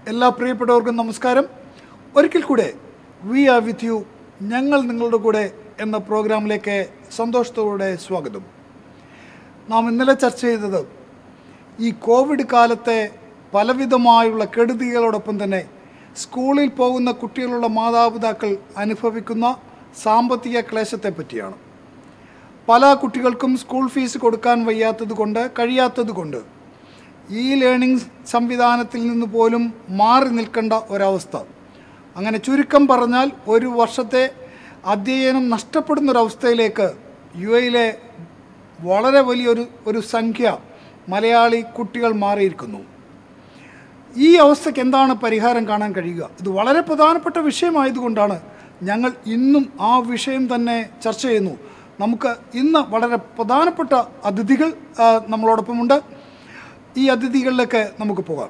എല്ലാ പ്രിയപ്പെട്ടവർക്കും നമസ്കാരം ഒരിക്കൽ കൂടെ വി ആർ വിത്ത് യു ഞങ്ങൾ നിങ്ങളുടെ കൂടെ എന്ന പ്രോഗ്രാമിലേക്ക് സന്തോഷത്തോടെ സ്വാഗതം നാം ഇന്നലെ ചർച്ച ചെയ്തത് ഈ കോവിഡ് കാലത്തെ പലവിധമായുള്ള കെടുതികളോടൊപ്പം തന്നെ സ്കൂളിൽ പോകുന്ന കുട്ടികളുള്ള മാതാപിതാക്കൾ അനുഭവിക്കുന്ന സാമ്പത്തിക ക്ലേശത്തെ പറ്റിയാണ് പല കുട്ടികൾക്കും സ്കൂൾ ഫീസ് കൊടുക്കാൻ വയ്യാത്തത് കൊണ്ട് കഴിയാത്തത് കൊണ്ട് ഈ ലേണിംഗ് സംവിധാനത്തിൽ നിന്ന് പോലും മാറി നിൽക്കേണ്ട ഒരവസ്ഥ അങ്ങനെ ചുരുക്കം പറഞ്ഞാൽ ഒരു വർഷത്തെ അധ്യയനം നഷ്ടപ്പെടുന്ന ഒരവസ്ഥയിലേക്ക് യു എയിലെ വളരെ വലിയൊരു ഒരു സംഖ്യ മലയാളി കുട്ടികൾ മാറിയിരിക്കുന്നു ഈ അവസ്ഥയ്ക്ക് എന്താണ് പരിഹാരം കാണാൻ കഴിയുക ഇത് വളരെ പ്രധാനപ്പെട്ട വിഷയമായതുകൊണ്ടാണ് ഞങ്ങൾ ഇന്നും ആ വിഷയം തന്നെ ചർച്ച ചെയ്യുന്നു നമുക്ക് ഇന്ന് വളരെ പ്രധാനപ്പെട്ട അതിഥികൾ ആ, നമ്മളോടൊപ്പമുണ്ട് ഈ അതിഥികളിലേക്ക് നമുക്ക് പോകാം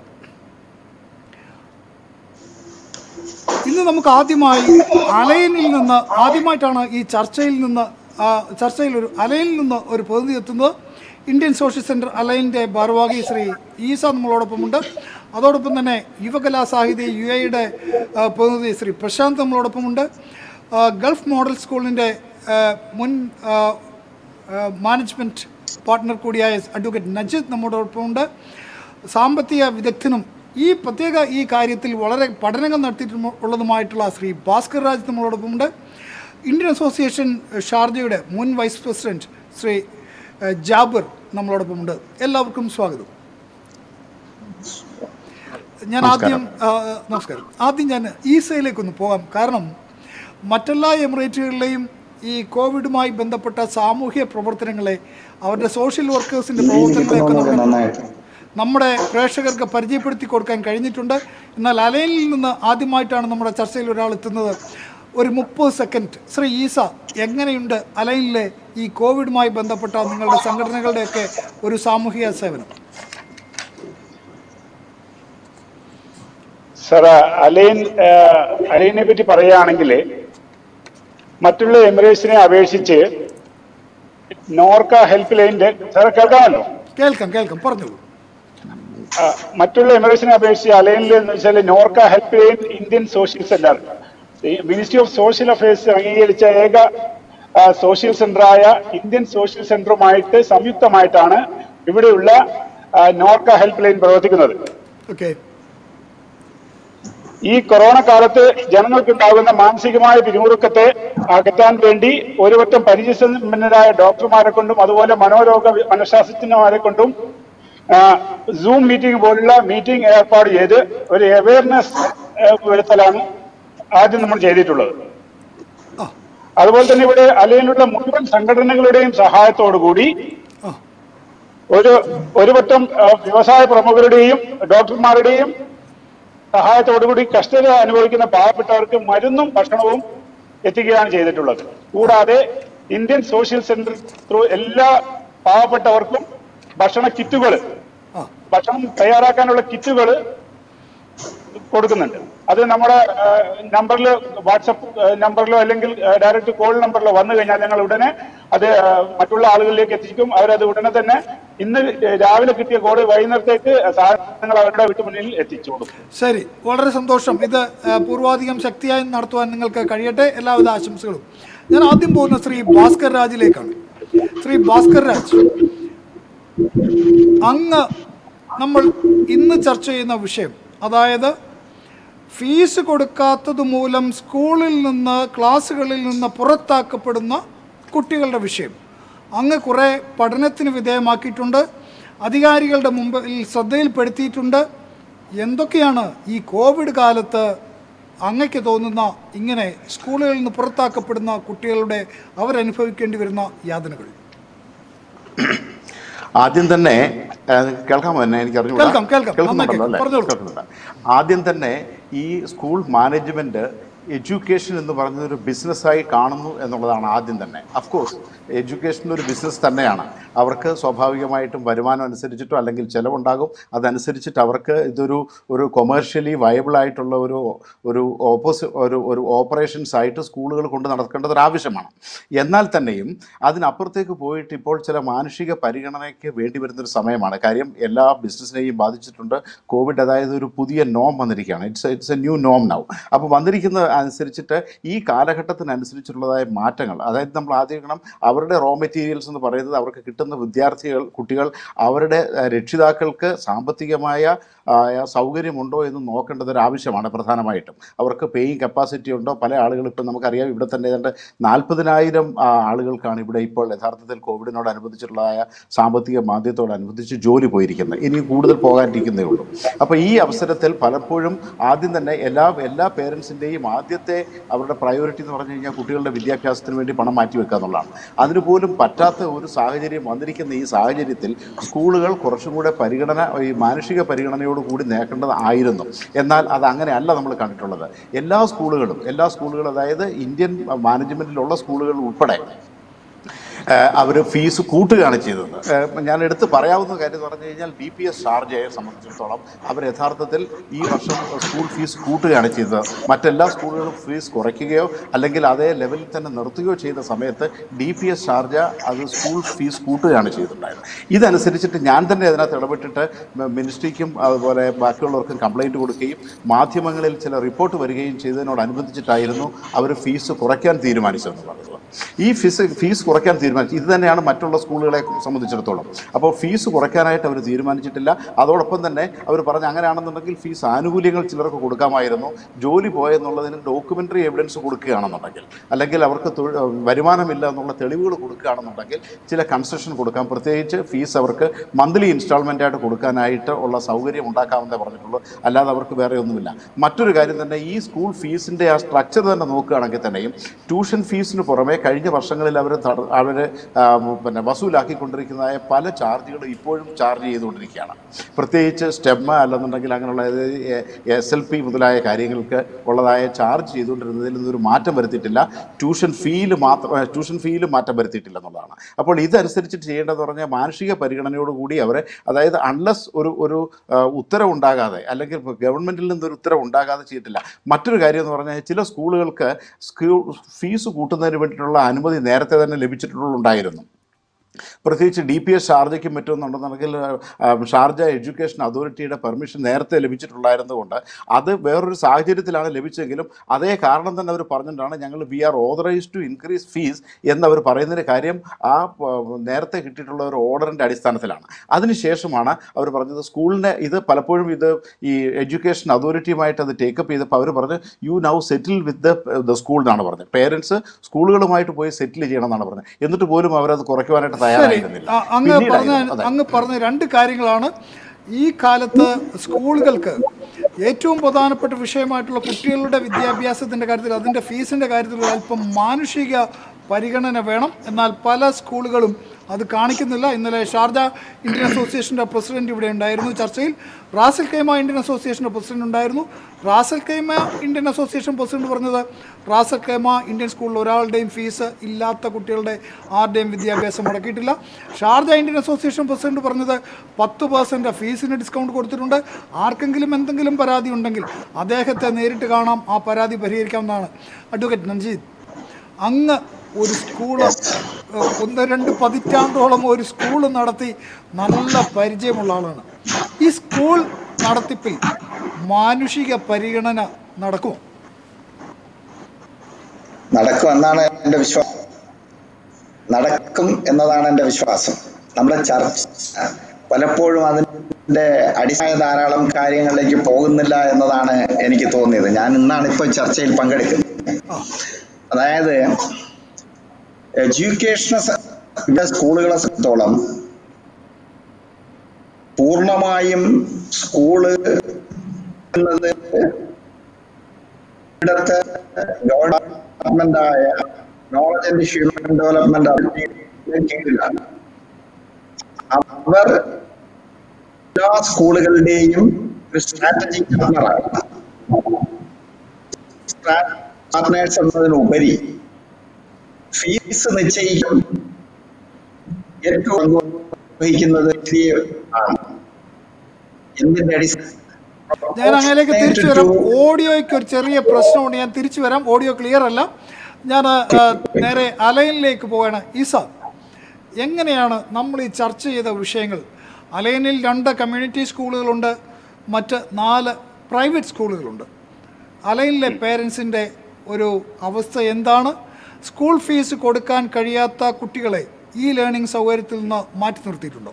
ഇന്ന് നമുക്ക് ആദ്യമായി അലയനിൽ നിന്ന് ആദ്യമായിട്ടാണ് ഈ ചർച്ചയിൽ നിന്ന് ആ, ചർച്ചയിൽ ഒരു അലയനിൽ നിന്ന് ഒരു പ്രതിനിധി എത്തുന്നത് ഇന്ത്യൻ സോഷ്യൽ സെൻറ്റർ അലയൻ്റെ ഭാരവാഹി ശ്രീ ഈസ നമ്മളോടൊപ്പമുണ്ട് അതോടൊപ്പം തന്നെ യുവകലാ സാഹിത്യ യു എയുടെ പ്രതിനിധി ശ്രീ പ്രശാന്ത് നമ്മളോടൊപ്പമുണ്ട് ആ, ഗൾഫ് മോഡൽ സ്കൂളിൻ്റെ ആ, മുൻ ആ, ആ, മാനേജ്മെൻറ്റ് പാർട്ട്ണർ കൂടിയായ അഡ്വക്കേറ്റ് നജിദ് നമ്മോടൊപ്പമുണ്ട് സാമ്പത്തിക വിദഗ്ധനും ഈ പ്രത്യേക ഈ കാര്യത്തിൽ വളരെ പഠനങ്ങൾ നടത്തിയിട്ടുള്ളതുമായിട്ടുള്ള ശ്രീ ഭാസ്കർ രാജ് നമ്മളോടൊപ്പമുണ്ട് ഇന്ത്യൻ അസോസിയേഷൻ ഷാർജയുടെ മുൻ വൈസ് പ്രസിഡന്റ് ശ്രീ ഏഹ്, ജാബിർ നമ്മളോടൊപ്പമുണ്ട് എല്ലാവർക്കും സ്വാഗതം ഞാൻ ആദ്യം ആ, നമസ്കാരം ആദ്യം ഞാൻ ഈസയിലേക്കൊന്ന് പോകാം കാരണം മറ്റെല്ലാ എമിറേറ്റുകളിലെയും ഈ കോവിഡുമായി ബന്ധപ്പെട്ട സാമൂഹ്യ പ്രവർത്തനങ്ങളെ അവരുടെ സോഷ്യൽ വർക്കേഴ്സിൻ്റെ പ്രവർത്തനങ്ങളെയൊക്കെ നമ്മുടെ നന്നായിട്ട് നമ്മുടെ പ്രേക്ഷകർക്ക് പരിചയപ്പെടുത്തി കൊടുക്കാൻ കഴിഞ്ഞിട്ടുണ്ട് എന്നാൽ അലയനിൽ നിന്ന് ആദ്യമായിട്ടാണ് നമ്മുടെ ചർച്ചയിൽ ഒരാൾ എത്തുന്നത് ഒരു മുപ്പത് സെക്കൻഡ് ശ്രീ ഈസ എങ്ങനെയുണ്ട് അലയനിലെ ഈ കോവിഡുമായി ബന്ധപ്പെട്ട നിങ്ങളുടെ സംഘടനകളുടെയൊക്കെ ഒരു സാമൂഹിക സേവനം സാർ അലൈൻ ആ, അലൈനെ പറ്റി പറയുകയാണെങ്കിൽ മറ്റുള്ള എമിറേറ്റ്സിനെ അപേക്ഷിച്ച് നോർക്ക ഹെൽപ്പ് ലൈനിന്റെ സാർ കേൾക്കാമല്ലോ കേൾക്കാം കേൾക്കാം പറഞ്ഞോളൂ ആ, മറ്റുള്ള എമിറേറ്റ്സിനെ അപേക്ഷിച്ച് അലൈനിൽ എന്ന് വെച്ചാൽ Norka help line Indian social centre ministry of social affairs അംഗീകരിച്ച ഏക ആ, സോഷ്യൽ സെന്ററായ ഇന്ത്യൻ സോഷ്യൽ സെന്ററുമായിട്ട് സംയുക്തമായിട്ടാണ് ഇവിടെയുള്ള ആ, നോർക്ക ഹെൽപ്പ് ലൈൻ പ്രവർത്തിക്കുന്നത് ഓക്കെ ഈ കൊറോണ കാലത്ത് ജനങ്ങൾക്കുണ്ടാകുന്ന മാനസികമായ പിരിമുറുക്കത്തെ അകറ്റാൻ വേണ്ടി ഒരുവട്ടം പരിചയസമ്പന്നരായ ഡോക്ടർമാരെ കൊണ്ടും അതുപോലെ മനോരോഗ വി- മനഃശാസ്ത്രജ്ഞന്മാരെ കൊണ്ടും സൂം മീറ്റിംഗ് പോലുള്ള മീറ്റിംഗ് ഏർപ്പാട് ചെയ്ത് ഒരു അവയർനെസ് വരുത്തലാണ് ആദ്യം നമ്മൾ ചെയ്തിട്ടുള്ളത് ആ അതുപോലെ തന്നെ ഇവിടെ അലയിലുള്ള മുഴുവൻ സംഘടനകളുടെയും സഹായത്തോടു കൂടി ആ ഒരു ഒരു വട്ടം ആ, വ്യവസായ പ്രമുഖരുടെയും ഡോക്ടർമാരുടെയും സഹായത്തോടുകൂടി കഷ്ടത അനുഭവിക്കുന്ന പാവപ്പെട്ടവർക്ക് മരുന്നും ഭക്ഷണവും എത്തിക്കുകയാണ് ചെയ്തിട്ടുള്ളത് കൂടാതെ ഇന്ത്യൻ സോഷ്യൽ സെന്റർ ത്രൂ എല്ലാ പാവപ്പെട്ടവർക്കും ഭക്ഷണ കിറ്റുകൾ ആ ഭക്ഷണം തയ്യാറാക്കാനുള്ള കിറ്റുകൾ കൊടുക്കുന്നുണ്ട് അത് നമ്മുടെ നമ്പറിൽ വാട്സപ്പ് നമ്പറിലോ അല്ലെങ്കിൽ ഡയറക്റ്റ് കോൾ നമ്പറിലോ വന്നു കഴിഞ്ഞാൽ ഞങ്ങൾ ഉടനെ അത് ആ, മറ്റുള്ള ആളുകളിലേക്ക് എത്തിക്കും അവരത് ഉടനെ തന്നെ ഇന്ന് രാവിലെ കിട്ടിയ കോഡ് വൈകുന്നേരത്തേക്ക് സാധനങ്ങൾ അവരുടെ വീട്ടുമുന്നിൽ എത്തിച്ചു കൊടുക്കും ശരി വളരെ സന്തോഷം ഇത് ആ, പൂർവാധികം ശക്തിയായി നടത്തുവാൻ നിങ്ങൾക്ക് കഴിയട്ടെ എല്ലാവിധ ആശംസകളും ഞാൻ ആദ്യം പോകുന്ന ശ്രീ ഭാസ്കർ രാജിലേക്കാണ് ശ്രീ ഭാസ്കർ രാജ് അങ്ങ് നമ്മൾ ഇന്ന് ചർച്ച ചെയ്യുന്ന വിഷയം അതായത് ഫീസ് കൊടുക്കാത്തത് മൂലം സ്കൂളിൽ നിന്ന് ക്ലാസ്സുകളിൽ നിന്ന് പുറത്താക്കപ്പെടുന്ന കുട്ടികളുടെ വിഷയം അങ്ങ് കുറേ പഠനത്തിന് വിധേയമാക്കിയിട്ടുണ്ട് അധികാരികളുടെ മുമ്പിൽ ശ്രദ്ധയിൽപ്പെടുത്തിയിട്ടുണ്ട് എന്തൊക്കെയാണ് ഈ കോവിഡ് കാലത്ത് അങ്ങയ്ക്ക് തോന്നുന്ന ഇങ്ങനെ സ്കൂളുകളിൽ നിന്ന് പുറത്താക്കപ്പെടുന്ന കുട്ടികളുടെ അവരനുഭവിക്കേണ്ടി വരുന്ന യാതനകൾ ആദ്യം തന്നെ ആ, കേൾക്കാമോ എന്നെ എനിക്ക് അറിഞ്ഞൂടാ? കേൾക്കാം, കേൾക്കാം. കേൾക്കുന്നുണ്ടല്ലോ നന്നായി അല്ലേ? പറഞ്ഞോളൂ. കേൾക്കുന്നുണ്ട്. ആദ്യം തന്നെ ഈ സ്കൂൾ മാനേജ്മെന്റ് എഡ്യൂക്കേഷൻ എന്ന് പറയുന്നത് ഒരു ബിസിനസ്സായി കാണുന്നു എന്നുള്ളതാണ് ആദ്യം തന്നെ അഫ്കോഴ്സ് എഡ്യൂക്കേഷൻ ഒരു ബിസിനസ് തന്നെയാണ് അവർക്ക് സ്വാഭാവികമായിട്ടും വരുമാനം അനുസരിച്ചിട്ടോ അല്ലെങ്കിൽ ചിലവുണ്ടാകും അതനുസരിച്ചിട്ട് അവർക്ക് ഇതൊരു ഒരു കൊമേഴ്ഷ്യലി വയബിൾ ആയിട്ടുള്ള ഒരു ഒരു ഓപ്പോസി ഒരു ഒരു ഓപ്പറേഷൻസ് ആയിട്ട് സ്കൂളുകൾ കൊണ്ട് നടക്കേണ്ടത് ഒരു ആവശ്യമാണ് എന്നാൽ തന്നെയും അതിനപ്പുറത്തേക്ക് പോയിട്ട് ഇപ്പോൾ ചില മാനുഷിക പരിഗണനയ്ക്ക് വേണ്ടി വരുന്നൊരു സമയമാണ് കാര്യം എല്ലാ ബിസിനസ്സിനെയും ബാധിച്ചിട്ടുണ്ട് കോവിഡ് അതായത് ഒരു പുതിയ നോം വന്നിരിക്കുകയാണ് ഇറ്റ്സ് ഇറ്റ്സ് എ ന്യൂ നോം നൗ അപ്പോൾ വന്നിരിക്കുന്ന അനുസരിച്ചിട്ട് ഈ കാലഘട്ടത്തിനനുസരിച്ചുള്ളതായ മാറ്റങ്ങൾ അതായത് നമ്മൾ ആദ്യം അവരുടെ റോ മെറ്റീരിയൽസ് എന്ന് പറയുന്നത് അവർക്ക് കിട്ടുന്ന വിദ്യാർത്ഥികൾ കുട്ടികൾ അവരുടെ അഹ്, രക്ഷിതാക്കൾക്ക് സാമ്പത്തികമായ ആ, സൗകര്യമുണ്ടോ എന്ന് നോക്കേണ്ടത് ഒരു ആവശ്യമാണ് പ്രധാനമായിട്ടും അവർക്ക് പേയിങ് കപ്പാസിറ്റി ഉണ്ടോ പല ആളുകൾ ഇപ്പം നമുക്കറിയാം ഇവിടെ തന്നെ ഏതാണ്ട് നാൽപ്പതിനായിരം ആളുകൾക്കാണ് ഇവിടെ ഇപ്പോൾ യഥാർത്ഥത്തിൽ കോവിഡിനോടനുബന്ധിച്ചുള്ളതായ സാമ്പത്തിക മാന്ദ്യത്തോടനുബന്ധിച്ച് ജോലി പോയിരിക്കുന്നത് ഇനി കൂടുതൽ പോകാനിരിക്കുന്നേ ഉള്ളൂ അപ്പോൾ ഈ അവസരത്തിൽ പലപ്പോഴും ആദ്യം തന്നെ എല്ലാ എല്ലാ പേരൻസിൻ്റെയും ആദ്യത്തെ അവരുടെ പ്രയോറിറ്റി എന്ന് പറഞ്ഞു കഴിഞ്ഞാൽ കുട്ടികളുടെ വിദ്യാഭ്യാസത്തിന് വേണ്ടി പണം മാറ്റി വെക്കുക എന്നുള്ളതാണ് അതിന് പോലും പറ്റാത്ത ഒരു സാഹചര്യം വന്നിരിക്കുന്ന ഈ സാഹചര്യത്തിൽ സ്കൂളുകൾ കുറച്ചും കൂടെ പരിഗണന ഈ മാനുഷിക പരിഗണനയോട് കൂടി നേക്കേണ്ടത് ആയിരുന്നു എന്നാൽ അത് അങ്ങനെയല്ല നമ്മൾ കണ്ടിട്ടുള്ളത് എല്ലാ സ്കൂളുകളും എല്ലാ സ്കൂളുകളും അതായത് ഇന്ത്യൻ മാനേജ്മെൻറ്റിലുള്ള സ്കൂളുകൾ ഉൾപ്പെടെ അവർ ഫീസ് കൂട്ടുകയാണ് ചെയ്തത് ഏഹ് ഞാൻ എടുത്ത് പറയാവുന്ന കാര്യം എന്ന് പറഞ്ഞു കഴിഞ്ഞാൽ ബി പി എസ് ഷാർജയെ സംബന്ധിച്ചിടത്തോളം അവർ യഥാർത്ഥത്തിൽ ഈ വർഷം സ്കൂൾ ഫീസ് കൂട്ടുകയാണ് ചെയ്തത് മറ്റെല്ലാ സ്കൂളുകളും ഫീസ് കുറയ്ക്കുകയോ അല്ലെങ്കിൽ അതേ ലെവലിൽ തന്നെ നിർത്തുകയോ ചെയ്ത സമയത്ത് ഡി പി എസ് ഷാർജ അത് സ്കൂൾ ഫീസ് കൂട്ടുകയാണ് ചെയ്തിട്ടുണ്ടായത് ഇതനുസരിച്ചിട്ട് ഞാൻ തന്നെ അതിനകത്ത് ഇടപെട്ടിട്ട് മ- മിനിസ്ട്രിക്കും അതുപോലെ ബാക്കിയുള്ളവർക്കും കംപ്ലൈൻറ്റ് കൊടുക്കുകയും മാധ്യമങ്ങളിൽ ചില റിപ്പോർട്ട് വരികയും ചെയ്തതിനോടനുബന്ധിച്ചിട്ടായിരുന്നു അവർ ഫീസ് കുറയ്ക്കാൻ തീരുമാനിച്ചതെന്ന് പറയുന്നത് ഈ ഫീസ് ഫീസ് കുറയ്ക്കാൻ തീരുമാനിച്ചു ഇത് തന്നെയാണ് മറ്റുള്ള സ്കൂളുകളെ സംബന്ധിച്ചിടത്തോളം അപ്പോൾ ഫീസ് കുറയ്ക്കാനായിട്ട് അവർ തീരുമാനിച്ചിട്ടില്ല അതോടൊപ്പം തന്നെ അവർ പറഞ്ഞ അങ്ങനെയാണെന്നുണ്ടെങ്കിൽ ഫീസ് ആനുകൂല്യങ്ങൾ ചിലർക്ക് കൊടുക്കാമായിരുന്നു ജോലി പോയെന്നുള്ളതിന് ഡോക്യുമെൻ്ററി എവിഡൻസ് കൊടുക്കുകയാണെന്നുണ്ടെങ്കിൽ അല്ലെങ്കിൽ അവർക്ക് തൊഴി- വരുമാനമില്ല എന്നുള്ള തെളിവുകൾ കൊടുക്കുകയാണെന്നുണ്ടെങ്കിൽ ചില കൺസെഷൻ കൊടുക്കാം പ്രത്യേകിച്ച് ഫീസ് അവർക്ക് മന്ത്ലി ഇൻസ്റ്റാൾമെൻ്റ് ആയിട്ട് കൊടുക്കാനായിട്ട് ഉള്ള സൗകര്യം ഉണ്ടാക്കാമെന്നേ പറഞ്ഞിട്ടുള്ളൂ അല്ലാതെ അവർക്ക് വേറെ ഒന്നുമില്ല മറ്റൊരു കാര്യം തന്നെ ഈ സ്കൂൾ ഫീസിൻ്റെ ആ സ്ട്രക്ചർ തന്നെ നോക്കുകയാണെങ്കിൽ തന്നെയും ട്യൂഷൻ ഫീസിന് പുറമെ കഴിഞ്ഞ വർഷങ്ങളിൽ അവർ അവർ പിന്നെ വസൂലാക്കിക്കൊണ്ടിരിക്കുന്നതായ പല ചാർജുകളും ഇപ്പോഴും ചാർജ് ചെയ്തുകൊണ്ടിരിക്കുകയാണ് പ്രത്യേകിച്ച് സ്റ്റെമ്മ അല്ലെന്നുണ്ടെങ്കിൽ അങ്ങനെയുള്ള എസ് എൽ പി മുതലായ കാര്യങ്ങൾക്ക് ഉള്ളതായ ചാർജ് ചെയ്തുകൊണ്ടിരുന്നതിൽ നിന്നൊരു മാറ്റം വരുത്തിയിട്ടില്ല ട്യൂഷൻ ഫീയിൽ മാത്രം ട്യൂഷൻ ഫീയിൽ മാറ്റം വരുത്തിയിട്ടില്ല എന്നുള്ളതാണ് അപ്പോൾ ഇതനുസരിച്ചിട്ട് ചെയ്യേണ്ടതെന്ന് പറഞ്ഞാൽ മാനുഷിക പരിഗണനയോടുകൂടി അവരെ അതായത് അൺലസ് ഒരു ഒരു ആ, ഉത്തരവുണ്ടാകാതെ അല്ലെങ്കിൽ ഗവൺമെൻറ്റിൽ നിന്നൊരു ഉത്തരവ് ഉണ്ടാകാതെ ചെയ്തിട്ടില്ല മറ്റൊരു കാര്യം എന്ന് പറഞ്ഞാൽ ചില സ്കൂളുകൾക്ക് സ്കൂൾ ഫീസ് കൂട്ടുന്നതിന് വേണ്ടിയിട്ടുള്ള അനുമതി നേരത്തെ തന്നെ ലഭിച്ചിട്ടുണ്ടായിരുന്നു പ്രത്യേകിച്ച് ഡി പി എസ് ഷാർജയ്ക്കും മറ്റൊന്നുണ്ടെന്നുണ്ടെങ്കിൽ ആ, ഷാർജ എഡ്യൂക്കേഷൻ അതോറിറ്റിയുടെ പെർമിഷൻ നേരത്തെ ലഭിച്ചിട്ടുണ്ടായിരുന്നതുകൊണ്ട് അത് വേറൊരു സാഹചര്യത്തിലാണ് ലഭിച്ചെങ്കിലും അതേ കാരണം തന്നെ അവർ പറഞ്ഞിട്ടാണ് ഞങ്ങൾ we are authorise to increase fees എന്നവർ പറയുന്നതിന് കാര്യം ആ ആ, നേരത്തെ കിട്ടിയിട്ടുള്ള ഒരു ഓർഡറിൻ്റെ അടിസ്ഥാനത്തിലാണ് അതിനുശേഷമാണ് അവർ പറഞ്ഞത് സ്കൂളിനെ ഇത് പലപ്പോഴും ഇത് ഈ എഡ്യൂക്കേഷൻ അതോറിറ്റിയുമായിട്ട് അത് ടേക്കപ്പ് ചെയ്തപ്പോൾ അവർ പറഞ്ഞു you now settle with the the school എന്നാണ് പറഞ്ഞത് പേരൻസ് സ്കൂളുകളുമായിട്ട് പോയി സെറ്റിൽ ചെയ്യണം എന്നാണ് പറഞ്ഞത് എന്നിട്ട് പോലും അവരത് കുറയ്ക്കുവാനായിട്ട് ശരി തയ്യാറായിരുന്നില്ല ആ, അങ്ങ് പറഞ്ഞ പിന്നീടായിരുന്നു. അതെ. അങ്ങ് പറഞ്ഞ രണ്ട് കാര്യങ്ങളാണ് ഈ കാലത്ത് സ്കൂളുകൾക്ക് ഏറ്റവും പ്രധാനപ്പെട്ട വിഷയമായിട്ടുള്ള കുട്ടികളുടെ വിദ്യാഭ്യാസത്തിൻ്റെ കാര്യത്തിൽ അതിൻ്റെ ഫീസിൻ്റെ കാര്യത്തിൽ ഒരു അല്പം മാനുഷിക പരിഗണന വേണം എന്നാൽ പല സ്കൂളുകളും അത് കാണിക്കുന്നില്ല ഇന്നലെ ഷാർജ ഇന്ത്യൻ അസോസിയേഷൻ്റെ പ്രസിഡന്റ് ഇവിടെ ഉണ്ടായിരുന്നു ചർച്ചയിൽ റാസൽ കൈമ ഇന്ത്യൻ അസോസിയേഷൻ്റെ പ്രസിഡന്റ് ഉണ്ടായിരുന്നു Ras Al Khaimah Indian association president പറഞ്ഞത് റാസൽ കൈമ ഇന്ത്യൻ സ്കൂളിൽ ഒരാളുടെയും ഫീസ് ഇല്ലാത്ത കുട്ടികളുടെ ആരുടെയും വിദ്യാഭ്യാസം മുടക്കിയിട്ടില്ല ഷാർജ ഇന്ത്യൻ അസോസിയേഷൻ പ്രസിഡന്റ് പറഞ്ഞത് പത്ത് പേഴ്സൻ്റ് ഫീസിന് ഡിസ്കൗണ്ട് കൊടുത്തിട്ടുണ്ട് ആർക്കെങ്കിലും എന്തെങ്കിലും പരാതി ഉണ്ടെങ്കിൽ അദ്ദേഹത്തെ നേരിട്ട് കാണാം ആ പരാതി പരിഹരിക്കാവുന്നതാണ് അഡ്വക്കേറ്റ് നഞ്ജീത് അങ്ങ് ഒരു സ്കൂള് ഏഹ്, ഒന്ന് രണ്ട് പതിറ്റാണ്ടോളം ഒരു സ്കൂൾ നടത്തി നല്ല പരിചയമുള്ള ആളാണ് ഈ സ്കൂൾ നടത്തിപ്പിൽ മാനുഷിക പരിഗണന നടക്കുമോ നടക്കുമെന്നാണ് എൻ്റെ വിശ്വാസം നടക്കും എന്നതാണ് എൻ്റെ വിശ്വാസം നമ്മുടെ ചർച്ച പലപ്പോഴും അതിൻ്റെ അടിസ്ഥാന ധാരാളം കാര്യങ്ങളിലേക്ക് പോകുന്നില്ല എന്നതാണ് എനിക്ക് തോന്നിയത് ഞാൻ ഇന്നാണ് ഇപ്പോൾ ചർച്ചയിൽ പങ്കെടുക്കുന്നത് അതായത് എഡ്യൂക്കേഷനെ സ- ഇവിടെ സ്കൂളുകളെ സംബന്ധിച്ചോളം പൂർണ്ണമായും സ്കൂള് എന്നത് ഇവിടുത്തെ ഗവൺമെന്റ് ആയ നോളജ് ആൻഡ് ഹ്യൂമൻ ഡെവലപ്മെന്റ് അതോറിറ്റിയുടെ കീഴിലാണ് അവർ എല്ലാ സ്കൂളുകളുടെയും ഒരു സ്ട്രാറ്റജിക് പാർട്ണറാണ് പാർട്ട്നേഴ്സ് എന്നതിനുപരി ഫീസ് നിശ്ചയിക്കും ഏറ്റവും പങ്ക് വഹിക്കുന്നത് ആണ് എന്തിന്റെ അടിസ്ഥാന ഞാൻ അങ്ങനെയൊക്കെ തിരിച്ചു വരാം ഓഡിയോയ്ക്ക് ഒരു ചെറിയ പ്രശ്നമുണ്ട് ഞാൻ തിരിച്ചു വരാം ഓഡിയോ ക്ലിയർ അല്ല ഞാൻ ആ, നേരെ അലൈനിലേക്ക് പോവാണ് ഈസ എങ്ങനെയാണ് നമ്മൾ ഈ ചർച്ച ചെയ്ത വിഷയങ്ങൾ അലൈനിൽ രണ്ട് കമ്മ്യൂണിറ്റി സ്കൂളുകളുണ്ട് മറ്റ് നാല് പ്രൈവറ്റ് സ്കൂളുകളുണ്ട് അലൈനിലെ പേരൻസിൻ്റെ ഒരു അവസ്ഥ എന്താണ് സ്കൂൾ ഫീസ് കൊടുക്കാൻ കഴിയാത്ത കുട്ടികളെ ഈ ലേണിംഗ് സൗകര്യത്തിൽ നിന്ന് മാറ്റി നിർത്തിയിട്ടുണ്ടോ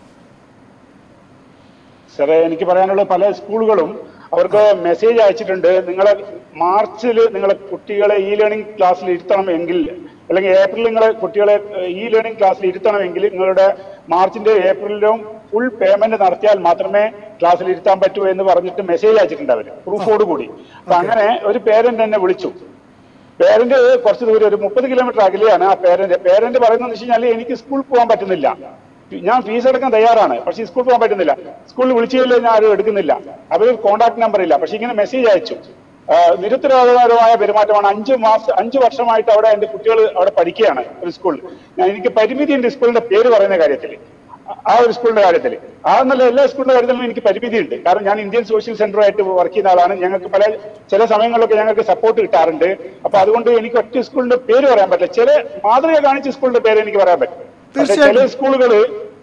സാറേ എനിക്ക് പറയാനുള്ള പല സ്കൂളുകളും അവർക്ക് മെസ്സേജ് അയച്ചിട്ടുണ്ട് നിങ്ങളെ മാർച്ചിൽ നിങ്ങളെ കുട്ടികളെ ഇ ലേണിംഗ് ക്ലാസ്സിൽ ഇരുത്തണമെങ്കിൽ അല്ലെങ്കിൽ ഏപ്രിലിൽ നിങ്ങളെ കുട്ടികളെ ഇ ലേണിംഗ് ക്ലാസ്സിൽ ഇരുത്തണമെങ്കിൽ നിങ്ങളുടെ മാർച്ചിന്റെ ഏപ്രിലിലും ഫുൾ പേയ്മെന്റ് നടത്തിയാൽ മാത്രമേ ക്ലാസ്സിൽ ഇരുത്താൻ പറ്റൂ എന്ന് പറഞ്ഞിട്ട് മെസ്സേജ് അയച്ചിട്ടുണ്ട് അവര് പ്രൂഫോട് കൂടി അപ്പൊ അങ്ങനെ ഒരു പേരന്റ് എന്നെ വിളിച്ചു പേരന്റ് കുറച്ച് ദൂരം ഒരു മുപ്പത് കിലോമീറ്റർ അകലെയാണ് ആ പേരന്റ് പേരന്റ് പറയുന്നത് വെച്ച് കഴിഞ്ഞാൽ എനിക്ക് സ്കൂളിൽ പോകാൻ പറ്റുന്നില്ല ഞാൻ ഫീസ് എടുക്കാൻ തയ്യാറാണ് പക്ഷെ സ്കൂളിൽ പോകാൻ പറ്റുന്നില്ല സ്കൂളിൽ വിളിച്ചില്ല ഞാൻ ആരും എടുക്കുന്നില്ല അവർ കോൺടാക്ട് നമ്പർ ഇല്ല പക്ഷെ ഇങ്ങനെ മെസ്സേജ് അയച്ചു ആ, നിരുത്തരവാദപരമായ പെരുമാറ്റമാണ് അഞ്ച് മാസം അഞ്ച് വർഷമായിട്ട് അവിടെ എന്റെ കുട്ടികൾ അവിടെ പഠിക്കുകയാണ് ഒരു സ്കൂളിൽ ഞാൻ എനിക്ക് പരിമിതി ഉണ്ട് സ്കൂളിന്റെ പേര് പറയുന്ന കാര്യത്തിൽ ആ ഒരു സ്കൂളിന്റെ കാര്യത്തിൽ ആ എന്നല്ല എല്ലാ സ്കൂളിന്റെ കാര്യത്തിലും എനിക്ക് പരിമിതി ഉണ്ട് കാരണം ഞാൻ ഇന്ത്യൻ സോഷ്യൽ സെന്ററുമായിട്ട് വർക്ക് ചെയ്യുന്ന ആളാണ് ഞങ്ങൾക്ക് പല ചില സമയങ്ങളിലൊക്കെ ഞങ്ങൾക്ക് സപ്പോർട്ട് കിട്ടാറുണ്ട് അപ്പൊ അതുകൊണ്ട് എനിക്ക് ഒറ്റ സ്കൂളിന്റെ പേര് പറയാൻ പറ്റില്ല ചില മാതൃക കാണിച്ച സ്കൂളിന്റെ പേര് എനിക്ക് പറയാൻ പറ്റും പക്ഷെ ചില തീർച്ചയായും. സ്കൂളുകള്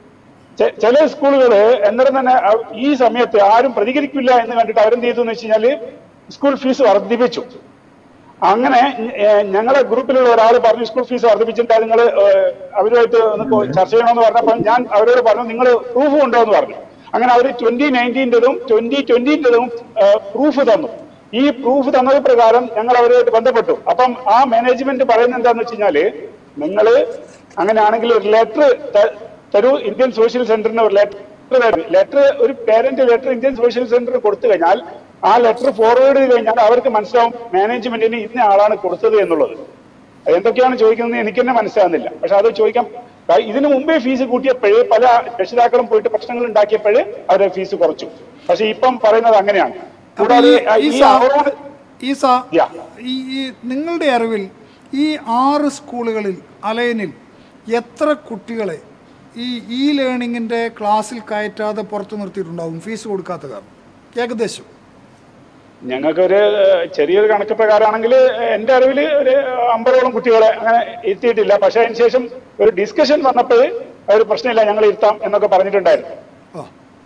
ചെ- ചില സ്കൂളുകള് അന്നേരം തന്നെ അ- ഈ സമയത്ത് ആരും പ്രതികരിക്കില്ല എന്ന് കണ്ടിട്ട് അവരെന്ത് ചെയ്തു എന്ന് വെച്ച് കഴിഞ്ഞാല് സ്കൂൾ ഫീസ് വർദ്ധിപ്പിച്ചു അങ്ങനെ ഏഹ്, ഞങ്ങളെ ഗ്രൂപ്പിലുള്ള ഒരാൾ പറഞ്ഞു സ്കൂൾ ഫീസ് വർദ്ധിപ്പിച്ചിട്ട് നിങ്ങൾ അവരുമായിട്ട് ഒന്ന് പോ- ചർച്ച ചെയ്യണമെന്ന് പറഞ്ഞപ്പോൾ ഞാൻ അവരോട് പറഞ്ഞു നിങ്ങൾ പ്രൂഫ് ഉണ്ടോ എന്ന് പറഞ്ഞു അങ്ങനെ അവർ ട്വന്റി നയൻറ്റീൻ്റെതും ട്വന്റി ട്വന്റിൻ്റെതും പ്രൂഫ് തന്നു ഈ പ്രൂഫ് തന്നത് പ്രകാരം ഞങ്ങൾ അവരുമായിട്ട് ബന്ധപ്പെട്ടു അപ്പം ആ മാനേജ്മെന്റ് പറയുന്നത് എന്താന്ന് വെച്ച് കഴിഞ്ഞാല് നിങ്ങൾ അങ്ങനെയാണെങ്കിൽ ഒരു ലെറ്റർ തരൂ ഇന്ത്യൻ സോഷ്യൽ സെന്ററിന് ഒരു ലെറ്റർ ലെറ്റർ ഒരു പേരന്റ് ലെറ്റർ ഇന്ത്യൻ സോഷ്യൽ സെന്ററിന് കൊടുത്തു കഴിഞ്ഞാൽ ആ ലെറ്റർ ഫോർവേഡ് ചെയ്ത് കഴിഞ്ഞാൽ അവർക്ക് മനസ്സിലാവും മാനേജ്മെന്റിന് ഇന്ന ആളാണ് കൊടുത്തത് എന്നുള്ളത് അത് എന്തൊക്കെയാണ് ചോദിക്കുന്നത് എനിക്ക് തന്നെ മനസ്സിലാകുന്നില്ല പക്ഷെ അത് ചോദിക്കാം കാ- ഇതിനു മുമ്പേ ഫീസ് കൂട്ടിയപ്പോഴേ പല രക്ഷിതാക്കളും പോയിട്ട് പ്രശ്നങ്ങൾ ഉണ്ടാക്കിയപ്പോഴേ അവരുടെ ഫീസ് കുറച്ചു പക്ഷെ ഇപ്പം പറയുന്നത് അങ്ങനെയാണ് അപ്പോൾ കൂടാതെ ഈ- ആ, ഈ ഈ സാ- അവരോട് ഈസ Yeah. ഈ ഈ നിങ്ങളുടെ അറിവിൽ ഈ ആറ് സ്കൂളുകളിൽ അലയനിൽ എത്ര കുട്ടികളെ ഈ ഇ ലേണിങ്ങിൻ്റെ ക്ലാസ്സിൽ കയറ്റാതെ പുറത്തു നിർത്തിയിട്ടുണ്ടാവും ഫീസ് കൊടുക്കാത്ത കാരണം ഏകദേശം ഞങ്ങൾക്കൊരു ഏഹ്, ചെറിയൊരു കണക്ക് പ്രകാരമാണെങ്കിൽ എന്റെ അറിവിൽ ഒരു അമ്പതോളം കുട്ടികളെ അങ്ങനെ എത്തിയിട്ടില്ല പക്ഷെ അതിനുശേഷം ഒരു ഡിസ്കഷൻ വന്നപ്പോൾ ഒരു പ്രശ്നമില്ല ഞങ്ങൾ ഇരുത്താം എന്നൊക്കെ പറഞ്ഞിട്ടുണ്ടായിരുന്നു ആ.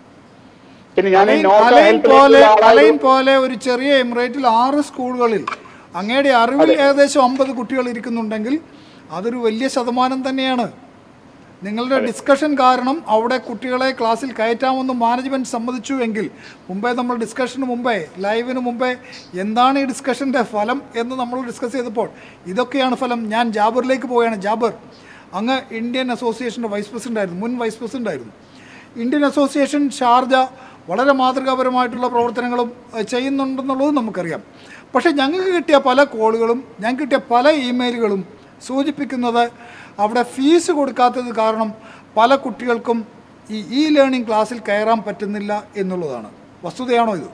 പിന്നെ ഞാൻ ഈ അലൈൻ നോർക്ക അലൈൻ ഹെൽപ്പ് പോലെ ലൈനിലുള്ള ആളായത് അലൈൻ പോലെ ഒരു ചെറിയ എമിറേറ്റിൽ ആറ് സ്കൂളുകളിൽ അങ്ങയുടെ അറിവിൽ ഏകദേശം അമ്പത് കുട്ടികൾ ഇരിക്കുന്നുണ്ടെങ്കിൽ അതൊരു വലിയ ശതമാനം തന്നെയാണ് നിങ്ങളുടെ ഡിസ്കഷൻ കാരണം അവിടെ കുട്ടികളെ ക്ലാസ്സിൽ കയറ്റാമെന്ന് മാനേജ്മെൻറ്റ് സമ്മതിച്ചു എങ്കിൽ മുമ്പേ നമ്മൾ ഡിസ്കഷന് മുമ്പേ ലൈവിന് മുമ്പേ എന്താണ് ഈ ഡിസ്കഷൻ്റെ ഫലം എന്ന് നമ്മൾ ഡിസ്കസ് ചെയ്തപ്പോൾ ഇതൊക്കെയാണ് ഫലം ഞാൻ ജാബറിലേക്ക് പോവുകയാണ് ജാബർ അങ്ങ് ഇന്ത്യൻ അസോസിയേഷൻ്റെ വൈസ് പ്രസിഡൻ്റ് ആയിരുന്നു മുൻ വൈസ് പ്രസിഡൻ്റ് ആയിരുന്നു ഇന്ത്യൻ അസോസിയേഷൻ ഷാർജ വളരെ മാതൃകാപരമായിട്ടുള്ള പ്രവർത്തനങ്ങളും അഹ്, ചെയ്യുന്നുണ്ടെന്നുള്ളത് നമുക്കറിയാം പക്ഷേ ഞങ്ങൾക്ക് കിട്ടിയ പല കോളുകളും ഞങ്ങൾക്ക് കിട്ടിയ പല ഇമെയിലുകളും സൂചിപ്പിക്കുന്നത് അവിടെ ഫീസ് കൊടുക്കാത്തത് കാരണം പല കുട്ടികൾക്കും ഈ ഇ ലേണിംഗ് ക്ലാസ്സിൽ കയറാൻ പറ്റുന്നില്ല എന്നുള്ളതാണ് വസ്തുതയാണോ ഇത്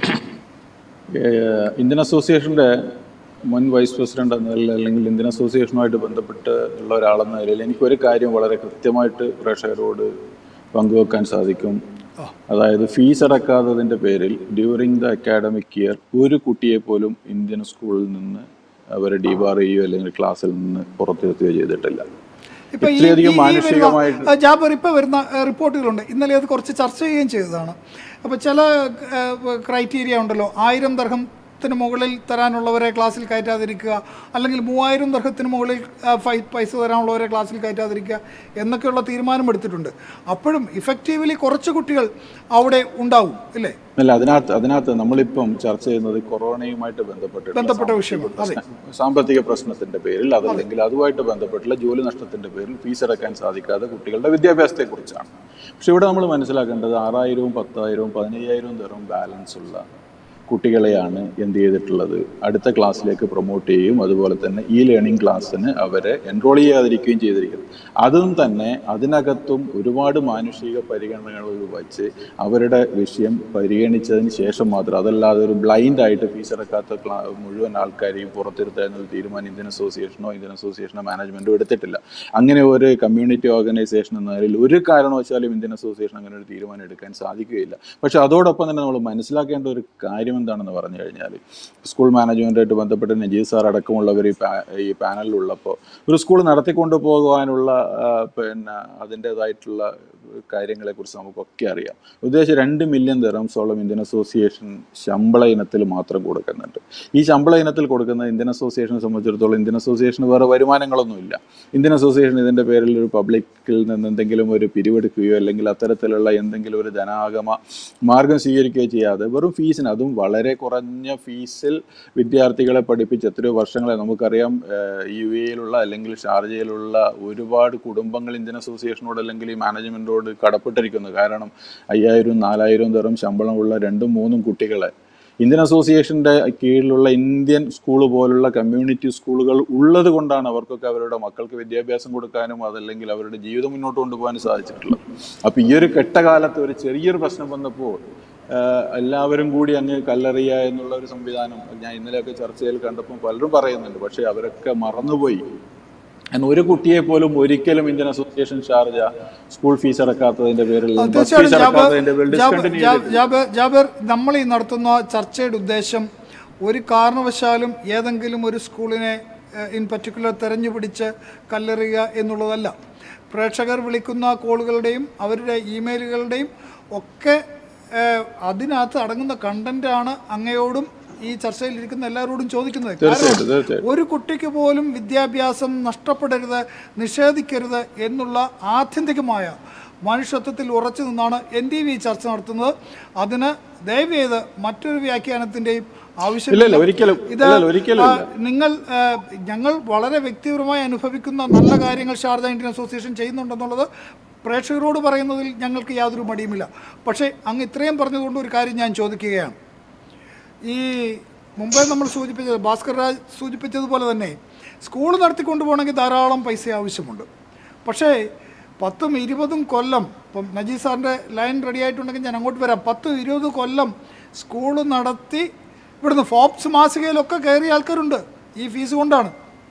ഏഹ് ഇന്ത്യൻ അസോസിയേഷൻ്റെ മുൻ വൈസ് പ്രസിഡന്റ് എന്ന നിലയിൽ അല്ലെങ്കിൽ ഇന്ത്യൻ അസോസിയേഷനുമായിട്ട് ബന്ധപ്പെട്ട് ഉള്ള ഒരാളെന്ന നിലയിൽ എനിക്കൊരു കാര്യം വളരെ കൃത്യമായിട്ട് പ്രേക്ഷകരോട് പങ്കുവെക്കാൻ സാധിക്കും അതായത് ഫീസ് അടക്കാത്തതിൻ്റെ പേരിൽ ഡ്യൂറിങ് ദ അക്കാഡമിക് ഇയർ ഒരു കുട്ടിയെ പോലും ഇന്ത്യൻ സ്കൂളിൽ നിന്ന് അവരെ ഡിബാർ ചെയ്യുകയോ അല്ലെങ്കിൽ ക്ലാസ്സിൽ നിന്ന് പുറത്തിരുത്തുകയോ ചെയ്തിട്ടില്ല ഇപ്പൊ ഈ- ഇത്രയധികം ഈ- ഈ വരുന്ന, മാനുഷികമായിട്ട് ആ, ജാബർ ഇപ്പോൾ വരുന്ന ആ, റിപ്പോർട്ടുകളുണ്ട് ഇന്നലെ അത് കുറച്ച് ചർച്ച ചെയ്യുകയും ചെയ്തതാണ് അപ്പോൾ ചില ക്രൈറ്റീരിയ ഉണ്ടല്ലോ ആയിരം ദർഹത്തിന് മുകളിൽ തരാനുള്ളവരെ ക്ലാസ്സിൽ കയറ്റാതിരിക്കുക അല്ലെങ്കിൽ മൂവായിരം ദർഹത്തിന് മുകളിൽ ആ, ഫൈ പൈസ തരാനുള്ളവരെ ക്ലാസ്സിൽ കയറ്റാതിരിക്കുക എന്നൊക്കെയുള്ള തീരുമാനം എടുത്തിട്ടുണ്ട് അപ്പോഴും ഇഫക്റ്റീവ്ലി കുറച്ച് കുട്ടികൾ അവിടെ ഉണ്ടാവും ഇല്ലേ അല്ല അതിനകത്ത് അതിനകത്ത് നമ്മളിപ്പം ചർച്ച ചെയ്യുന്നത് കൊറോണയുമായിട്ട് ബന്ധപ്പെട്ടിട്ടുള്ള ബന്ധപ്പെട്ട വിഷയമാണ് അതെ സാമ്പത്തിക പ്രശ്നത്തിന്റെ പേരിൽ അതല്ലെങ്കിൽ അതുമായിട്ട് ബന്ധപ്പെട്ടുള്ള ജോലി നഷ്ടത്തിന്റെ പേരിൽ ഫീസ് അടക്കാൻ സാധിക്കാതെ കുട്ടികളുടെ വിദ്യാഭ്യാസത്തെ കുറിച്ചാണ് പക്ഷെ ഇവിടെ നമ്മൾ മനസ്സിലാക്കേണ്ടത് ആറായിരവും പത്തായിരവും പതിനയ്യായിരവും തരം ബാലൻസ് ഉള്ള കുട്ടികളെയാണ് എന്ത് ചെയ്തിട്ടുള്ളത് അടുത്ത ക്ലാസ്സിലേക്ക് പ്രൊമോട്ട് ചെയ്യുകയും അതുപോലെ തന്നെ ഈ ലേണിംഗ് ക്ലാസ്സിന് അവരെ എൻറോൾ ചെയ്യാതിരിക്കുകയും ചെയ്തിരിക്കുന്നത് അതും തന്നെ അതിനകത്തും ഒരുപാട് മാനുഷിക പരിഗണനകൾ വച്ച് അവരുടെ വിഷയം പരിഗണിച്ചതിന് ശേഷം മാത്രം അതല്ലാതെ ഒരു ബ്ലൈൻഡ് ആയിട്ട് ഫീസ് അടക്കാത്ത ക്ലാ മുഴുവൻ ആൾക്കാരെയും പുറത്തിരുത്തുക എന്നൊരു തീരുമാനം ഇന്ത്യൻ അസോസിയേഷനോ ഇന്ത്യൻ അസോസിയേഷനോ മാനേജ്മെന്റോ എടുത്തിട്ടില്ല അങ്ങനെ ഒരു കമ്മ്യൂണിറ്റി ഓർഗനൈസേഷൻ എന്ന നിലയിൽ ഒരു കാരണവശാലും ഇന്ത്യൻ അസോസിയേഷൻ അങ്ങനെ ഒരു തീരുമാനം എടുക്കാൻ സാധിക്കുകയില്ല പക്ഷെ അതോടൊപ്പം തന്നെ നമ്മൾ മനസ്സിലാക്കേണ്ട ഒരു കാര്യം എന്താണെന്ന് പറഞ്ഞു കഴിഞ്ഞാൽ സ്കൂൾ മാനേജ്മെന്റായിട്ട് ബന്ധപ്പെട്ട് നജീദ് സാർ അടക്കമുള്ളവർ ഈ പാ- ഈ പാനലിലുള്ളപ്പോൾ ഒരു സ്കൂൾ നടത്തിക്കൊണ്ടു പോകാനുള്ള ആ, പിന്നെ അതിൻ്റെതായിട്ടുള്ള കാര്യങ്ങളെക്കുറിച്ച് നമുക്കൊക്കെ അറിയാം ഉദ്ദേശിച്ച് രണ്ട് മില്യൺ ദിറംസോളം ഇന്ത്യൻ അസോസിയേഷൻ ശമ്പള ഇനത്തിൽ മാത്രം കൊടുക്കുന്നുണ്ട് ഈ ശമ്പള ഇനത്തിൽ കൊടുക്കുന്ന ഇന്ത്യൻ അസോസിയേഷനെ സംബന്ധിച്ചിടത്തോളം ഇന്ത്യൻ അസോസിയേഷന് വേറെ വരുമാനങ്ങളൊന്നുമില്ല ഇന്ത്യൻ അസോസിയേഷൻ ഇതിൻ്റെ പേരിൽ ഒരു പബ്ലിക്കിൽ നിന്ന് എന്തെങ്കിലും ഒരു പിരിവെടുക്കുകയോ അല്ലെങ്കിൽ അത്തരത്തിലുള്ള എന്തെങ്കിലും ഒരു ധനാഗമ മാർഗം സ്വീകരിക്കുകയോ ചെയ്യാതെ വെറും ഫീസിന് അതും വളരെ കുറഞ്ഞ ഫീസിൽ വിദ്യാർത്ഥികളെ പഠിപ്പിച്ച് എത്രയോ വർഷങ്ങളെ നമുക്കറിയാം ഏഹ്, യു എയിലുള്ള അല്ലെങ്കിൽ ഷാർജയിലുള്ള ഒരുപാട് കുടുംബങ്ങൾ ഇന്ത്യൻ അസോസിയേഷനോട് അല്ലെങ്കിൽ ഈ മാനേജ്മെന്റിനോട് കടപ്പെട്ടിരിക്കുന്നു കാരണം അയ്യായിരവും നാലായിരവും തരം ശമ്പളമുള്ള രണ്ടും മൂന്നും കുട്ടികളെ ഇന്ത്യൻ അസോസിയേഷന്റെ കീഴിലുള്ള ഇന്ത്യൻ സ്കൂൾ പോലുള്ള കമ്മ്യൂണിറ്റി സ്കൂളുകൾ ഉള്ളത് കൊണ്ടാണ് അവർക്കൊക്കെ അവരുടെ മക്കൾക്ക് വിദ്യാഭ്യാസം കൊടുക്കാനും അതല്ലെങ്കിൽ അവരുടെ ജീവിതം മുന്നോട്ട് കൊണ്ടുപോകാനും സാധിച്ചിട്ടുള്ളത് അപ്പൊ ഈ ഒരു കെട്ടകാലത്ത് ഒരു ചെറിയൊരു പ്രശ്നം വന്നപ്പോൾ ആഹ് എല്ലാവരും കൂടി അങ്ങ് കല്ലെറിയുക എന്നുള്ള ഒരു സംവിധാനം ഞാൻ ഇന്നലെയൊക്കെ ചർച്ചയിൽ കണ്ടപ്പോൾ പലരും പറയുന്നുണ്ട് പക്ഷെ അവരൊക്കെ മറന്നുപോയി കാരണം ഒരു കുട്ടിയെ പോലും ഒരിക്കലും Indian association Sharjah school fees അടക്കാത്തതിന്റെ പേരിൽ ആ, ബസ് തീർച്ചയായും ഫീസ് ജാബർ അടക്കാത്തതിന്റെ പേരിൽ ജാബർ ഡിസ്കണ്ടിന്യൂ ജാബർ- ജാബർ ജാബർ നമ്മൾ ഈ നടത്തുന്ന ചർച്ചയുടെ ഉദ്ദേശം ഒരു കാരണവശാലും ഏതെങ്കിലും ഒരു സ്കൂളിനെ ഇൻ പർട്ടിക്കുലർ തെരഞ്ഞു പിടിച്ച് കല്ലെറിയുക എന്നുള്ളതല്ല പ്രേക്ഷകർ വിളിക്കുന്ന കോളുകളുടെയും അവരുടെ ഇമെയിലുകളുടെയും ഒക്കെ ഏഹ്, അതിനകത്ത് അടങ്ങുന്ന കണ്ടന്റാണ് അങ്ങയോടും ഈ ചർച്ചയിൽ ഇരിക്കുന്ന എല്ലാവരോടും ചോദിക്കുന്നത് തീർച്ചയായിട്ടും കാരണം തീർച്ചയായിട്ടും ഒരു കുട്ടിക്ക് പോലും വിദ്യാഭ്യാസം നഷ്ടപ്പെടരുത് നിഷേധിക്കരുത് എന്നുള്ള ആത്യന്തികമായ മനുഷ്യത്വത്തിൽ ഉറച്ചു നിന്നാണ് എൻ ടി വി ചർച്ച നടത്തുന്നത് അതിന് ദയവ് ചെയ്ത് മറ്റൊരു വ്യാഖ്യാനത്തിൻ്റെയും ഇല്ല, ഇല്ല, ഒരിക്കലും. ഇത് ഇല്ല, ഇല്ല, ഒരിക്കലും ആ, ഇല്ല. നിങ്ങൾ ആ, ഞങ്ങൾ വളരെ വ്യക്തിപരമായി അനുഭവിക്കുന്ന നല്ല കാര്യങ്ങൾ ഷാർജ ഇന്ത്യൻ അസോസിയേഷൻ ചെയ്യുന്നുണ്ടെന്നുള്ളത് പ്രേക്ഷകരോട് പറയുന്നതിൽ ഞങ്ങൾക്ക് യാതൊരു മടിയുമില്ല പക്ഷേ അങ്ങ് ഇത്രയും പറഞ്ഞതുകൊണ്ട് ഒരു കാര്യം ഞാൻ ചോദിക്കുകയാണ് ഈ മുമ്പേ നമ്മൾ സൂചിപ്പിച്ചത് ഭാസ്കർ രാജ് സൂചിപ്പിച്ചതുപോലെ തന്നെ സ്കൂൾ നടത്തിക്കൊണ്ട് പോകണമെങ്കിൽ ധാരാളം പൈസ ആവശ്യമുണ്ട് പക്ഷേ പത്തും ഇരുപതും കൊല്ലം ഇപ്പം നജീബ് സാറിൻ്റെ ലൈൻ റെഡി ആയിട്ടുണ്ടെങ്കിൽ ഞാൻ അങ്ങോട്ട് വരാം പത്തും ഇരുപത് കൊല്ലം സ്കൂൾ നടത്തി ഇവിടുന്ന് ഫോപ്സ് മാസികയിലൊക്കെ കയറിയ ആൾക്കാരുണ്ട് ഈ ഫീസ് കൊണ്ടാണ്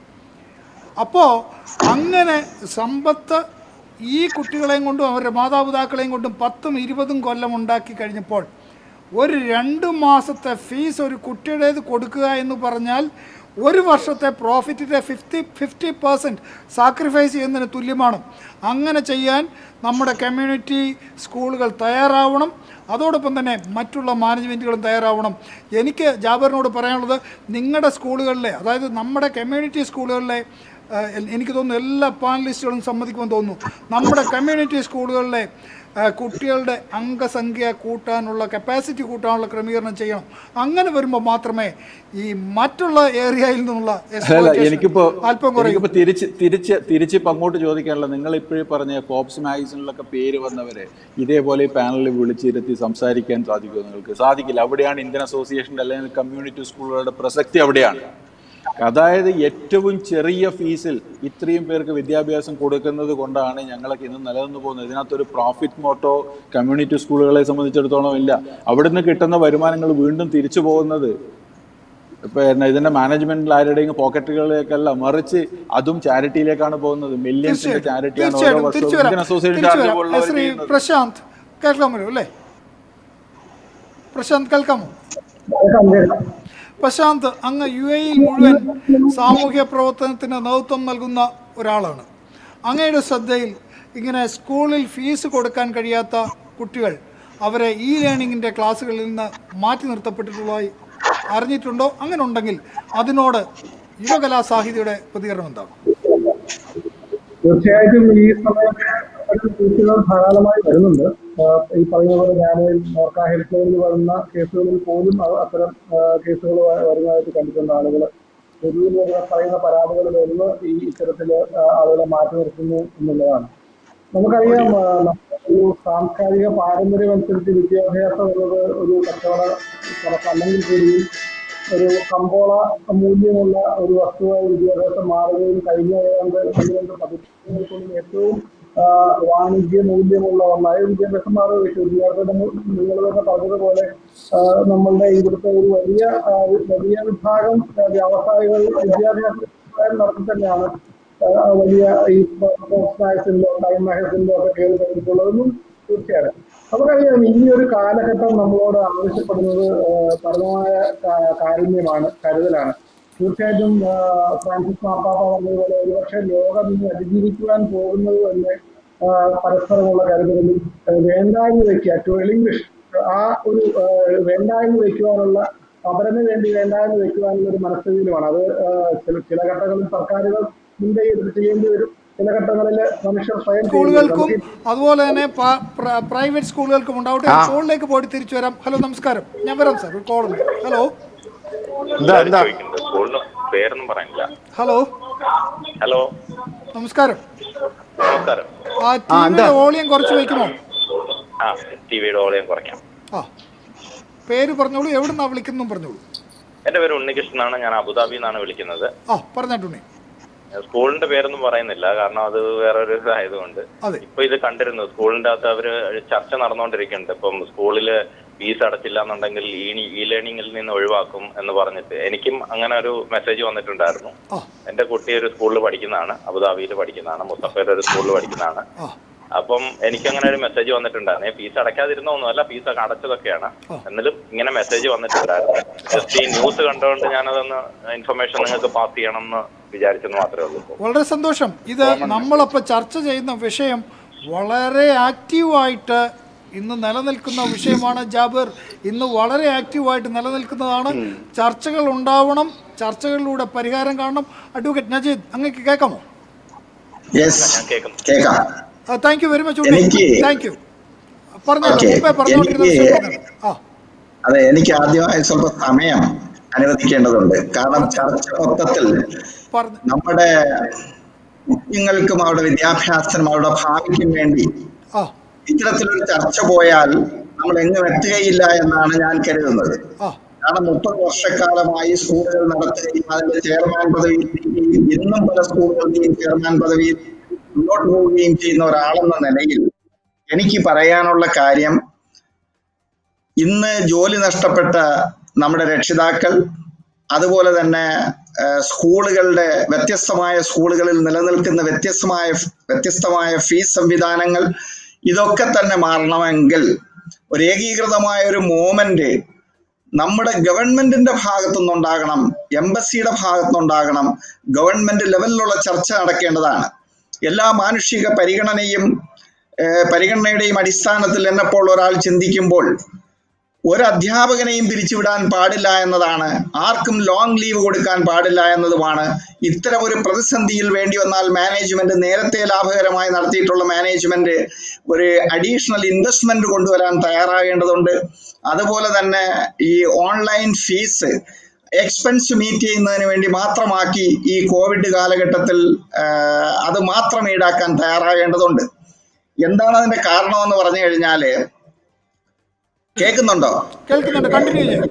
അപ്പോൾ അങ്ങനെ സമ്പത്ത് ഈ കുട്ടികളെയും കൊണ്ടും അവരുടെ മാതാപിതാക്കളെയും കൊണ്ടും പത്തും ഇരുപതും കൊല്ലം ഉണ്ടാക്കി കഴിഞ്ഞപ്പോൾ ഒരു രണ്ട് മാസത്തെ ഫീസ് ഒരു കുട്ടിയുടേത് കൊടുക്കുക എന്ന് പറഞ്ഞാൽ ഒരു വർഷത്തെ പ്രോഫിറ്റിൻ്റെ ഫിഫ്റ്റി ഫിഫ്റ്റി പെർസെൻറ്റ് സാക്രിഫൈസ് ചെയ്യുന്നതിന് തുല്യമാണ് അങ്ങനെ ചെയ്യാൻ നമ്മുടെ കമ്മ്യൂണിറ്റി സ്കൂളുകൾ തയ്യാറാവണം അതോടൊപ്പം തന്നെ മറ്റുള്ള മാനേജ്മെൻറ്റുകളും തയ്യാറാവണം എനിക്ക് ജാബറിനോട് പറയാനുള്ളത് നിങ്ങളുടെ സ്കൂളുകളിലെ അതായത് നമ്മുടെ കമ്മ്യൂണിറ്റി സ്കൂളുകളിലെ ആ, എൽ- എനിക്ക് തോന്നുന്നു എല്ലാ പാനലിസ്റ്റുകളും സമ്മതിക്കുമെന്ന് തോന്നുന്നു നമ്മുടെ കമ്മ്യൂണിറ്റി സ്കൂളുകളിലെ ആ, കുട്ടികളുടെ അംഗസംഖ്യ കൂട്ടാനുള്ള കപ്പാസിറ്റി കൂട്ടാനുള്ള ക്രമീകരണം ചെയ്യണം അങ്ങനെ വരുമ്പോൾ മാത്രമേ ഈ മറ്റുള്ള ഏരിയയിൽ നിന്നുള്ള അല്ല exploitation എനിക്കിപ്പോ അല്പം കുറയും എനിക്കിപ്പോ തിരിച്ച് തിരിച്ച് തിരിച്ചിപ്പോ അങ്ങോട്ട് ചോദിക്കാനുള്ള നിങ്ങൾ ഇപ്പോഴും പറഞ്ഞ ഫോബ്സ് മാഗസിനിലൊക്കെ പേര് വന്നവരെ ഇതേപോലെ ഈ പാനലിൽ വിളിച്ചിരുത്തി സംസാരിക്കാൻ സാധിക്കുമോ നിങ്ങൾക്ക് സാധിക്കില്ല അവിടെയാണ് ഇന്ത്യൻ അസോസിയേഷൻ്റെ അല്ലെങ്കിൽ കമ്മ്യൂണിറ്റി സ്കൂളുകളുടെ പ്രസക്തി അവിടെയാണ് അതായത് ഏറ്റവും ചെറിയ ഫീസിൽ ഇത്രയും പേർക്ക് വിദ്യാഭ്യാസം കൊടുക്കുന്നത് കൊണ്ടാണ് ഞങ്ങളൊക്കെ ഇന്ന് നിലനിന്ന് പോകുന്നത് ഇതിനകത്തൊരു പ്രോഫിറ്റ് മോട്ടോ കമ്മ്യൂണിറ്റി സ്കൂളുകളെ സംബന്ധിച്ചിടത്തോളം ഇല്ല അവിടുന്ന് കിട്ടുന്ന വരുമാനങ്ങൾ വീണ്ടും തിരിച്ചു പോകുന്നത് ഇപ്പൊ എന്നാ ഇതിന്റെ മാനേജ്മെന്റിൽ ആരുടെയും പോക്കറ്റുകളിലേക്കല്ല മറിച്ച് അതും ചാരിറ്റിയിലേക്കാണ് പോകുന്നത് മില്യൺസിന്റെ ചാരിറ്റിയാണ് ഓരോ തീർച്ചയായിട്ടും തിരിച്ചു വർഷവും വരാം ഇന്ത്യൻ അസോസിയേഷൻ തിരിച്ചു ചാർജ് വരാം പോലുള്ളവർ ശ്രീ ചെയ്യുന്നത് പ്രശാന്ത് കേൾക്കാൻ പറ്റും അല്ലേ പ്രശാന്ത് കേൾക്കാമോ പ്രശാന്ത് അങ്ങ് യു എയിൽ മുഴുവൻ സാമൂഹ്യ പ്രവർത്തനത്തിന് നേതൃത്വം നൽകുന്ന ഒരാളാണ് അങ്ങയുടെ ശ്രദ്ധയിൽ ഇങ്ങനെ സ്കൂളിൽ ഫീസ് കൊടുക്കാൻ കഴിയാത്ത കുട്ടികൾ അവരെ ഇ ലേണിങ്ങിൻ്റെ ക്ലാസ്സുകളിൽ നിന്ന് മാറ്റി നിർത്തപ്പെട്ടിട്ടുള്ളതായി അറിഞ്ഞിട്ടുണ്ടോ അങ്ങനെ ഉണ്ടെങ്കിൽ അതിനോട് യുവകലാ സാഹിതിയുടെ പ്രതികരണം എന്താണ് തീർച്ചയായിട്ടും ഈ സമയത്ത് അത്തരം കേസുകൾ ധാരാളമായി വരുന്നുണ്ട് ആഹ് ഈ പറയുന്ന പോലെ ഞാൻ നോർക്ക ഹെൽത്ത് ലൈനിൽ വരുന്ന കേസുകളിൽ പോലും അ- അത്തരം ആഹ് കേസുകൾ വ- വരുന്നതായിട്ട് കണ്ടിട്ടുണ്ട് ആളുകൾ പൊതുവിൽ വരുന്ന പറയുന്ന പരാതികളിൽ ഒന്ന് ഈ ഇത്തരത്തില് ആഹ് ആളുകളെ മാറ്റി നിർത്തുന്നു എന്നുള്ളതാണ് നമുക്കറിയാം ആഹ് നമ്മുടെ ഒരു സാംസ്കാരിക പാരമ്പര്യം അനുസരിച്ച് വിദ്യാഭ്യാസം എന്നത് ഒരു കച്ചവട സ്ഥലത്ത് അല്ലെങ്കിൽ കൂടിയും ഒരു കമ്പോള മൂല്യമുള്ള ഒരു വസ്തുവായി വിദ്യാഭ്യാസം മാറുകയും കഴിഞ്ഞ ഏതാണ്ട് ഒന്ന് രണ്ട് പതിറ്റുകൾക്കുള്ളിൽ ഏറ്റവും ആ, വാണിജ്യ മൂല്യമുള്ള ഒന്നായി വിദ്യാഭ്യാസം മാറുകയും ചെയ്തു വിദ്യാർത്ഥിയുടെ നിങ്ങൾ തന്നെ പറഞ്ഞതുപോലെ ആ, നമ്മളുടെ ഇവിടുത്തെ ഒരു വലിയ ആ, വലിയ വിഭാഗം ആ, വ്യാവസായികൾ വിദ്യാഭ്യാസം നടത്തി തന്നെയാണ് ആ, വലിയ ഈ സ്പോർട്സ് മാഗസിനിലോ ടൈം മാഗസിനിലോ ഒക്കെ കയറി കഴിഞ്ഞിട്ടുള്ളതെന്നും തീർച്ചയായും നമുക്കറിയാം ഈ ഒരു കാലഘട്ടം നമ്മളോട് ആവശ്യപ്പെടുന്നത് ആ, പരമമായ കാ- കാരുണ്യമാണ് കരുതലാണ് തീർച്ചയായിട്ടും ആ, ഫ്രാൻസിസ് മാർപ്പാപ്പ പറഞ്ഞതുപോലെ ഒരുപക്ഷെ ലോകം ഇനി അതിജീവിക്കുവാൻ പോകുന്നത് തന്നെ ആ, പരസ്പരമുള്ള കരുതലും ആ, വേണ്ടായ്മ വെക്കുക ടു എലിംഗ്വിഷ് ആ ഒരു ആ, വേണ്ടായ്മ വെക്കുവാനുള്ള അവരന് വേണ്ടി വേണ്ടായ്മ വെക്കുവാനുള്ള ഒരു മനസ്ഥിതിയിലുമാണ് അത് ആ, ചില ചില ഘട്ടങ്ങളിൽ സർക്കാരുകൾ മുൻകൈ എടുത്ത് ചെയ്യേണ്ടി വരും ചില ഘട്ടങ്ങളിൽ മനുഷ്യർ സ്വയം ചെയ്യേണ്ടി വരും. സ്കൂളുകൾക്കും നമുക്ക് അതുപോലെ തന്നെ പ- പ്ര- പ്രൈവറ്റ് സ്കൂളുകൾക്കും ഉണ്ടാവട്ടെ ഫോണിലേക്ക് പോയിട്ട് തിരിച്ചു വരാം ഹലോ നമസ്കാരം ഞാൻ വരാം സാർ ഒരു കോൾ ഉണ്ട് ഹലോ എന്താ എന്താ ചോദിക്കുന്നത് സ്കൂളിന് പേരൊന്നും പറയാനില്ല ഹലോ ഹലോ നമസ്കാരം നമസ്കാരം ആ ടിവിയുടെ വോളിയം കുറച്ച് വയ്ക്കുമോ ആ ടി വിയുടെ ഓളയും കുറയ്ക്കാം ആ പേര് പറഞ്ഞോളൂ എവിടുന്നാ വിളിക്കുന്നു പറഞ്ഞോളൂ എന്റെ പേര് ഉണ്ണികൃഷ്ണനാണ് ഞാൻ അബുദാബിയിൽ നിന്നാണ് വിളിക്കുന്നത് ആ പറഞ്ഞിട്ടുണ്ണി സ്കൂളിന്റെ പേരൊന്നും പറയുന്നില്ല കാരണം അത് വേറൊരു ഇതായതുകൊണ്ട് അതെ ഇപ്പൊ ഇത് കണ്ടിരുന്നു സ്കൂളിന്റെ അകത്ത് അവര് ചർച്ച നടന്നുകൊണ്ടിരിക്കുന്നുണ്ട് ഇപ്പം സ്കൂളില് ഫീസ് അടച്ചില്ല എന്നുണ്ടെങ്കിൽ ഈ ഇ ലേണിംഗിൽ നിന്ന് ഒഴിവാക്കും എന്ന് പറഞ്ഞിട്ട് എനിക്കും അങ്ങനെ ഒരു മെസ്സേജ് വന്നിട്ടുണ്ടായിരുന്നു ആ എന്റെ കുട്ടി ഒരു സ്കൂളിൽ പഠിക്കുന്നതാണ് അബുദാബിയിൽ പഠിക്കുന്നതാണ് മുത്തഫയിൽ ഒരു സ്കൂളിൽ പഠിക്കുന്നതാണ് ആ അപ്പം എനിക്ക് അങ്ങനെ ഒരു മെസ്സേജ് വന്നിട്ടുണ്ടായിരുന്നു ഫീസ് അടയ്ക്കാതിരുന്നൊന്നുമല്ല ഫീസ് ഒക്കെ അടച്ചതൊക്കെയാണ് എന്നാലും ഇങ്ങനെ മെസ്സേജ് വന്നിട്ടുണ്ടായിരുന്നു ജസ്റ്റ് ഈ ന്യൂസ് കണ്ടുകൊണ്ട് ഞാനതൊന്ന് ഇൻഫർമേഷൻ നിങ്ങൾക്ക് പാസ് ചെയ്യണം എന്ന് വിചാരിച്ചെന്ന് മാത്രമേ ഉള്ളൂ ഇപ്പോൾ വളരെ സന്തോഷം ഇത് നമ്മളപ്പോൾ ചർച്ച ചെയ്യുന്ന വിഷയം വളരെ ആക്റ്റീവായിട്ട് ഇന്ന് നിലനിൽക്കുന്ന വിഷയമാണ് ജാബിർ ഇന്ന് വളരെ ആക്റ്റീവായിട്ട് നിലനിൽക്കുന്നതാണ് ചർച്ചകൾ ഉണ്ടാവണം ചർച്ചകളിലൂടെ പരിഹാരം കാണണം അഡ്വക്കേറ്റ് നജീദ് അങ്ങേക്ക് കേൾക്കാമോ യെസ് ഞാൻ കേൾക്കുന്നു കേൾക്കാം താങ്ക് യു വെരി മച്ച് എനിക്ക് താങ്ക് യു പറഞ്ഞോളൂ Okay. മുമ്പേ പറഞ്ഞുകൊണ്ടിരുന്ന എനിക്ക് വിഷയം പറഞ്ഞോളൂ. ആ അതെ എനിക്ക് ആദ്യമായി സ്വല്പം സമയം അനുവദിക്കേണ്ടതുണ്ട് കാരണം ചർച്ച മൊത്തത്തിൽ പറഞ്ഞു നമ്മുടെ കുഞ്ഞുങ്ങൾക്കും അവരുടെ വിദ്യാഭ്യാസത്തിനും അവരുടെ ഭാവിക്കും വേണ്ടി ആ ഇത്തരത്തിലൊരു ചർച്ച പോയാൽ നമ്മൾ എങ്ങും എത്തുകയില്ല എന്നാണ് ഞാൻ കരുതുന്നത് ആ കാരണം മുപ്പത് വർഷക്കാലമായി സ്കൂളുകൾ നടത്തുകയും അതിന്റെ ചെയർമാൻ പദവിയിൽ ഇരിക്കുകയും ഇന്നും പല സ്കൂളുകളുടെയും ചെയർമാൻ പദവിയിൽ മുന്നോട്ട് പോവുകയും ചെയ്യുന്ന ഒരാളെന്ന നിലയിൽ എനിക്ക് പറയാനുള്ള കാര്യം ഇന്ന് ജോലി നഷ്ടപ്പെട്ട നമ്മുടെ രക്ഷിതാക്കൾ അതുപോലെ തന്നെ ആ, സ്കൂളുകളുടെ വ്യത്യസ്തമായ സ്കൂളുകളിൽ നിലനിൽക്കുന്ന വ്യത്യസ്തമായ വ്യത്യസ്തമായ ഫീസ് സംവിധാനങ്ങൾ ഇതൊക്കെ തന്നെ മാറണമെങ്കിൽ ഒരു ഏകീകൃതമായ ഒരു മൂവ്മെന്റ് നമ്മുടെ ഗവൺമെന്റിന്റെ ഭാഗത്തുനിന്നുണ്ടാകണം എംബസിയുടെ ഭാഗത്തുനിന്നുണ്ടാകണം ഗവൺമെന്റ് ലെവലിലുള്ള ചർച്ച നടക്കേണ്ടതാണ് എല്ലാ മാനുഷിക പരിഗണനയും ഏഹ്, പരിഗണനയുടെയും അടിസ്ഥാനത്തിൽ എന്നെപ്പോൾ ഒരാൾ ചിന്തിക്കുമ്പോൾ ഒരു അധ്യാപകനെയും പിരിച്ചുവിടാൻ പാടില്ല എന്നതാണ് ആർക്കും ലോങ് ലീവ് കൊടുക്കാൻ പാടില്ല എന്നതുമാണ് ഇത്തരം ഒരു പ്രതിസന്ധിയിൽ വേണ്ടി വന്നാൽ മാനേജ്മെന്റ് നേരത്തെ ലാഭകരമായി നടത്തിയിട്ടുള്ള മാനേജ്മെന്റ് ഒരു അഡീഷണൽ ഇൻവെസ്റ്റ്മെന്റ് കൊണ്ടുവരാൻ തയ്യാറാകേണ്ടതുണ്ട് അതുപോലെ തന്നെ ഈ ഓൺലൈൻ ഫീസ് എക്സ്പെൻസ് മീറ്റ് ചെയ്യുന്നതിന് വേണ്ടി മാത്രമാക്കി ഈ കോവിഡ് കാലഘട്ടത്തിൽ ആ, അത് മാത്രം ഈടാക്കാൻ തയ്യാറാകേണ്ടതുണ്ട് എന്താണ് അതിന്റെ കാരണമെന്ന് പറഞ്ഞു കഴിഞ്ഞാല് കേൾക്കുന്നുണ്ടോ കേൾക്കുന്നുണ്ട് കണ്ടിന്യൂ ചെയ്യും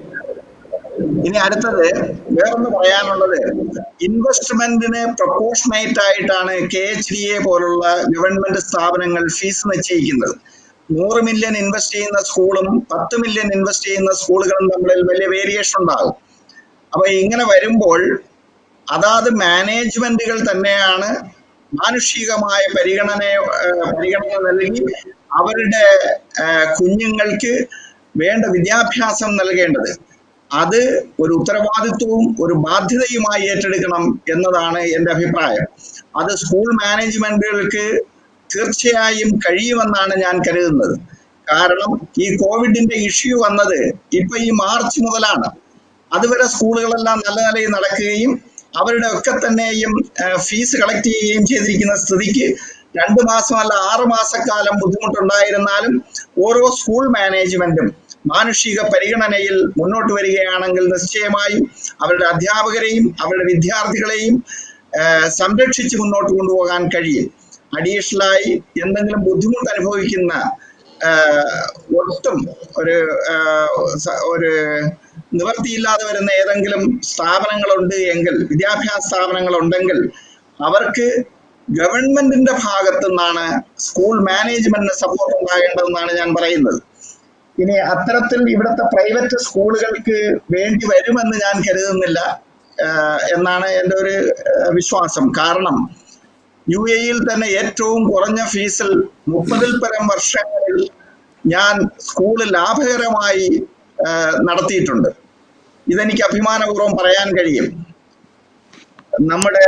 ഇനി അടുത്തത് വേറൊന്ന് പറയാനുള്ളത് ഇൻവെസ്റ്റ്മെന്റിന് പ്രൊപ്പോർഷനേറ്റ് ആയിട്ടാണ് കെ എച്ച് ഡി എ പോലുള്ള ഗവൺമെന്റ് സ്ഥാപനങ്ങൾ ഫീസ് നിശ്ചയിക്കുന്നത് നൂറ് മില്യൺ ഇൻവെസ്റ്റ് ചെയ്യുന്ന സ്കൂളും പത്ത് മില്യൺ ഇൻവെസ്റ്റ് ചെയ്യുന്ന സ്കൂളുകളും തമ്മിൽ വലിയ വേരിയേഷൻ ഉണ്ടാകും അപ്പൊ ഇങ്ങനെ വരുമ്പോൾ അതാത് മാനേജ്മെന്റുകൾ തന്നെയാണ് മാനുഷികമായ പരിഗണന ഏഹ് പരിഗണന നൽകി അവരുടെ ഏഹ് കുഞ്ഞുങ്ങൾക്ക് വേണ്ട വിദ്യാഭ്യാസം നൽകേണ്ടത് അത് ഒരു ഉത്തരവാദിത്വവും ഒരു ബാധ്യതയുമായി ഏറ്റെടുക്കണം എന്നതാണ് എൻ്റെ അഭിപ്രായം അത് സ്കൂൾ മാനേജ്മെന്റുകൾക്ക് തീർച്ചയായും കഴിയുമെന്നാണ് ഞാൻ കരുതുന്നത് കാരണം ഈ കോവിഡിന്റെ ഇഷ്യൂ വന്നത് ഇപ്പൊ ഈ മാർച്ച് മുതലാണ് അതുവരെ സ്കൂളുകളെല്ലാം നല്ല നിലയിൽ നടക്കുകയും അവരുടെ ഒക്കെ തന്നെയും ഫീസ് കളക്ട് ചെയ്യുകയും ചെയ്തിരിക്കുന്ന സ്ഥിതിക്ക് രണ്ട് മാസമല്ല ആറ് മാസക്കാലം ബുദ്ധിമുട്ടുണ്ടായിരുന്നാലും ഓരോ സ്കൂൾ മാനേജ്മെന്റും മാനുഷിക പരിഗണനയിൽ മുന്നോട്ട് വരികയാണെങ്കിൽ നിശ്ചയമായും അവരുടെ അധ്യാപകരെയും അവരുടെ വിദ്യാർത്ഥികളെയും ആ, സംരക്ഷിച്ച് മുന്നോട്ട് കൊണ്ടുപോകാൻ കഴിയും അഡീഷണലായി എന്തെങ്കിലും ബുദ്ധിമുട്ട് അനുഭവിക്കുന്ന ആ, ഒട്ടും ഒരു ആ, സ- ഒരു നിവർത്തിയില്ലാതെ വരുന്ന ഏതെങ്കിലും സ്ഥാപനങ്ങളുണ്ട് എങ്കിൽ വിദ്യാഭ്യാസ സ്ഥാപനങ്ങൾ ഉണ്ടെങ്കിൽ അവർക്ക് ഗവൺമെന്റിന്റെ ഭാഗത്തു നിന്നാണ് സ്കൂൾ മാനേജ്മെന്റിന് സപ്പോർട്ട് ഉണ്ടാകേണ്ടതെന്നാണ് ഞാൻ പറയുന്നത് ഇനി അത്തരത്തിൽ ഇവിടുത്തെ പ്രൈവറ്റ് സ്കൂളുകൾക്ക് വേണ്ടി വരുമെന്ന് ഞാൻ കരുതുന്നില്ല ആഹ് എന്നാണ് എൻ്റെ ഒരു ആഹ് വിശ്വാസം കാരണം യു എയിൽ തന്നെ ഏറ്റവും കുറഞ്ഞ ഫീസിൽ മുപ്പതിൽ പരം വർഷങ്ങളിൽ ഞാൻ സ്കൂള് ലാഭകരമായി ആഹ് നടത്തിയിട്ടുണ്ട് ഇതെനിക്ക് അഭിമാനപൂർവ്വം പറയാൻ കഴിയും നമ്മുടെ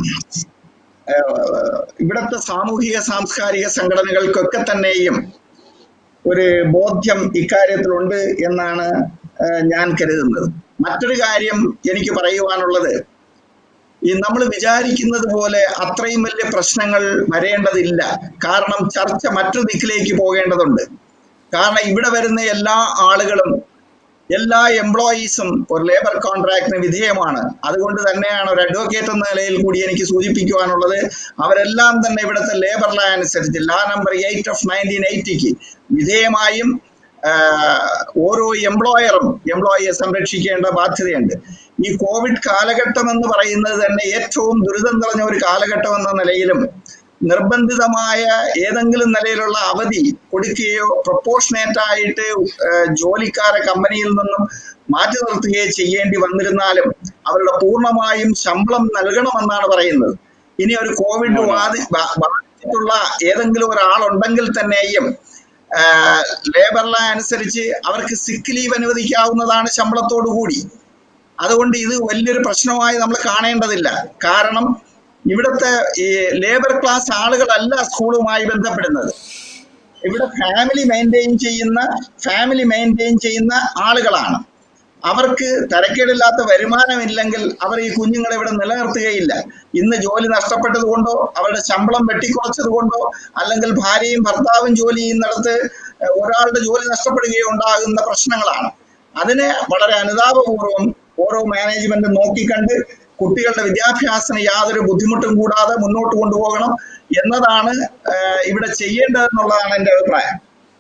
ആഹ് ഇവിടുത്തെ സാമൂഹിക സാംസ്കാരിക സംഘടനകൾക്കൊക്കെ തന്നെയും ഒരു ബോധ്യം ഇക്കാര്യത്തിലുണ്ട് എന്നാണ് ആഹ് ഞാൻ കരുതുന്നത് മറ്റൊരു കാര്യം എനിക്ക് പറയുവാനുള്ളത് ഈ നമ്മൾ വിചാരിക്കുന്നത് പോലെ അത്രയും വലിയ പ്രശ്നങ്ങൾ വരേണ്ടതില്ല കാരണം ചർച്ച മറ്റൊരു ദിക്കിലേക്ക് പോകേണ്ടതുണ്ട് കാരണം ഇവിടെ വരുന്ന എല്ലാ ആളുകളും എല്ലാ എംപ്ലോയീസും ഒരു ലേബർ കോൺട്രാക്ടിന് വിധേയമാണ് അതുകൊണ്ട് തന്നെയാണ് ഒരു അഡ്വക്കേറ്റ് എന്ന നിലയിൽ കൂടി എനിക്ക് സൂചിപ്പിക്കുവാനുള്ളത് അവരെല്ലാം തന്നെ ഇവിടുത്തെ ലേബർ ലാ അനുസരിച്ച് law number eight of nineteen എയ്റ്റിക്ക് വിധേയമായും ആഹ്, ഓരോ എംപ്ലോയറും എംപ്ലോയിയെ സംരക്ഷിക്കേണ്ട ബാധ്യതയുണ്ട് ഈ കോവിഡ് കാലഘട്ടം എന്ന് പറയുന്നത് തന്നെ ഏറ്റവും ദുരിതം നിറഞ്ഞ ഒരു കാലഘട്ടം എന്ന നിലയിലും നിർബന്ധിതമായ ഏതെങ്കിലും നിലയിലുള്ള അവധി കൊടുക്കുകയോ പ്രൊപ്പോർഷനേറ്റ് ആയിട്ട് ഏഹ്, ജോലിക്കാരെ കമ്പനിയിൽ നിന്നും മാറ്റി നിർത്തുകയോ ചെയ്യേണ്ടി വന്നിരുന്നാലും അവരുടെ പൂർണ്ണമായും ശമ്പളം നൽകണമെന്നാണ് പറയുന്നത് ഇനി ഒരു കോവിഡ് ബാധി ബാ- ബാധിച്ചിട്ടുള്ള ഏതെങ്കിലും ഒരാളുണ്ടെങ്കിൽ തന്നെയും ലേബർ ലാ അനുസരിച്ച് അവർക്ക് സിക്ക് ലീവ് അനുവദിക്കാവുന്നതാണ് ശമ്പളത്തോടു കൂടി അതുകൊണ്ട് ഇത് വലിയൊരു പ്രശ്നമായി നമ്മൾ കാണേണ്ടതില്ല കാരണം ഇവിടുത്തെ ഈ ലേബർ ക്ലാസ് ആളുകളല്ല സ്കൂളുമായി ബന്ധപ്പെടുന്നത് ഇവിടെ ഫാമിലി മെയിൻറ്റെയിൻ ചെയ്യുന്ന ഫാമിലി മെയിൻറ്റെയിൻ ചെയ്യുന്ന ആളുകളാണ് അവർക്ക് തരക്കേടില്ലാത്ത വരുമാനമില്ലെങ്കിൽ അവർ ഈ കുഞ്ഞുങ്ങളെ ഇവിടെ നിലനിർത്തുകയില്ല ഇന്ന് ജോലി നഷ്ടപ്പെട്ടത് കൊണ്ടോ അവരുടെ ശമ്പളം വെട്ടിക്കുറച്ചത് കൊണ്ടോ അല്ലെങ്കിൽ ഭാര്യയും ഭർത്താവും ജോലി ചെയ്യുന്നിടത്ത് ഏഹ്, ഒരാളുടെ ജോലി നഷ്ടപ്പെടുകയോ ഉണ്ടാകുന്ന പ്രശ്നങ്ങളാണ് അതിനെ വളരെ അനുതാപപൂർവ്വം ഓരോ മാനേജ്മെന്റ് നോക്കിക്കണ്ട് കുട്ടികളുടെ വിദ്യാഭ്യാസത്തിന് യാതൊരു ബുദ്ധിമുട്ടും കൂടാതെ മുന്നോട്ട് കൊണ്ടുപോകണം എന്നതാണ് ഏഹ്, ഇവിടെ ചെയ്യേണ്ടതെന്നുള്ളതാണ് എൻ്റെ അഭിപ്രായം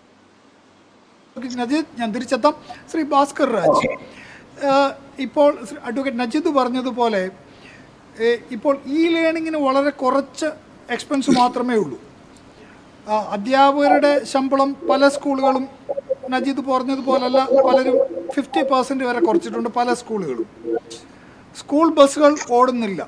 നജീദ് ഞാൻ തിരിച്ചെത്താം ശ്രീ ഭാസ്കർ രാജ് ഏഹ് ഇപ്പോൾ ശ്രീ അഡ്വക്കേറ്റ് നജീദ് പറഞ്ഞതുപോലെ ഏഹ് ഇപ്പോൾ ഈ ലേണിങ്ങിന് വളരെ കുറച്ച് എക്സ്പെൻസ് മാത്രമേ ഉള്ളൂ ആ, അധ്യാപകരുടെ ശമ്പളം പല സ്കൂളുകളും നജീദ് പറഞ്ഞതുപോലല്ല പലരും ഫിഫ്റ്റി പെർസെൻറ്റ് വരെ കുറച്ചിട്ടുണ്ട് പല സ്കൂളുകളും സ്കൂൾ ബസ്സുകൾ ഓടുന്നില്ല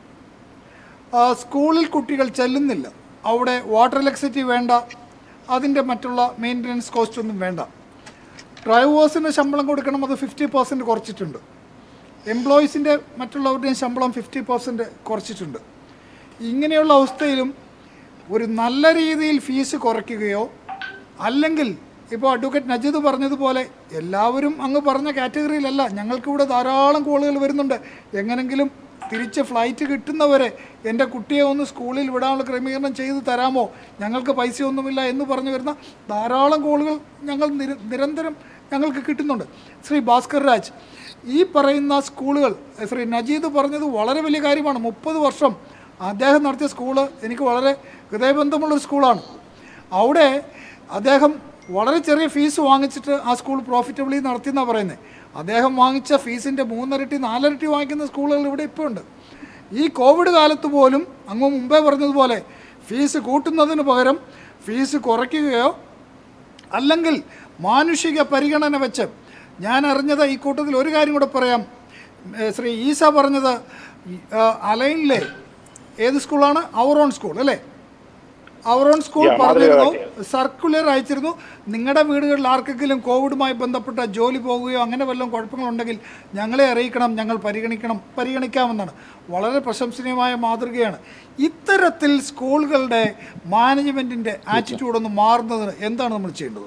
ആ, സ്കൂളിൽ കുട്ടികൾ ചെല്ലുന്നില്ല അവിടെ വാട്ടർ ഇലക്ട്രിസിറ്റി വേണ്ട അതിൻ്റെ മറ്റുള്ള മെയിൻ്റനൻസ് കോസ്റ്റ് ഒന്നും വേണ്ട ഡ്രൈവേഴ്സിന് ശമ്പളം കൊടുക്കണം അത് ഫിഫ്റ്റി പെർസെൻറ്റ് കുറച്ചിട്ടുണ്ട് എംപ്ലോയീസിൻ്റെ മറ്റുള്ളവരുടെയും ശമ്പളം ഫിഫ്റ്റി പെർസെൻറ്റ് കുറച്ചിട്ടുണ്ട് ഇങ്ങനെയുള്ള അവസ്ഥയിലും ഒരു നല്ല രീതിയിൽ ഫീസ് കുറയ്ക്കുകയോ അല്ലെങ്കിൽ ഇപ്പോൾ അഡ്വക്കേറ്റ് നജീദ് പറഞ്ഞതുപോലെ എല്ലാവരും അങ്ങ് പറഞ്ഞ കാറ്റഗറിയിലല്ല ഞങ്ങൾക്കിവിടെ ധാരാളം കോളുകൾ വരുന്നുണ്ട് എങ്ങനെങ്കിലും തിരിച്ച് ഫ്ലൈറ്റ് കിട്ടുന്നവരെ എൻ്റെ കുട്ടിയെ ഒന്ന് സ്കൂളിൽ വിടാനുള്ള ക്രമീകരണം ചെയ്തു തരാമോ ഞങ്ങൾക്ക് പൈസയൊന്നുമില്ല എന്ന് പറഞ്ഞു വരുന്ന ധാരാളം കോളുകൾ ഞങ്ങൾ നിര നിരന്തരം ഞങ്ങൾക്ക് കിട്ടുന്നുണ്ട് ശ്രീ ഭാസ്കർ രാജ് ഈ പറയുന്ന സ്കൂളുകൾ ശ്രീ നജീദ് പറഞ്ഞത് വളരെ വലിയ കാര്യമാണ് മുപ്പത് വർഷം അദ്ദേഹം നടത്തിയ സ്കൂള് എനിക്ക് വളരെ ഹൃദയബന്ധമുള്ളൊരു സ്കൂളാണ് അവിടെ അദ്ദേഹം വളരെ ചെറിയ ഫീസ് വാങ്ങിച്ചിട്ട് ആ സ്കൂൾ പ്രോഫിറ്റബിളി നടത്തിയെന്നാണ് പറയുന്നത് അദ്ദേഹം വാങ്ങിച്ച ഫീസിൻ്റെ മൂന്നരട്ടി നാലരട്ടി വാങ്ങിക്കുന്ന സ്കൂളുകൾ ഇവിടെ ഇപ്പോൾ ഉണ്ട് ഈ കോവിഡ് കാലത്ത് പോലും അങ്ങ് മുമ്പേ പറഞ്ഞതുപോലെ ഫീസ് കൂട്ടുന്നതിന് പകരം ഫീസ് കുറയ്ക്കുകയോ അല്ലെങ്കിൽ മാനുഷിക പരിഗണന വെച്ച് ഞാൻ അറിഞ്ഞത് ഈ കൂട്ടത്തിൽ ഒരു കാര്യം കൂടെ പറയാം ഏ, ശ്രീ ഈസ പറഞ്ഞത് ആ, അലൈനിലെ ഏത് സ്കൂളാണ് അവറോൺ സ്കൂൾ അല്ലേ അവറോൺ സ്കൂൾ Yeah, പറഞ്ഞിരുന്നു മാതൃക സർക്കുലർ അയച്ചിരുന്നു നിങ്ങളുടെ വീടുകളിൽ ആർക്കെങ്കിലും കോവിഡുമായി ബന്ധപ്പെട്ട ജോലി പോകുകയോ അങ്ങനെ വല്ലതും കുഴപ്പങ്ങളുണ്ടെങ്കിൽ ഞങ്ങളെ അറിയിക്കണം ഞങ്ങൾ പരിഗണിക്കണം പരിഗണിക്കാമെന്നാണ് വളരെ പ്രശംസനീയമായ മാതൃകയാണ് ഇത്തരത്തിൽ സ്കൂളുകളുടെ മാനേജ്മെൻറ്റിൻ്റെ ആറ്റിറ്റ്യൂഡ് ഒന്ന് മാറുന്നതിന് എന്താണ് നമ്മൾ ചെയ്യേണ്ടത്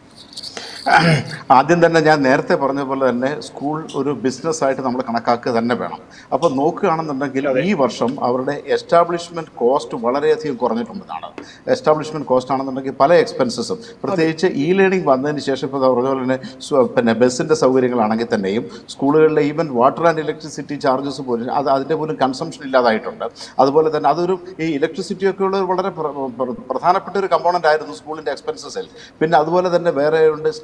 ആദ്യം തന്നെ ഞാൻ നേരത്തെ പറഞ്ഞ പോലെ തന്നെ സ്കൂൾ ഒരു ബിസിനസ് ആയിട്ട് നമ്മൾ കണക്കാക്കുക തന്നെ വേണം അപ്പോൾ നോക്കുകയാണെന്നുണ്ടെങ്കിൽ ഈ വർഷം അവരുടെ എസ്റ്റാബ്ലിഷ്മെന്റ് കോസ്റ്റ് വളരെയധികം കുറഞ്ഞിട്ടുണ്ടെന്നാണ് എസ്റ്റാബ്ലിഷ്മെന്റ് കോസ്റ്റ് ആണെന്നുണ്ടെങ്കിൽ പല എക്സ്പെൻസസും പ്രത്യേകിച്ച് ഇ ലേണിംഗ് വന്നതിന് ശേഷം ഇപ്പോൾ പറഞ്ഞ പോലെ തന്നെ സ്വ- പിന്നെ ബസ്സിൻ്റെ സൗകര്യങ്ങളാണെങ്കിൽ തന്നെയും സ്കൂളുകളിലെ even water and electricity charges പോലും അത് അതിൻ്റെ പോലും കൺസംഷൻ ഇല്ലാതായിട്ടുണ്ട് അതുപോലെ തന്നെ അതൊരു ഈ ഇലക്ട്രിസിറ്റി ഒക്കെ ഉള്ള വളരെ പ്ര- പ്ര- പ്രധാനപ്പെട്ട ഒരു കമ്പോണൻ്റ് ആയിരുന്നു സ്കൂളിൻ്റെ എക്സ്പെൻസസിൽ പിന്നെ അതുപോലെ തന്നെ വേറെ ഉണ്ട്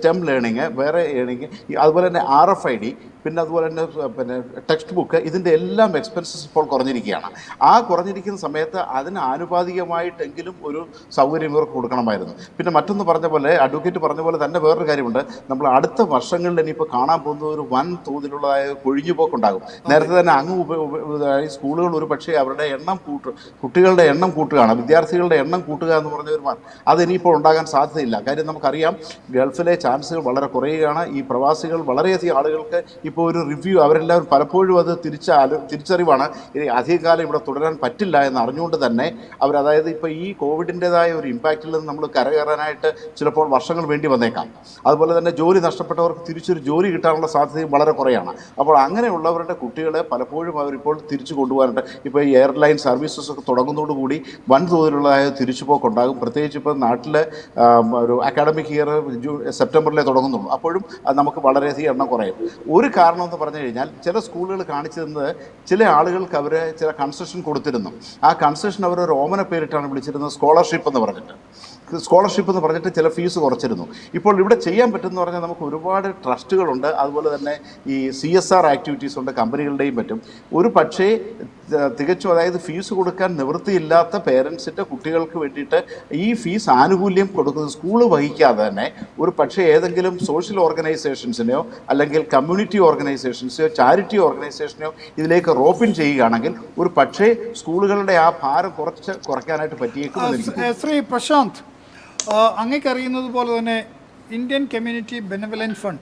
സ്റ്റെം ലേണിങ് വേറെ ഏണിങ് അതുപോലെ തന്നെ ആർ എഫ് ഐ ഡി പിന്നെ അതുപോലെ തന്നെ ഏഹ്, പിന്നെ ടെക്സ്റ്റ് ബുക്ക് ഇതിൻ്റെ എല്ലാം എക്സ്പെൻസസ് ഇപ്പോൾ കുറഞ്ഞിരിക്കുകയാണ് ആ കുറഞ്ഞിരിക്കുന്ന സമയത്ത് അതിന് ആനുപാതികമായിട്ടെങ്കിലും ഒരു സൗകര്യം ഇവർക്ക് കൊടുക്കണമായിരുന്നു പിന്നെ മറ്റൊന്ന് പറഞ്ഞ പോലെ അഡ്വക്കേറ്റ് പറഞ്ഞ പോലെ തന്നെ വേറൊരു കാര്യമുണ്ട് നമ്മൾ അടുത്ത വർഷങ്ങളിൽ ഇനിയിപ്പോൾ കാണാൻ പോകുന്ന ഒരു വൻ തോതിലുള്ളതായ കൊഴിഞ്ഞുപോക്കുണ്ടാകും നേരത്തെ തന്നെ അങ്ങ് ഉപ- ഉപ- ഈ സ്കൂളുകൾ ഒരു പക്ഷേ അവരുടെ എണ്ണം കൂട്ടു കുട്ടികളുടെ എണ്ണം കൂട്ടുകയാണ് വിദ്യാർത്ഥികളുടെ എണ്ണം കൂട്ടുക എന്ന് പറഞ്ഞ ഒരു മാ- അത് ഇനിയിപ്പോൾ ഉണ്ടാകാൻ സാധ്യതയില്ല കാര്യം നമുക്കറിയാം ഗൾഫിലെ ചാൻസുകൾ വളരെ കുറയുകയാണ് ഈ പ്രവാസികൾ വളരെയധികം ആളുകൾക്ക് ഇപ്പോൾ ഒരു റിവ്യൂ അവരെല്ലാവരും പലപ്പോഴും അത് തിരിച്ച ആലോ- തിരിച്ചറിവാണ് ഇനി അധികകാലം ഇവിടെ തുടരാൻ പറ്റില്ല എന്ന് അറിഞ്ഞുകൊണ്ട് തന്നെ അവർ അതായത് ഇപ്പോൾ ഈ കോവിഡിൻ്റെതായ ഒരു ഇമ്പാക്റ്റിൽ നിന്ന് നമ്മൾ കരകയറാനായിട്ട് ചിലപ്പോൾ വർഷങ്ങൾ വേണ്ടി വന്നേക്കാം അതുപോലെ തന്നെ ജോലി നഷ്ടപ്പെട്ടവർക്ക് തിരിച്ചൊരു ജോലി കിട്ടാനുള്ള സാധ്യതയും വളരെ കുറയാണ് അപ്പോൾ അങ്ങനെയുള്ളവരുടെ കുട്ടികളെ പലപ്പോഴും അവരിപ്പോൾ തിരിച്ചു കൊണ്ടുപോകാനുണ്ട് ഇപ്പോൾ ഈ എയർലൈൻ സർവീസസ് ഒക്കെ തുടങ്ങുന്നതോടുകൂടി വൻതോതിലുള്ളതായ തിരിച്ചുപോക്കുണ്ടാകും പ്രത്യേകിച്ച് ഇപ്പോൾ നാട്ടിൽ ഒരു അക്കാഡമിക് ഇയർ ജൂൺ സെപ്റ്റംബറിലേ തുടങ്ങുന്നുള്ളൂ അപ്പോഴും അത് നമുക്ക് വളരെയധികം എണ്ണം കുറയും ഒരു കാരണം എന്ന് പറഞ്ഞു കഴിഞ്ഞാൽ ചില സ്കൂളുകൾ കാണിച്ചു തന്നത് ചില ആളുകൾക്ക് അവർ ചില കൺസെഷൻ കൊടുത്തിരുന്നു ആ കൺസെഷൻ അവർ ഒരു ഓമന പേരിട്ടാണ് വിളിച്ചിരുന്നത് സ്കോളർഷിപ്പ് എന്ന് പറഞ്ഞിട്ട് സ്കോളർഷിപ്പ് എന്ന് പറഞ്ഞിട്ട് ചില ഫീസ് കുറച്ചിരുന്നു ഇപ്പോൾ ഇവിടെ ചെയ്യാൻ പറ്റുമെന്ന് പറഞ്ഞാൽ നമുക്ക് ഒരുപാട് ട്രസ്റ്റുകളുണ്ട് അതുപോലെ തന്നെ ഈ സി എസ് ആർ ആക്ടിവിറ്റീസ് ഉണ്ട് കമ്പനികളുടെയും പറ്റും ഒരു പക്ഷേ ത- തികച്ചും അതായത് ഫീസ് കൊടുക്കാൻ നിവൃത്തിയില്ലാത്ത പേരൻസിൻ്റെ കുട്ടികൾക്ക് വേണ്ടിയിട്ട് ഈ ഫീസ് ആനുകൂല്യം കൊടുക്കുന്നത് സ്കൂൾ വഹിക്കാതെ തന്നെ ഒരു പക്ഷേ ഏതെങ്കിലും സോഷ്യൽ ഓർഗനൈസേഷൻസിനെയോ അല്ലെങ്കിൽ കമ്മ്യൂണിറ്റി ഓർഗനൈസേഷൻസിനെയോ ചാരിറ്റി ഓർഗനൈസേഷനെയോ ഇതിലേക്ക് റോപ്പിൻ ചെയ്യുകയാണെങ്കിൽ ഒരു പക്ഷേ സ്കൂളുകളുടെ ആ ഭാരം കുറച്ച് കുറയ്ക്കാനായിട്ട് പറ്റിയേക്കുമെന്ന് എനിക്ക് ഏ, ശ്രീ പ്രശാന്ത് ആ, അങ്ങേക്കറിയുന്നത് പോലെ തന്നെ Indian community benevolent fund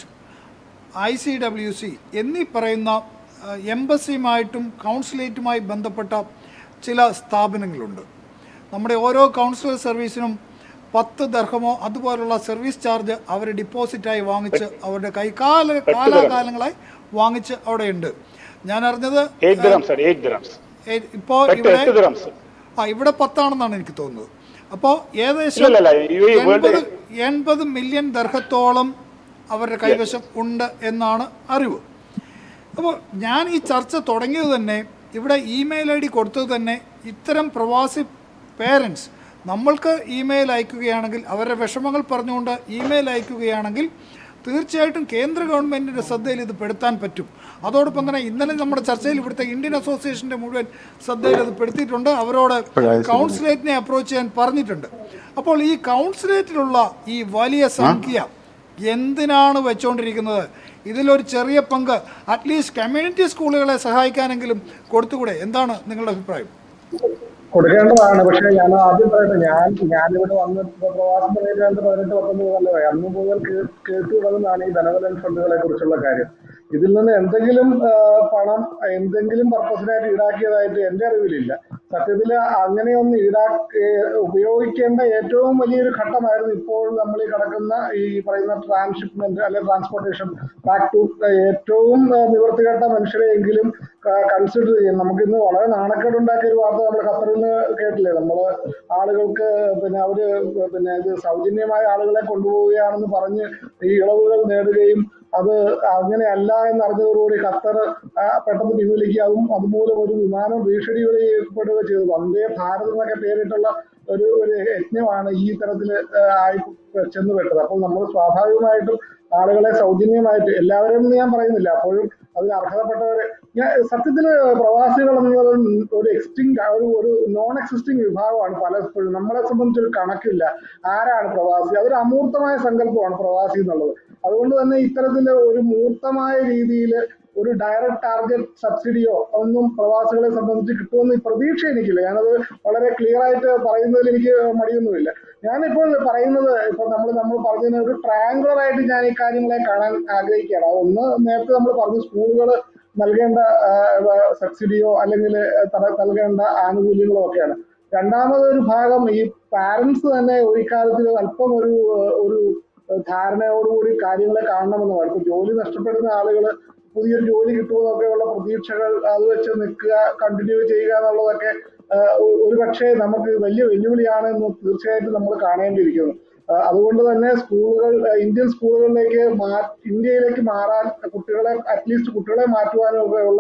I C W C എന്നീ പറയുന്ന ആ, എംബസിയുമായിട്ടും കൗൺസിലേറ്റുമായി ബന്ധപ്പെട്ട ചില സ്ഥാപനങ്ങളുണ്ട് നമ്മുടെ ഓരോ കൗൺസിലർ സർവീസിനും പത്ത് ദർഹമോ അതുപോലുള്ള സർവീസ് ചാർജ് അവർ ഡിപ്പോസിറ്റായി വാങ്ങിച്ച് അവരുടെ കൈകാല കാലാകാലങ്ങളായി വാങ്ങിച്ച് അവിടെയുണ്ട് ഞാൻ അറിഞ്ഞത് എയ്റ്റ് ദിറംസ് ആണ് എയ്റ്റ് ദിറംസ് ഏ- ഇപ്പോൾ എട്ട് ഇവിടെ എട്ട് ദിറംസ് ആ ഇവിടെ പത്താണെന്നാണ് എനിക്ക് തോന്നുന്നത് അപ്പോൾ ഏകദേശം ഇല്ലല്ല യു എ വേൾഡ് എൺപത് എൺപത് മില്യൺ ദർഹത്തോളം അവരുടെ കൈവശം ഉണ്ട് എന്നാണ് അറിവ് അപ്പോൾ ഞാൻ ഈ ചർച്ച തുടങ്ങിയത് തന്നെ ഇവിടെ ഇമെയിൽ ഐ ഡി കൊടുത്തത് തന്നെ ഇത്തരം പ്രവാസി പേരൻസ് നമ്മൾക്ക് ഇമെയിൽ അയക്കുകയാണെങ്കിൽ അവരുടെ വിഷമങ്ങൾ പറഞ്ഞുകൊണ്ട് ഇമെയിൽ അയക്കുകയാണെങ്കിൽ തീർച്ചയായിട്ടും കേന്ദ്ര ഗവൺമെൻറ്റിൻ്റെ ശ്രദ്ധയിൽ ഇത് പെടുത്താൻ പറ്റും അതോടൊപ്പം തന്നെ ഇന്നലെ നമ്മുടെ ചർച്ചയിൽ ഇവിടുത്തെ ഇന്ത്യൻ അസോസിയേഷൻ്റെ മുഴുവൻ ശ്രദ്ധയിൽ ഇത് പെടുത്തിയിട്ടുണ്ട് അവരോട് കൗൺസിലേറ്റിനെ അപ്രോച്ച് ചെയ്യാൻ പറഞ്ഞിട്ടുണ്ട് അപ്പോൾ ഈ കൗൺസിലേറ്റിലുള്ള ഈ വലിയ സംഖ്യ എന്തിനാണ് വെച്ചുകൊണ്ടിരിക്കുന്നത് ഇതിലൊരു ചെറിയ പങ്ക് അറ്റ്ലീസ്റ്റ് കമ്മ്യൂണിറ്റി സ്കൂളുകളെ സഹായിക്കാനെങ്കിലും കൊടുത്തുകൂടെ എന്താണ് നിങ്ങളുടെ അഭിപ്രായം കൊടുക്കേണ്ടതാണ് പക്ഷെ ഞാൻ ആദ്യം പറയട്ടെ ഞാൻ ഞാനിവിടെ വന്ന് ഇപ്പൊ പ്രവാസം തുടങ്ങിയിട്ട് രണ്ട് പതിനെട്ട് പത്തൊമ്പത് കൊല്ലമായി അന്ന് മുതൽ കേ- കേട്ടു തുടങ്ങുന്നതാണ് ഈ ബെനവലൻസ് ഫണ്ടുകളെ കുറിച്ചുള്ള കാര്യം ഇതിൽ നിന്ന് എന്തെങ്കിലും ആ, പണം എന്തെങ്കിലും പർപ്പസിനായിട്ട് ഈടാക്കിയതായിട്ട് എന്റെ അറിവിലില്ല സത്യത്തിൽ അങ്ങനെയൊന്ന് ഈടാക്കി ഉപയോഗിക്കേണ്ട ഏറ്റവും വലിയൊരു ഘട്ടമായിരുന്നു ഇപ്പോൾ നമ്മൾ ഈ കിടക്കുന്ന ഈ പറയുന്ന ട്രാൻസ്ഷിപ്മെന്റ് അല്ലെ ട്രാൻസ്പോർട്ടേഷൻ ബാക്ക് ടു ഏറ്റവും ആ, നിവൃത്തികെട്ട മനുഷ്യരെയെങ്കിലും കൺസിഡർ ചെയ്യും നമുക്കിന്ന് വളരെ നാണക്കേടുണ്ടാക്കിയ ഒരു വാർത്ത നമ്മൾ ഖത്തറിൽ നിന്ന് കേട്ടില്ലേ നമ്മൾ ആളുകൾക്ക് പിന്നെ അവര് പിന്നെ ഇത് സൗജന്യമായ ആളുകളെ കൊണ്ടുപോവുകയാണെന്ന് പറഞ്ഞ് ഈ ഇളവുകൾ നേടുകയും അത് അങ്ങനെയല്ല എന്നറിഞ്ഞതോടുകൂടി ഖത്തർ ആ, പെട്ടെന്ന് പിൻവലിക്കുകയും അതുമൂലം ഒരു വിമാനം ഭീഷണികൾ ചെയ്യപ്പെടുക ചെയ്തു വന്ദേ ഭാരത് എന്നൊക്കെ പേരിട്ടുള്ള ഒരു ഒരു യജ്ഞമാണ് ഈ തരത്തിൽ ആയി ചെന്ന് പെട്ടത് അപ്പോൾ നമ്മൾ സ്വാഭാവികമായിട്ടും ആളുകളെ സൗജന്യമായിട്ട് എല്ലാവരെയും ഞാൻ പറയുന്നില്ല അപ്പോഴും അതിന് അർഹതപ്പെട്ടവരെ ഞാൻ സത്യത്തിൽ പ്രവാസികൾ എന്നത് ഒരു എക്സ്റ്റിങ് ഒരു ഒരു നോൺ എക്സിസ്റ്റിംഗ് വിഭാഗമാണ് പലപ്പോഴും നമ്മളെ സംബന്ധിച്ച് ഒരു കണക്കില്ല ആരാണ് പ്രവാസി അതൊരു അമൂർത്തമായ സങ്കല്പമാണ് പ്രവാസി എന്നുള്ളത് അതുകൊണ്ട് തന്നെ ഇത്തരത്തിൽ ഒരു മൂർത്തമായ രീതിയിൽ ഒരു ഡയറക്റ്റ് ടാർഗറ്റ് സബ്സിഡിയോ ഒന്നും പ്രവാസികളെ സംബന്ധിച്ച് കിട്ടുമെന്ന് പ്രതീക്ഷ എനിക്കില്ല ഞാനത് വളരെ ക്ലിയർ ആയിട്ട് പറയുന്നതിൽ എനിക്ക് മടിയൊന്നുമില്ല ഞാനിപ്പോൾ പറയുന്നത് ഇപ്പൊ നമ്മൾ നമ്മൾ പറഞ്ഞതിന് ഒരു ട്രയാങ്കുലർ ആയിട്ട് ഞാൻ ഈ കാര്യങ്ങളെ കാണാൻ ആഗ്രഹിക്കുകയാണ് ഒന്ന് നേരത്തെ നമ്മൾ പറഞ്ഞു സ്കൂളുകൾ നൽകേണ്ട സബ്സിഡിയോ അല്ലെങ്കിൽ നൽകേണ്ട ആനുകൂല്യങ്ങളോ ഒക്കെയാണ് രണ്ടാമത് ഒരു ഭാഗം ഈ പാരന്റ്സ് തന്നെ ഒരു കാലത്തിൽ അല്പം ഒരു ആ, ഒരു ധാരണയോടുകൂടി കാര്യങ്ങളെ കാണണമെന്നുമാണ് ഇപ്പൊ ജോലി നഷ്ടപ്പെടുന്ന ആളുകൾ പുതിയൊരു ജോലി കിട്ടുമെന്നൊക്കെയുള്ള പ്രതീക്ഷകൾ അത് വെച്ച് നിൽക്കുക കണ്ടിന്യൂ ചെയ്യുക എന്നുള്ളതൊക്കെ ആ, ഒ- ഒരു പക്ഷേ നമുക്ക് വലിയ വെല്ലുവിളിയാണ് എന്ന് തീർച്ചയായിട്ടും നമ്മൾ കാണേണ്ടിയിരിക്കുന്നു ആ, അതുകൊണ്ട് തന്നെ സ്കൂളുകൾ ആ, ഇന്ത്യൻ സ്കൂളുകളിലേക്ക് മാ ഇന്ത്യയിലേക്ക് മാറാൻ കുട്ടികളെ അറ്റ്ലീസ്റ്റ് കുട്ടികളെ മാറ്റുവാനും ഒക്കെയുള്ള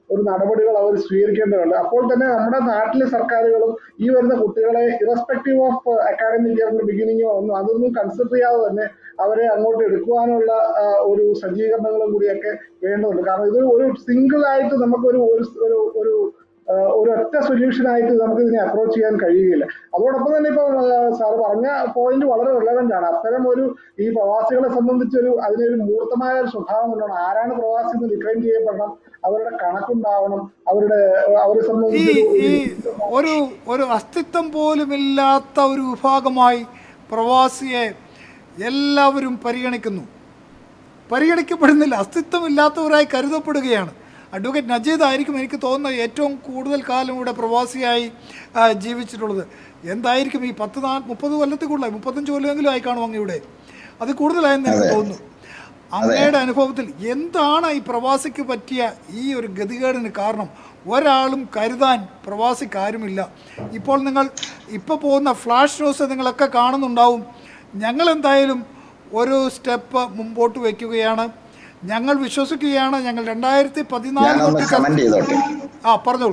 ഒരു നടപടികൾ അവർ സ്വീകരിക്കേണ്ടതുണ്ട് അപ്പോൾ തന്നെ നമ്മുടെ നാട്ടിലെ സർക്കാരുകളും ഈ വരുന്ന കുട്ടികളെ ഇറസ്പെക്റ്റീവ് ഓഫ് അക്കാഡമിക് ഇയറിന്റെ ബിഗിനിങ്ങോ ഒന്നും അതൊന്നും കൺസിഡർ ചെയ്യാതെ തന്നെ അവരെ അങ്ങോട്ട് എടുക്കുവാനുള്ള ആ, ഒരു സജ്ജീകരണങ്ങളും കൂടിയൊക്കെ വേണ്ടതുണ്ട് കാരണം ഇത് ഒരു സിംഗിൾ ആയിട്ട് നമുക്കൊരു ഒരു ഒരു ഒരു ആ, ഒരു ഒറ്റ സൊല്യൂഷൻ ആയിട്ട് നമുക്ക് ഇതിനെ അപ്രോച്ച് ചെയ്യാൻ കഴിയുകയില്ല അതോടൊപ്പം തന്നെ ഇപ്പൊ സാർ പറഞ്ഞ പോയിന്റ് വളരെ റിലവന്റ് ആണ് അത്തരം ഒരു ഈ പ്രവാസികളെ സംബന്ധിച്ചൊരു അതിനൊരു മൂർത്തമായ ഒരു സ്വഭാവം ഉണ്ടാവണം ആരാണ് പ്രവാസി എന്ന് ഡിഫൈൻ ചെയ്യപ്പെടണം അവരുടെ കണക്കുണ്ടാവണം അവരുടെ അവരെ ഈ സംബന്ധിച്ച് ഈ ഒരു ഒരു അസ്തിത്വം പോലുമില്ലാത്ത ഒരു വിഭാഗമായി പ്രവാസിയെ എല്ലാവരും പരിഗണിക്കുന്നു പരിഗണിക്കപ്പെടുന്നില്ല അസ്തിത്വമില്ലാത്തവരായി കരുതപ്പെടുകയാണ് അഡ്വക്കേറ്റ് നജീദ് ആയിരിക്കും എനിക്ക് തോന്നുന്നത് ഏറ്റവും കൂടുതൽ കാലം ഇവിടെ പ്രവാസിയായി ആ, ജീവിച്ചിട്ടുള്ളത് എന്തായിരിക്കും ഈ പത്ത് നാ മുപ്പത് കൊല്ലത്തിൽ കൂടുതലായി മുപ്പത്തഞ്ച് കൊല്ലമെങ്കിലും ആയി കാണും അങ്ങയുടെ അത് കൂടുതലായെന്ന് എനിക്ക് തോന്നുന്നു അങ്ങയുടെ അനുഭവത്തിൽ എന്താണ് ഈ പ്രവാസിക്ക് പറ്റിയ ഈ ഒരു ഗതികേടിന് കാരണം ഒരാളും കരുതാൻ പ്രവാസിക്ക് ആരുമില്ല ഇപ്പോൾ നിങ്ങൾ ഇപ്പോൾ പോകുന്ന ഫ്ലാഷ് ന്യൂസ് നിങ്ങളൊക്കെ കാണുന്നുണ്ടാവും ഞങ്ങൾ എന്തായാലും ഒരു സ്റ്റെപ്പ് മുമ്പോട്ട് വയ്ക്കുകയാണ് ഞങ്ങൾ വിശ്വസിക്കുകയാണ് ഞങ്ങൾ രണ്ടായിരത്തി പതിനാല് ഞാനൊന്ന് തൊട്ട് കമന്റ് ചെയ്തോട്ടെ ആ പറഞ്ഞോളൂ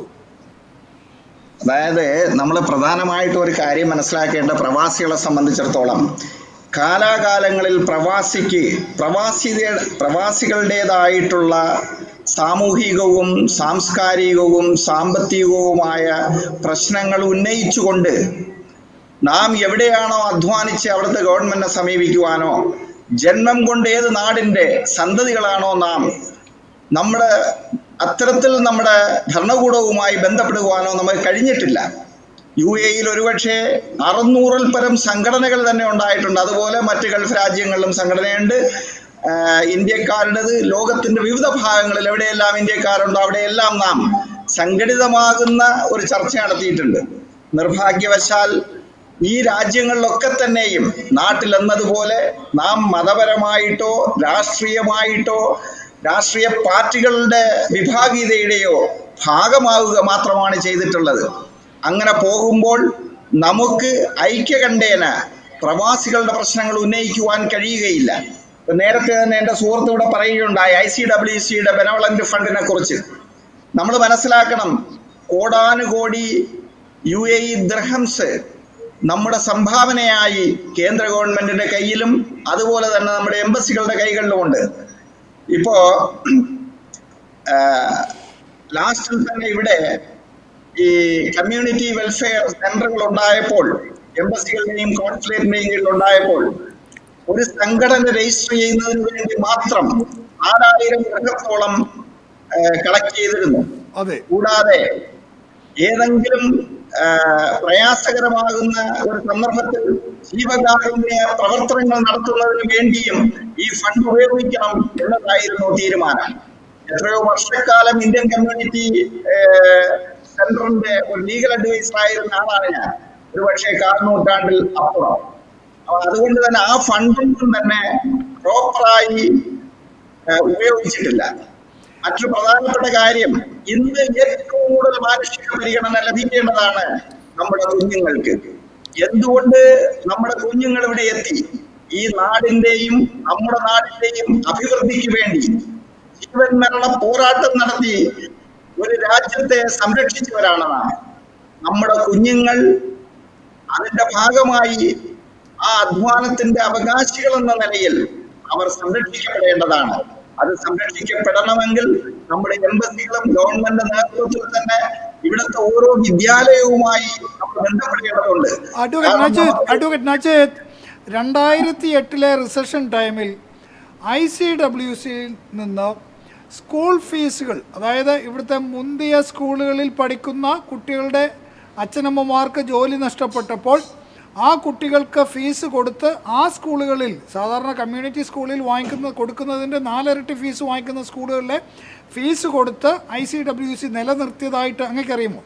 അതായത് നമ്മൾ പ്രധാനമായിട്ട് ഒരു കാര്യം മനസ്സിലാക്കേണ്ട പ്രവാസികളെ സംബന്ധിച്ചിടത്തോളം കാലാകാലങ്ങളിൽ പ്രവാസിക്ക് പ്രവാസി പ്രവാസികളുടേതായിട്ടുള്ള സാമൂഹികവും സാംസ്കാരികവും സാമ്പത്തികവുമായ പ്രശ്നങ്ങൾ ഉന്നയിച്ചുകൊണ്ട് നാം എവിടെയാണോ അധ്വാനിച്ച് അവിടുത്തെ ഗവൺമെന്റിനെ സമീപിക്കുവാനോ ജന്മം കൊണ്ട് ഏത് നാടിന്റെ സന്തതികളാണോ നാം നമ്മുടെ അത്തരത്തിൽ നമ്മുടെ ഭരണകൂടവുമായി ബന്ധപ്പെടുവാനോ നമുക്ക് കഴിഞ്ഞിട്ടില്ല യു എയിൽ ഒരുപക്ഷെ അറുന്നൂറിൽ പരം സംഘടനകൾ തന്നെ ഉണ്ടായിട്ടുണ്ട് അതുപോലെ മറ്റ് ഗൾഫ് രാജ്യങ്ങളിലും സംഘടനയുണ്ട് ആഹ് ഇന്ത്യക്കാരുടേത് ലോകത്തിന്റെ വിവിധ ഭാഗങ്ങളിൽ എവിടെയെല്ലാം ഇന്ത്യക്കാരുണ്ടോ അവിടെയെല്ലാം നാം സംഘടിതമാകുന്ന ഒരു ചർച്ച നടത്തിയിട്ടുണ്ട് നിർഭാഗ്യവശാൽ ഈ രാജ്യങ്ങളിലൊക്കെ തന്നെയും നാട്ടിൽ എന്നതുപോലെ നാം മതപരമായിട്ടോ രാഷ്ട്രീയമായിട്ടോ രാഷ്ട്രീയ പാർട്ടികളുടെ വിഭാഗീയതയുടെയോ ഭാഗമാവുക മാത്രമാണ് ചെയ്തിട്ടുള്ളത് അങ്ങനെ പോകുമ്പോൾ നമുക്ക് ഐക്യകണ്ഠേന പ്രവാസികളുടെ പ്രശ്നങ്ങൾ ഉന്നയിക്കുവാൻ കഴിയുകയില്ല ഇപ്പൊ നേരത്തെ തന്നെ എൻ്റെ സുഹൃത്ത് ഇവിടെ പറയുകയുണ്ടായി ഐ സി ഡബ്ല്യു സിയുടെ ബെനവളന്റ് ഫണ്ടിനെ കുറിച്ച് നമ്മൾ മനസ്സിലാക്കണം കോടാനുകോടി യു എ ഇ ദ്രഹംസ് നമ്മുടെ സംഭാവനയായി കേന്ദ്ര ഗവൺമെന്റിന്റെ കയ്യിലും അതുപോലെ തന്നെ നമ്മുടെ എംബസികളുടെ കൈകളിലുമുണ്ട് ഇപ്പോ ലാസ്റ്റിൽ തന്നെ ഇവിടെ ഈ കമ്മ്യൂണിറ്റി വെൽഫെയർ സെന്ററുകൾ ഉണ്ടായപ്പോൾ എംബസികളുടെയും കോൺസുലേറ്റിന്റെയും കീഴിൽ ഉണ്ടായപ്പോൾ ഒരു സംഘടന രജിസ്റ്റർ ചെയ്യുന്നതിന് വേണ്ടി മാത്രം നാലായിരം ഗൃഹത്തോളം കളക്ട് ചെയ്തിരുന്നു അതെ കൂടാതെ ഏതെങ്കിലും ആ, പ്രയാസകരമാകുന്ന ഒരു സന്ദർഭത്തിൽ ജീവകാരുണ്യ പ്രവർത്തനങ്ങൾ നടത്തുന്നതിന് വേണ്ടിയും ഈ ഫണ്ട് ഉപയോഗിക്കണം എന്നതായിരുന്നു തീരുമാനം എത്രയോ വർഷക്കാലം ഇന്ത്യൻ കമ്മ്യൂണിറ്റി സെന്ററിന്റെ ഒരു ലീഗൽ അഡ്വൈസർ ആയിരുന്ന ആളാണ് ഞാൻ ഒരു പക്ഷേ കാൽ നൂറ്റാണ്ടിൽ അപ്പുറം അപ്പൊ അതുകൊണ്ട് തന്നെ ആ ഫണ്ടൊന്നും തന്നെ പ്രോപ്പറായി ഏഹ് ഉപയോഗിച്ചിട്ടില്ല മറ്റൊരു പ്രധാനപ്പെട്ട കാര്യം ഇന്ന് ഏറ്റവും കൂടുതൽ മാനുഷിക പരിഗണന ലഭിക്കേണ്ടതാണ് നമ്മുടെ കുഞ്ഞുങ്ങൾക്ക് എന്തുകൊണ്ട് നമ്മുടെ കുഞ്ഞുങ്ങൾ ഇവിടെ എത്തി ഈ നാടിന്റെയും നമ്മുടെ നാടിന്റെയും അഭിവൃദ്ധിക്ക് വേണ്ടി ജീവൻ മരണ പോരാട്ടം നടത്തി ഒരു രാജ്യത്തെ സംരക്ഷിച്ചവരാണ് നാം നമ്മുടെ കുഞ്ഞുങ്ങൾ അതിന്റെ ഭാഗമായി ആ അധ്വാനത്തിന്റെ അവകാശികൾ എന്ന നിലയിൽ അവർ സംരക്ഷിക്കപ്പെടേണ്ടതാണ് അത് സംരക്ഷിക്കപ്പെടണമെങ്കിൽ നമ്മുടെ എംബസികളും ഗവൺമെന്റ് നേതൃത്വത്തിൽ തന്നെ ഇവിടുത്തെ ഓരോ വിദ്യാലയവുമായി നമ്മൾ ബന്ധപ്പെടേണ്ടതുണ്ട് അഡ്വക്കേറ്റ് കാരണം നജീദ് നമുക്ക് അഡ്വക്കേറ്റ് നജീദ് രണ്ടായിരത്തി എട്ടിലെ റിസഷൻ ടൈമിൽ ഐ സി ഡബ്ല്യു സിയിൽ നിന്ന് സ്കൂൾ ഫീസുകൾ അതായത് ഇവിടുത്തെ മുന്തിയ സ്കൂളുകളിൽ പഠിക്കുന്ന കുട്ടികളുടെ അച്ഛനമ്മമാർക്ക് ജോലി നഷ്ടപ്പെട്ടപ്പോൾ ആ കുട്ടികൾക്ക് ഫീസ് കൊടുത്ത് ആ സ്കൂളുകളിൽ സാധാരണ കമ്മ്യൂണിറ്റി സ്കൂളിൽ വാങ്ങിക്കുന്ന കൊടുക്കുന്നതിൻ്റെ നാലിരട്ടി ഫീസ് വാങ്ങിക്കുന്ന സ്കൂളുകളിലെ ഫീസ് കൊടുത്ത് ഐ സി ഡബ്ല്യു സി നിലനിർത്തിയതായിട്ട് അങ്ങേക്കറിയുമോ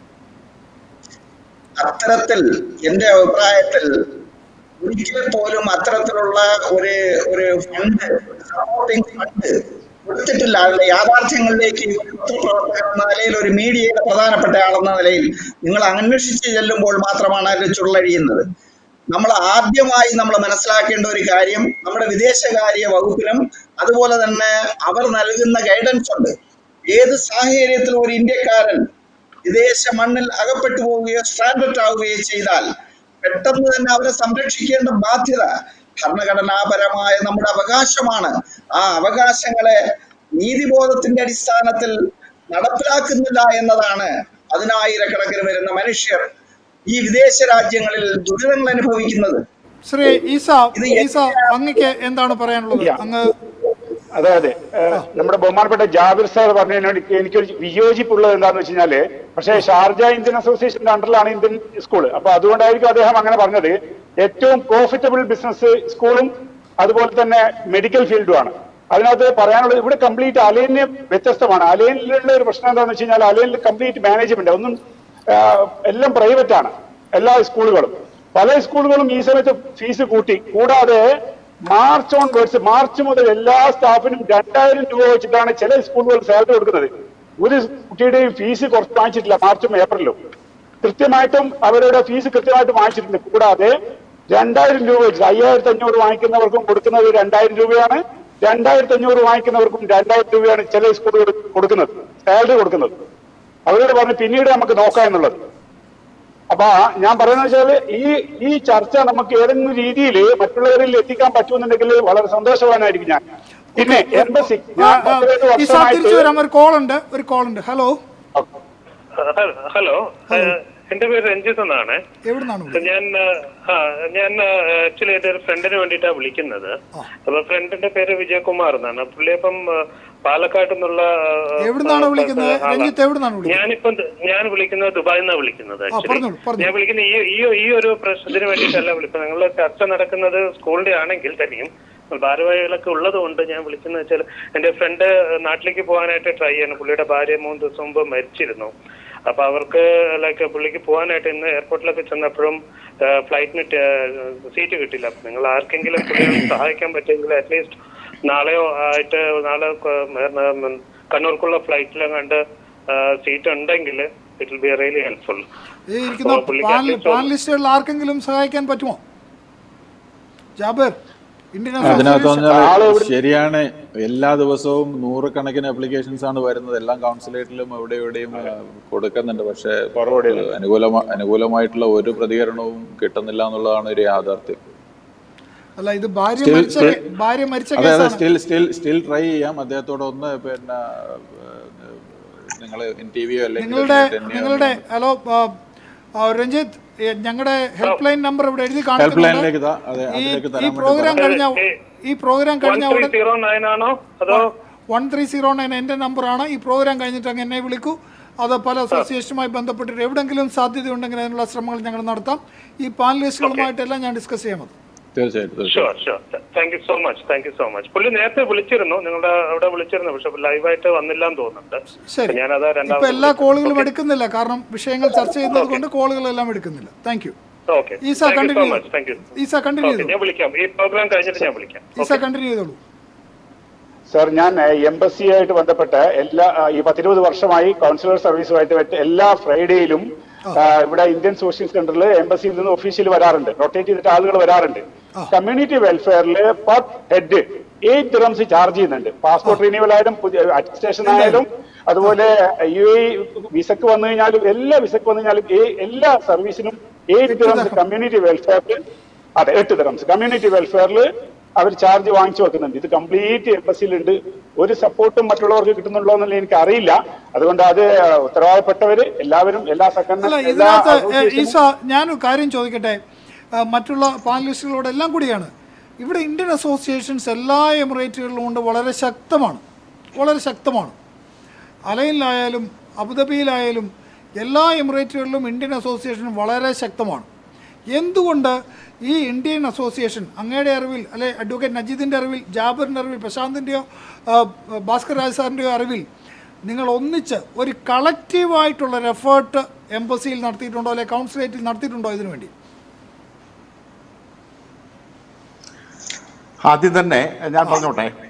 അത്തരത്തിൽ എന്റെ അഭിപ്രായത്തിൽ ഒരിക്കൽ പോലും അത്തരത്തിലുള്ള ഒരു ഒരു ഫണ്ട് സപ്പോർട്ടിംഗ് ഫണ്ട് കൊടുത്തിട്ടില്ല അതിന്റെ യാഥാർത്ഥ്യങ്ങളിലേക്ക് ഒരു പത്രപ്രവർത്തകൻ എന്ന നിലയിൽ ഒരു മീഡിയയുടെ പ്രധാനപ്പെട്ട ആളെന്ന നിലയിൽ നിങ്ങൾ അന്വേഷിച്ച് ചെല്ലുമ്പോൾ മാത്രമാണ് അതിൽ ചുരുളഴിയുന്നത് നമ്മൾ ആദ്യമായി നമ്മൾ മനസ്സിലാക്കേണ്ട ഒരു കാര്യം നമ്മുടെ വിദേശകാര്യ വകുപ്പിനും അതുപോലെ തന്നെ അവർ നൽകുന്ന ഗൈഡൻസ് ഉണ്ട് ഏത് സാഹചര്യത്തിലും ഒരു ഇന്ത്യക്കാരൻ വിദേശ മണ്ണിൽ അകപ്പെട്ടു പോവുകയോ സ്ട്രാൻഡഡ് ആവുകയോ ചെയ്താൽ പെട്ടെന്ന് തന്നെ അവരെ സംരക്ഷിക്കേണ്ട ബാധ്യത ഭരണഘടനാപരമായ നമ്മുടെ അവകാശമാണ് ആ അവകാശങ്ങളെ നീതിബോധത്തിന്റെ അടിസ്ഥാനത്തിൽ നടപ്പിലാക്കുന്നില്ല എന്നതാണ് പതിനായിരക്കണക്കിന് വരുന്ന മനുഷ്യർ ഈ വിദേശ രാജ്യങ്ങളിൽ ദുരിതങ്ങൾ അനുഭവിക്കുന്നത് ശ്രീ ഈസ ഈസ അങ്ങക്ക് എന്താണ് പറയാനുള്ളത് അങ്ങ് അതെ അതെ ഏഹ്, നമ്മുടെ ബഹുമാനപ്പെട്ട ജാബിർ സാർ പറഞ്ഞതിനോട് എനിക്ക് എനിക്കൊരു വിയോജിപ്പുള്ളത് എന്താന്ന് വെച്ച് കഴിഞ്ഞാല് പക്ഷേ ഷാർജ ഇന്ത്യൻ അസോസിയേഷന്റെ അണ്ടറിലാണ് ഇന്ത്യൻ സ്കൂൾ അപ്പൊ അതുകൊണ്ടായിരിക്കും അദ്ദേഹം അങ്ങനെ പറഞ്ഞത് ഏറ്റവും പ്രോഫിറ്റബിൾ ബിസിനസ് സ്കൂളും അതുപോലെ തന്നെ മെഡിക്കൽ ഫീൽഡുമാണ് അതിനകത്ത് പറയാനുള്ളത് ഇവിടെ കംപ്ലീറ്റ് അലൈന് വ്യത്യസ്തമാണ് അലൈനിലുള്ള ഒരു പ്രശ്നം എന്താണെന്ന് വെച്ച് കഴിഞ്ഞാൽ അലൈനിൽ കംപ്ലീറ്റ് മാനേജ്മെന്റ് ഒന്നും ആഹ്, എല്ലാം പ്രൈവറ്റ് ആണ് എല്ലാ സ്കൂളുകളും പല സ്കൂളുകളും ഈ സമയത്ത് ഫീസ് കൂട്ടി കൂടാതെ മാർച്ച് ഓൺ വേർഡ്സ് മാർച്ച് മുതൽ എല്ലാ സ്റ്റാഫിനും രണ്ടായിരം രൂപ വെച്ചിട്ടാണ് ചില സ്കൂളുകൾ സാലറി കൊടുക്കുന്നത് ഒരു കുട്ടിയുടെയും ഫീസ് കുറച്ച് വാങ്ങിച്ചിട്ടില്ല മാർച്ചും ഏപ്രിലും കൃത്യമായിട്ടും അവരുടെ ഫീസ് കൃത്യമായിട്ട് വാങ്ങിച്ചിട്ടുണ്ട് കൂടാതെ രണ്ടായിരം രൂപ വെച്ച് അയ്യായിരത്തി അഞ്ഞൂറ് വാങ്ങിക്കുന്നവർക്കും കൊടുക്കുന്നത് രണ്ടായിരം രൂപയാണ് രണ്ടായിരത്തി അഞ്ഞൂറ് വാങ്ങിക്കുന്നവർക്കും രണ്ടായിരം രൂപയാണ് ചില സ്കൂളുകൾ കൊടുക്കുന്നത് സാലറി കൊടുക്കുന്നത് അവരോട് പറഞ്ഞ് പിന്നീട് നമുക്ക് നോക്കാം എന്നുള്ളത് അപ്പൊ ഞാൻ പറയുന്നത് വെച്ചാല് ഈ ഈ ചർച്ച നമുക്ക് ഏതെങ്കിലും രീതിയിൽ മറ്റുള്ളവരിൽ എത്തിക്കാൻ പറ്റുമെന്നുണ്ടെങ്കിൽ വളരെ സന്തോഷവാനായിരിക്കും ഞാൻ പിന്നെ എംബസി ആ, ഞാൻ ആ, പത്തിരുപത് ഈസ തിരിച്ചു വർഷമായിട്ട് വരാം ഒരു കോൾ ഉണ്ട് ഒരു കോൾ ഉണ്ട് ഹലോ ഹലോ എന്റെ പേര് രഞ്ജിത്ത് എന്നാണ് എവിടുന്നാണ് വിളിക്കുന്നത്? ഞാൻ ആ, ഞാൻ ആക്ച്വലി എന്റെ ഒരു ഫ്രണ്ടിന് വേണ്ടിയിട്ടാണ് വിളിക്കുന്നത് അപ്പൊ ഫ്രണ്ടിന്റെ പേര് വിജയകുമാർ എന്നാണ് പുള്ളി അപ്പം ആ, പാലക്കാട് നിന്നുള്ള ആ, എവിടുന്നാണ് ആ, വിളിക്കുന്നത് ആളാ. രഞ്ജിത്ത് എവിടുന്നാണ് വിളിക്കുന്നത് ഞാനിപ്പം ദ- ഞാൻ വിളിക്കുന്നത് ദുബായിൽ നിന്നാണ് വിളിക്കുന്നത് ആക്ച്വലി പറഞ്ഞോളൂ, പറഞ്ഞോളൂ. ഞാൻ വിളിക്കുന്ന ഈ ഈ ഈ ഒരു പ്രശ്നത്തിന് വേണ്ടിയിട്ടല്ല വിളിക്കുന്നത് നിങ്ങളുടെ ചർച്ച നടക്കുന്നത് സ്കൂളിന്റെ ആണെങ്കിൽ തന്നെയും ഭാരവാഹികളൊക്കെ ഉള്ളത് കൊണ്ട് ഞാൻ വിളിക്കുന്നത് വെച്ചാൽ എന്റെ ഫ്രണ്ട് നാട്ടിലേക്ക് പോകാനായിട്ട് ട്രൈ ചെയ്യണം പുള്ളിയുടെ ഭാര്യ മൂന്ന് ദിവസം മുമ്പ് മരിച്ചിരുന്നു അപ്പൊ അവർക്ക് ലൈക്ക് പുള്ളിക്ക് പോകാനായിട്ട് ഇന്ന് എയർപോർട്ടിലൊക്കെ ചെന്നപ്പോഴും ഫ്ലൈറ്റിന് സീറ്റ് കിട്ടില്ല അപ്പൊ നിങ്ങൾ ആർക്കെങ്കിലും പുള്ളിയെ ഒന്ന് സഹായിക്കാൻ പറ്റുമെങ്കിൽ അറ്റ്ലീസ്റ്റ് നാളെയോ ആയിട്ട് നാളെ ക- ഉം, കണ്ണൂർക്കുള്ള ഫ്ലൈറ്റിലും കണ്ട് സീറ്റ് ഉണ്ടെങ്കിൽ it will be really helpful ഈ ഇരിക്കുന്ന അപ്പോൾ പുള്ളിക്ക് പാനൽ atleast ഒന്ന് പാനലിസ്റ്റുകളിൽ ആർക്കെങ്കിലും സഹായിക്കാൻ പറ്റുമോ ജാബിർ ഇന്ത്യൻ അതിനകത്ത് അസോസിയേഷൻ പറഞ്ഞാൽ ശരിയാണ് എല്ലാ ദിവസവും നൂറുകണക്കിന് അപ്ലിക്കേഷൻസ് ആണ് വരുന്നത് എല്ലാം കൗൺസിലേറ്റിലും അവിടെ ഇവിടെയും ആ, കൊടുക്കുന്നുണ്ട് പക്ഷേ അനുകൂലമാ അനുകൂലമായിട്ടുള്ള ഒരു പ്രതികരണവും കിട്ടുന്നില്ല എന്നുള്ളതാണ് ഒരു യാഥാർത്ഥ്യം അല്ല ഇത് ഭാര്യ Still- മരിച്ച still- ഭാര്യ മരിച്ച അതെ അതെ കേസാണ് സ്റ്റിൽ സ്റ്റിൽ സ്റ്റിൽ ട്രൈ ചെയ്യാം അദ്ദേഹത്തോട് ഒന്ന് പിന്നെ നിങ്ങൾ ടി വിയോ അല്ലെങ്കിൽ നിങ്ങളുടെ ടെന്നിയോ നിങ്ങളുടെ ഹലോ ആ, ആ, രഞ്ജിത്ത് ഞങ്ങളുടെ ഹെൽപ്പ് ലൈൻ നമ്പർ ഇവിടെ എഴുതി ഹെൽപ്പ് കാണിക്കുന്നുണ്ട് ലൈനിലേക്ക് ഇതാ അതെ ഈ അതിലേക്ക് ഈ തരാൻ വേണ്ടി പ്രോഗ്രാം പറയാം. കഴിഞ്ഞ ഈ പ്രോഗ്രാം വൺ കഴിഞ്ഞ ത്രീ ഉടൻ സീറോ നയൻ ആണോ അതോ വൺ ത്രീ സീറോ നയൻ എൻ്റെ നമ്പറാണ് ഈ പ്രോഗ്രാം കഴിഞ്ഞിട്ട് അങ്ങ് എന്നെ വിളിക്കൂ അത് പല അസോസിയേഷനുമായി ബന്ധപ്പെട്ടിട്ട് എവിടെങ്കിലും സാധ്യതയുണ്ടെങ്കിൽ അതിനുള്ള ശ്രമങ്ങൾ ഞങ്ങൾ നടത്താം ഈ പാനലിസ്റ്റുകളുമായിട്ടെല്ലാം ഞാൻ ഡിസ്കസ് ചെയ്യാം അത് തീർച്ചയായിട്ടും തീർച്ചയായിട്ടും sure sure thank you so much thank you so much പുള്ളി നേരത്തെ വിളിച്ചിരുന്നു നിങ്ങളുടെ അവിടെ വിളിച്ചിരുന്നു പക്ഷെ ലൈവായിട്ട് വന്നില്ല എന്ന് തോന്നുന്നുണ്ട് ശരി ഞാനത് ഇപ്പൊ രണ്ടാമത് എല്ലാ കോളുകളും എടുക്കുന്നില്ല കാരണം വിഷയങ്ങൾ ചർച്ച ചെയ്യുന്നത് കൊണ്ട് കോളുകളെല്ലാം എടുക്കുന്നില്ല താങ്ക് യു ഓക്കെ ഈസ thank you so continue much thank you ഈസ കണ്ടിന്യൂ ഓക്കെ ചെയ്തോളൂ ഞാൻ വിളിക്കാം ഈ പ്രോഗ്രാം കഴിഞ്ഞിട്ട് ഞാൻ വിളിക്കാം ഈസ കണ്ടിന്യൂ ചെയ്തോളൂ സാർ ഞാൻ എംബസി ആയിട്ട് ബന്ധപ്പെട്ട് എല്ലാ ആ, ഈ പത്തിരുപത് വർഷമായി കൗൺസിലർ സർവീസുമായിട്ട് വെച്ച് എല്ലാ ഫ്രൈഡേയിലും ആ, ഇവിടെ ഇന്ത്യൻ സോഷ്യൽ സെന്ററിൽ എംബസിയിൽ നിന്ന് ഒഫീഷ്യൽ വരാറുണ്ട് റൊട്ടേറ്റ് ചെയ്തിട്ട് ആളുകൾ വരാറുണ്ട് കമ്മ്യൂണിറ്റി വെൽഫെയറിൽ per head eight dirhams charge ചെയ്യുന്നുണ്ട് പാസ്പോർട്ട് റിന്യൂവൽ ആയാലും അഡ്മിനിസ്ട്രേഷൻ ആയാലും അതുപോലെ യു എ വിസക്ക് വന്നു കഴിഞ്ഞാലും എല്ലാ വിസക്ക് വന്നു കഴിഞ്ഞാലും ഏ- എല്ലാ സർവീസിനും എയ്റ്റ് ഡ്രംസ് കമ്മ്യൂണിറ്റി വെൽഫെയറിൽ അതെ എട്ട് ഡ്രംസ് കമ്മ്യൂണിറ്റി വെൽഫെയറിൽ അവർ ചാർജ് വാങ്ങിച്ചു വെക്കുന്നുണ്ട് ഇത് കംപ്ലീറ്റ് എംബസിയിലുണ്ട് ഒരു സപ്പോർട്ടും മറ്റുള്ളവർക്ക് കിട്ടുന്നുണ്ടോ എന്നുള്ള എനിക്ക് അറിയില്ല അതുകൊണ്ട് അത് ഉത്തരവാദപ്പെട്ടവര് എല്ലാവരും എല്ലാ അല്ല സെക്കൻഡിലും എല്ലാ ഇതിനകത്ത് ഏ, association ഈസ ഞാനൊരു കാര്യം ചോദിക്കട്ടെ ആ, മറ്റുള്ള പാനലിസ്റ്റുകളോടെല്ലാം കൂടിയാണ് ഇവിടെ ഇന്ത്യൻ അസോസിയേഷൻസ് എല്ലാ എമിറേറ്റുകളിലും കൊണ്ട് വളരെ ശക്തമാണ് വളരെ ശക്തമാണ് അലയിലായാലും അബുദാബിയിലായാലും എല്ലാ എമിറേറ്റുകളിലും ഇന്ത്യൻ അസോസിയേഷൻ വളരെ ശക്തമാണ് എന്തുകൊണ്ട് ഈ ഇന്ത്യൻ അസോസിയേഷൻ അങ്ങയുടെ അറിവിൽ അല്ലെ അഡ്വക്കേറ്റ് നജീദിൻ്റെ അറിവിൽ ജാബറിൻ്റെ അറിവിൽ പ്രശാന്തിൻ്റെയോ ആ, ഭാസ്കർ രാജ് സാറിൻ്റെയോ അറിവിൽ നിങ്ങൾ ഒന്നിച്ച് ഒരു കളക്റ്റീവായിട്ടുള്ള ഒരു എഫേർട്ട് എംബസിയിൽ നടത്തിയിട്ടുണ്ടോ അല്ലെ കൗൺസിലേറ്റിൽ നടത്തിയിട്ടുണ്ടോ ഇതിനു വേണ്ടി ആദ്യം തന്നെ ഞാൻ പറഞ്ഞോട്ടെ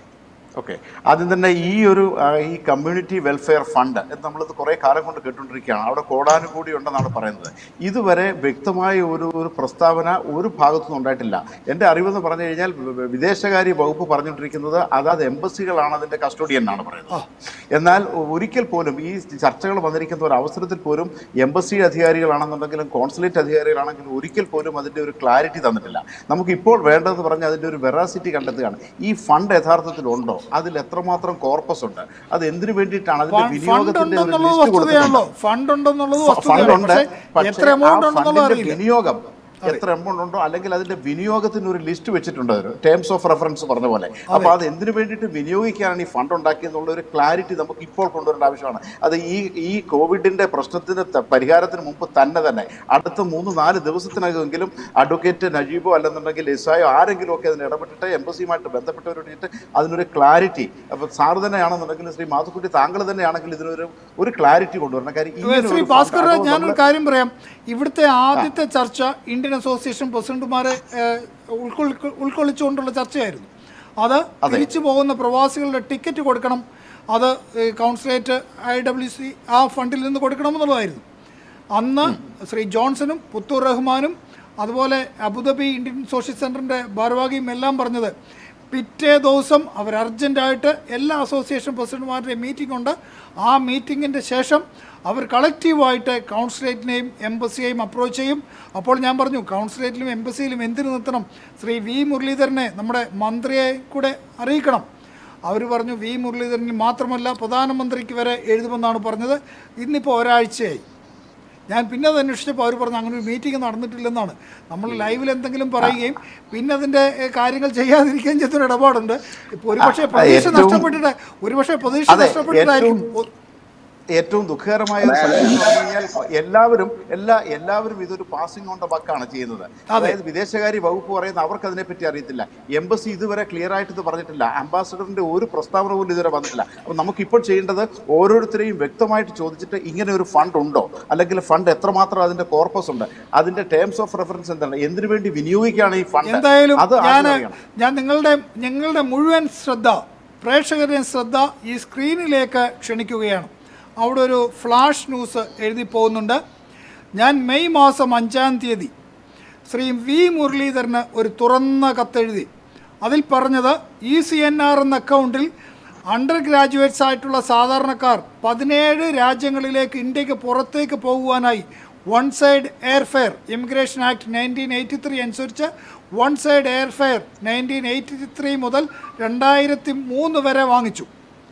ഓക്കെ ആദ്യം തന്നെ ഈ ഒരു ആ, ഈ കമ്മ്യൂണിറ്റി വെൽഫെയർ ഫണ്ട് എന്ന് നമ്മളിത് കുറേ കാലം കൊണ്ട് കേട്ടുകൊണ്ടിരിക്കുകയാണ് അവിടെ കോടാനുകൂടി ഉണ്ടെന്നാണ് പറയുന്നത് ഇതുവരെ വ്യക്തമായ ഒരു ഒരു പ്രസ്താവന ഒരു ഭാഗത്തുനിന്നും ഉണ്ടായിട്ടില്ല എൻ്റെ അറിവെന്ന് പറഞ്ഞു കഴിഞ്ഞാൽ വി- വി- വിദേശകാര്യ വകുപ്പ് പറഞ്ഞുകൊണ്ടിരിക്കുന്നത് അതാത് എംബസികളാണ് അതിൻ്റെ കസ്റ്റോഡിയൻ എന്നാണ് പറയുന്നത് എന്നാൽ ഒരിക്കൽ പോലും ഈ ചർച്ചകൾ വന്നിരിക്കുന്ന ഒരു അവസരത്തിൽ പോലും എംബസി അധികാരികളാണെന്നുണ്ടെങ്കിലും കോൺസുലേറ്റ് അധികാരികളാണെങ്കിലും ഒരിക്കൽ പോലും അതിൻ്റെ ഒരു ക്ലാരിറ്റി തന്നിട്ടില്ല നമുക്ക് ഇപ്പോൾ വേണ്ടതെന്ന് പറഞ്ഞാൽ അതിൻ്റെ ഒരു വെറാസിറ്റി കണ്ടെത്തുകയാണ് ഈ ഫണ്ട് യഥാർത്ഥത്തിൽ ഉണ്ടോ അതിൽ എത്രമാത്രം കോർപ്പസ് ഉണ്ട് അത് എന്തിനു വേണ്ടിയിട്ടാണ് അതിന്റെ ഫണ്ട് വിനിയോഗത്തിന്റെ ഒരു ഉണ്ടെന്നുള്ളത് ലിസ്റ്റ് വസ്തുതയാണല്ലോ കൊടുത്തിട്ടുണ്ട് ഫണ്ട് ഉണ്ടെന്നുള്ളത് ഫണ്ട് വസ്തുതയാണ് ഉണ്ട് പക്ഷേ പക്ഷേ എത്ര ആ എമൗണ്ട് ഉണ്ടെന്നുള്ളത് ഫണ്ടിന്റെ അറിയില്ല വിനിയോഗം എത്ര എമൗണ്ട് ഉണ്ടോ അല്ലെങ്കിൽ അതിന്റെ വിനിയോഗത്തിന് ഒരു ലിസ്റ്റ് വെച്ചിട്ടുണ്ട് ഒരു ടേംസ് ഓഫ് റെഫറൻസ് പറഞ്ഞ പോലെ അപ്പൊ അത് എന്തിനു വേണ്ടിയിട്ട് വിനിയോഗിക്കാനാണ് ഈ ഫണ്ട് ഉണ്ടാക്കിയെന്നുള്ള ഒരു ക്ലാരിറ്റി നമുക്ക് ഇപ്പോൾ കൊണ്ടുവരേണ്ട ആവശ്യമാണ് അത് ഈ ഈ കോവിഡിന്റെ പ്രശ്നത്തിന് ത- പരിഹാരത്തിന് മുമ്പ് തന്നെ തന്നെ അടുത്ത മൂന്ന് നാല് ദിവസത്തിനകമെങ്കിലും അഡ്വക്കേറ്റ് നജീബോ അല്ലെന്നുണ്ടെങ്കിൽ എസ്ആയോ ആരെങ്കിലും ഒക്കെ അതിന് ഇടപെട്ടിട്ട് എംബസിയുമായിട്ട് ബന്ധപ്പെട്ടവരോട് അതിനൊരു ക്ലാരിറ്റി അപ്പൊ സാർ തന്നെയാണെന്നുണ്ടെങ്കിൽ ശ്രീ മാധുക്കുട്ടി താങ്കൾ തന്നെയാണെങ്കിൽ ഇതിനൊരു ഒരു ക്ലാരിറ്റി കൊണ്ടുവരണം കാര്യം ഇങ്ങനെ ശ്രീ ഒരു fund ഭാസ്കർ അതോ ഞാനൊരു നമ്മള് കാര്യം പറയാം ഇവിടുത്തെ ആദ്യത്തെ ചർച്ച ഇന്ത്യൻ അസോസിയേഷൻ പ്രസിഡന്റുമാരെ ഏഹ്, ഉൾക്കൊള്ളി- ഉൾക്കൊള്ളിച്ചുകൊണ്ടുള്ള ചർച്ചയായിരുന്നു അത് തിരിച്ചു പോകുന്ന പ്രവാസികളുടെ ടിക്കറ്റ് കൊടുക്കണം അത് ഏഹ്, കൗൺസിലേറ്റ് ഐ ഡബ്ല്യു സി ആ ഫണ്ടിൽ നിന്ന് കൊടുക്കണമെന്നുള്ളതായിരുന്നു അന്ന് ശ്രീ ജോൺസണും പുത്തൂർ റഹ്മാനും അതുപോലെ അബുദാബി ഇന്ത്യൻ സോഷ്യൽ സെൻറ്ററിൻ്റെ ഭാരവാഹിയും എല്ലാം പറഞ്ഞത് പിറ്റേ ദിവസം അവർ അർജൻറ്റായിട്ട് എല്ലാ അസോസിയേഷൻ പ്രസിഡന്റുമാരുടെയും മീറ്റിംഗ് ഉണ്ട് ആ മീറ്റിങ്ങിൻ്റെ ശേഷം അവർ കളക്റ്റീവായിട്ട് കൗൺസിലേറ്റിനെയും എംബസിയെയും അപ്രോച്ച് ചെയ്യും അപ്പോൾ ഞാൻ പറഞ്ഞു കൗൺസിലേറ്റിലും എംബസിയിലും എന്തിനു നിർത്തണം ശ്രീ വി മുരളീധരനെ നമ്മുടെ മന്ത്രിയെ കൂടെ അറിയിക്കണം അവർ പറഞ്ഞു വി മുരളീധരന് മാത്രമല്ല പ്രധാനമന്ത്രിക്ക് വരെ എഴുതുമെന്നാണ് പറഞ്ഞത് ഇന്നിപ്പോൾ ഒരാഴ്ചയായി ഞാൻ പിന്നെ അത് അന്വേഷിച്ചപ്പോൾ അവർ പറഞ്ഞു അങ്ങനെ ഒരു മീറ്റിംഗ് നടന്നിട്ടില്ലെന്നാണ് നമ്മൾ ലൈവിൽ എന്തെങ്കിലും പറയുകയും പിന്നെ അതിൻ്റെ ഏഹ്, കാര്യങ്ങൾ ചെയ്യാതിരിക്കുകയും ചെയ്യുന്നൊരു ഇടപാടുണ്ട് ഇപ്പോൾ ഒരുപക്ഷെ ആ, പ്രതീക്ഷ ഏറ്റവും- നഷ്ടപ്പെട്ടിട്ട് ഒരുപക്ഷെ പ്രതീക്ഷ അതെ, നഷ്ടപ്പെട്ടിട്ടായിരിക്കും ഏറ്റവും- ഏറ്റവും ദുഃഖകരമായ ഒരു സംഗതി എന്ന് പറഞ്ഞു കഴിഞ്ഞാൽ എല്ലാവരും എല്ലാ എല്ലാവരും ഇതൊരു പാസിംഗ് ഓൺ ദ ബക്കാണ് ചെയ്യുന്നത് അതായത് വിദേശകാര്യ വകുപ്പ് പറയുന്ന അവർക്ക് അതിനെപ്പറ്റി അറിയത്തില്ല എംബസി ഇതുവരെ ക്ലിയർ ആയിട്ട് ഇത് പറഞ്ഞിട്ടില്ല അംബാസഡറിന്റെ ഒരു പ്രസ്താവന പോലും ഇതുവരെ വന്നിട്ടില്ല അപ്പോൾ നമുക്കിപ്പോൾ ചെയ്യേണ്ടത് ഓരോരുത്തരെയും വ്യക്തമായിട്ട് ചോദിച്ചിട്ട് ഇങ്ങനെ ഒരു ഫണ്ട് ഉണ്ടോ അല്ലെങ്കിൽ ഫണ്ട് എത്രമാത്രം അതിന്റെ കോർപ്പസ് ഉണ്ട് അതിന്റെ ടേംസ് ഓഫ് റെഫറൻസ് എന്താണ് എന്തിനു വേണ്ടി വിനിയോഗിക്കുകയാണ് ഈ ഫണ്ട് എന്തായാലും അത് ഞാൻ ആദ്യം അറിയണം. ഞാൻ നിങ്ങളുടെ ഞങ്ങളുടെ മുഴുവൻ ശ്രദ്ധ പ്രേക്ഷകരുടെ ശ്രദ്ധ ഈ സ്ക്രീനിലേക്ക് ക്ഷണിക്കുകയാണ് അവിടെ ഒരു ഫ്ലാഷ് ന്യൂസ് എഴുതി പോകുന്നുണ്ട് ഞാൻ മെയ് മാസം അഞ്ചാം തീയതി ശ്രീ വി മുരളീധരന് ഒരു തുറന്ന കത്തെഴുതി അതിൽ പറഞ്ഞത് ഇ സി എൻ ആർ എന്ന അക്കൗണ്ടിൽ അണ്ടർ ഗ്രാജുവേറ്റ്സ് ആയിട്ടുള്ള സാധാരണക്കാർ പതിനേഴ് രാജ്യങ്ങളിലേക്ക് ഇന്ത്യക്ക് പുറത്തേക്ക് പോകുവാനായി one side airfare immigration act nineteen eighty three അനുസരിച്ച് one side airfare nineteen eighty three മുതൽ രണ്ടായിരത്തി മൂന്ന് വരെ വാങ്ങിച്ചു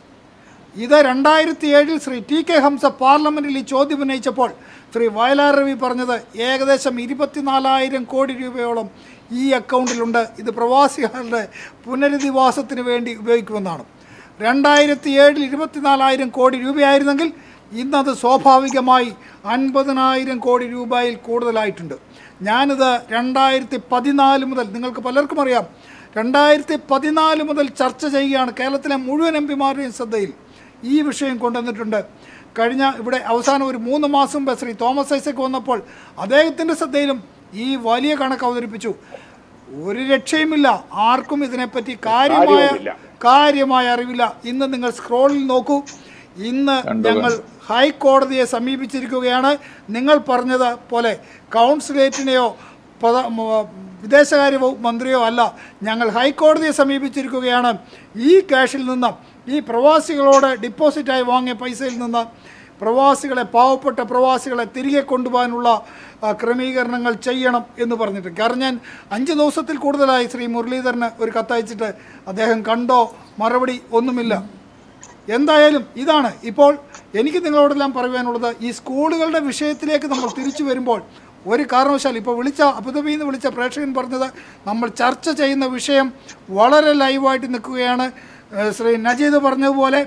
ഇത് രണ്ടായിരത്തി ഏഴിൽ ശ്രീ ടി കെ ഹംസ പാർലമെന്റിൽ ഈ ചോദ്യം ഉന്നയിച്ചപ്പോൾ ശ്രീ വയലാർ രവി പറഞ്ഞത് ഏകദേശം ഇരുപത്തിനാലായിരം കോടി രൂപയോളം ഈ അക്കൗണ്ടിലുണ്ട് ഇത് പ്രവാസികളുടെ പുനരധിവാസത്തിന് വേണ്ടി ഉപയോഗിക്കുമെന്നാണ് രണ്ടായിരത്തി ഏഴിൽ ഇരുപത്തിനാലായിരം കോടി രൂപയായിരുന്നെങ്കിൽ ഇന്നത് സ്വാഭാവികമായി അൻപതിനായിരം കോടി രൂപയിൽ കൂടുതലായിട്ടുണ്ട് ഞാനിത് രണ്ടായിരത്തി പതിനാല് മുതൽ നിങ്ങൾക്ക് പലർക്കും അറിയാം രണ്ടായിരത്തി പതിനാല് മുതൽ ചർച്ച ചെയ്യുകയാണ് കേരളത്തിലെ മുഴുവൻ എം പിമാരുടെയും ശ്രദ്ധയിൽ ഈ വിഷയം കൊണ്ടുവന്നിട്ടുണ്ട് കഴിഞ്ഞ ഇവിടെ അവസാനം ഒരു മൂന്ന് മാസം മുമ്പ് ശ്രീ തോമസ് ഐസക് വന്നപ്പോൾ അദ്ദേഹത്തിൻ്റെ ശ്രദ്ധയിലും ഈ വലിയ കണക്ക് അവതരിപ്പിച്ചു ഒരു രക്ഷയുമില്ല ആർക്കും ഇതിനെപ്പറ്റി കാര്യമായ കാര്യവുമില്ല. കാര്യമായ അറിവില്ല ഇന്ന് നിങ്ങൾ സ്ക്രോളിൽ നോക്കൂ ഇന്ന് ഞങ്ങൾ ഹൈക്കോടതിയെ സമീപിച്ചിരിക്കുകയാണ് നിങ്ങൾ പറഞ്ഞത് പോലെ കൗൺസിലേറ്റിനെയോ പ്രധ- മ- വിദേശകാര്യ വകുപ്പ് മന്ത്രിയോ അല്ല ഞങ്ങൾ ഹൈക്കോടതിയെ സമീപിച്ചിരിക്കുകയാണ് ഈ ക്യാഷിൽ നിന്ന് ഈ പ്രവാസികളോട് ഡിപ്പോസിറ്റായി വാങ്ങിയ പൈസയിൽ നിന്ന് പ്രവാസികളെ പാവപ്പെട്ട പ്രവാസികളെ തിരികെ കൊണ്ടുപോകാനുള്ള ആ, ക്രമീകരണങ്ങൾ ചെയ്യണം എന്ന് പറഞ്ഞിട്ട് കാരണം ഞാൻ അഞ്ച് ദിവസത്തിൽ കൂടുതലായി ശ്രീ മുരളീധരന് ഒരു കത്തയച്ചിട്ട് അദ്ദേഹം കണ്ടോ മറുപടി ഒന്നുമില്ല എന്തായാലും ഇതാണ് ഇപ്പോൾ എനിക്ക് നിങ്ങളോടെല്ലാം പറയുവാനുള്ളത് ഈ സ്കൂളുകളുടെ വിഷയത്തിലേക്ക് നമ്മൾ തിരിച്ചു വരുമ്പോൾ ഒരു കാരണവശാൽ ഇപ്പോൾ വിളിച്ച അബുദാബിയിൽ നിന്ന് വിളിച്ച പ്രേക്ഷകൻ പറഞ്ഞത് നമ്മൾ ചർച്ച ചെയ്യുന്ന വിഷയം വളരെ ലൈവായിട്ട് നിൽക്കുകയാണ് ഏഹ് ശ്രീ നജീദ് പറഞ്ഞതുപോലെ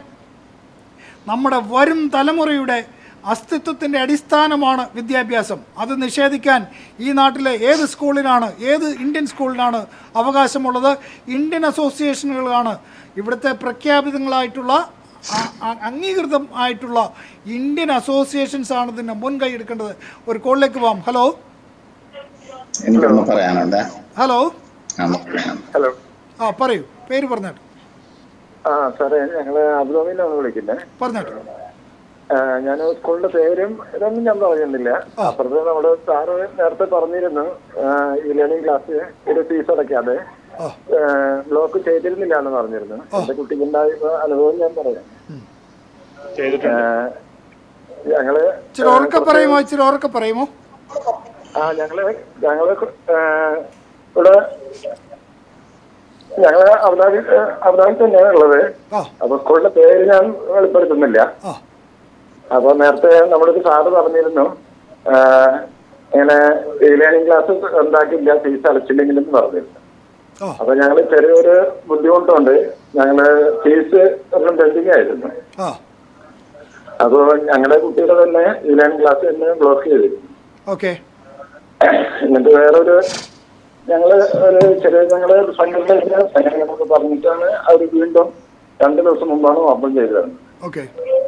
നമ്മുടെ വരും തലമുറയുടെ അസ്തിത്വത്തിൻ്റെ അടിസ്ഥാനമാണ് വിദ്യാഭ്യാസം അത് നിഷേധിക്കാൻ ഈ നാട്ടിലെ ഏത് സ്കൂളിനാണ് ഏത് ഇന്ത്യൻ സ്കൂളിനാണ് അവകാശമുള്ളത് ഇന്ത്യൻ അസോസിയേഷനുകളാണ് ഇവിടുത്തെ പ്രഖ്യാപിതങ്ങളായിട്ടുള്ള അ- അ- അംഗീകൃതം ആയിട്ടുള്ള ഇന്ത്യൻ അസോസിയേഷൻസ് ആണ് ഇതിൻ്റെ മുൻകൈ എടുക്കേണ്ടത് ഒരു കോളിലേക്ക് പോവാം ഹലോ എനിക്കൊന്ന് പറയാനുണ്ട് ഹലോ ആ, പറയാനുണ്ട്. ഹലോ ആ പറയൂ പേര് പറഞ്ഞാട്ട് ആ സാറേ ഞങ്ങള് അബുദാബിയിലാണ് വിളിക്കുന്നത് പറഞ്ഞോട്ടെ ഞാൻ സ്കൂളിന്റെ പേരും ഇതൊന്നും ഞാൻ പറയുന്നില്ല അപ്പുറത്ത് നമ്മുടെ സാറ് നേരത്തെ പറഞ്ഞിരുന്നു ഈ ലേണിംഗ് ക്ലാസ് ഒരു ഫീസ് അടയ്ക്കാതെ ബ്ലോക്ക് ചെയ്തിരുന്നില്ല എന്ന് പറഞ്ഞിരുന്നു എന്റെ കുട്ടിക്ക് ഉണ്ടായ അനുഭവം ഞാൻ പറയാം ചെയ്തിട്ടുണ്ട് ഏഹ്, ഞങ്ങള് ഇച്ചിരി ഉറക്കെ പറയുമോ ഇച്ചിരി ഉറക്കെ പറയുമോ ആ ഞങ്ങള് ഞങ്ങള് ഏഹ്, ഇവിടെ ഞങ്ങള് അബുദാബി അബുദാബി തന്നെയാണ് ഉള്ളത് ആ അപ്പൊ സ്കൂളിന്റെ പേര് ഞാൻ വെളിപ്പെടുത്തുന്നില്ല ആ അപ്പൊ നേരത്തെ നമ്മളൊരു സാറ് പറഞ്ഞിരുന്നു ആ, ഇങ്ങനെ ഈ ലേണിംഗ് ക്ലാസ് ഉണ്ടാക്കില്ല ഫീസ് അടച്ചില്ലെങ്കിലും പറഞ്ഞിരുന്നു ആ അപ്പൊ ഞങ്ങള് ചെറിയൊരു ബുദ്ധിമുട്ടുണ്ട് ഞങ്ങള് ഫീസ് ഒരെണ്ണം പെൻഡിങ് ആയിരുന്നു ആ അപ്പൊ ഞങ്ങളുടെ കുട്ടിയുടെ തന്നെ ഈ ലേണിംഗ് ക്ലാസ് തന്നെ ബ്ലോക്ക് ചെയ്തിരുന്നു ഓക്കെ എന്നിട്ട് വേറൊരു ഞങ്ങള് ഒരു ചെറിയ ഞങ്ങള് സംഘടന സംഘടന പറഞ്ഞിട്ടാണ് അവർ വീണ്ടും രണ്ടു ദിവസം മുമ്പാണ് ഓപ്പൺ ചെയ്തത് ഓക്കെ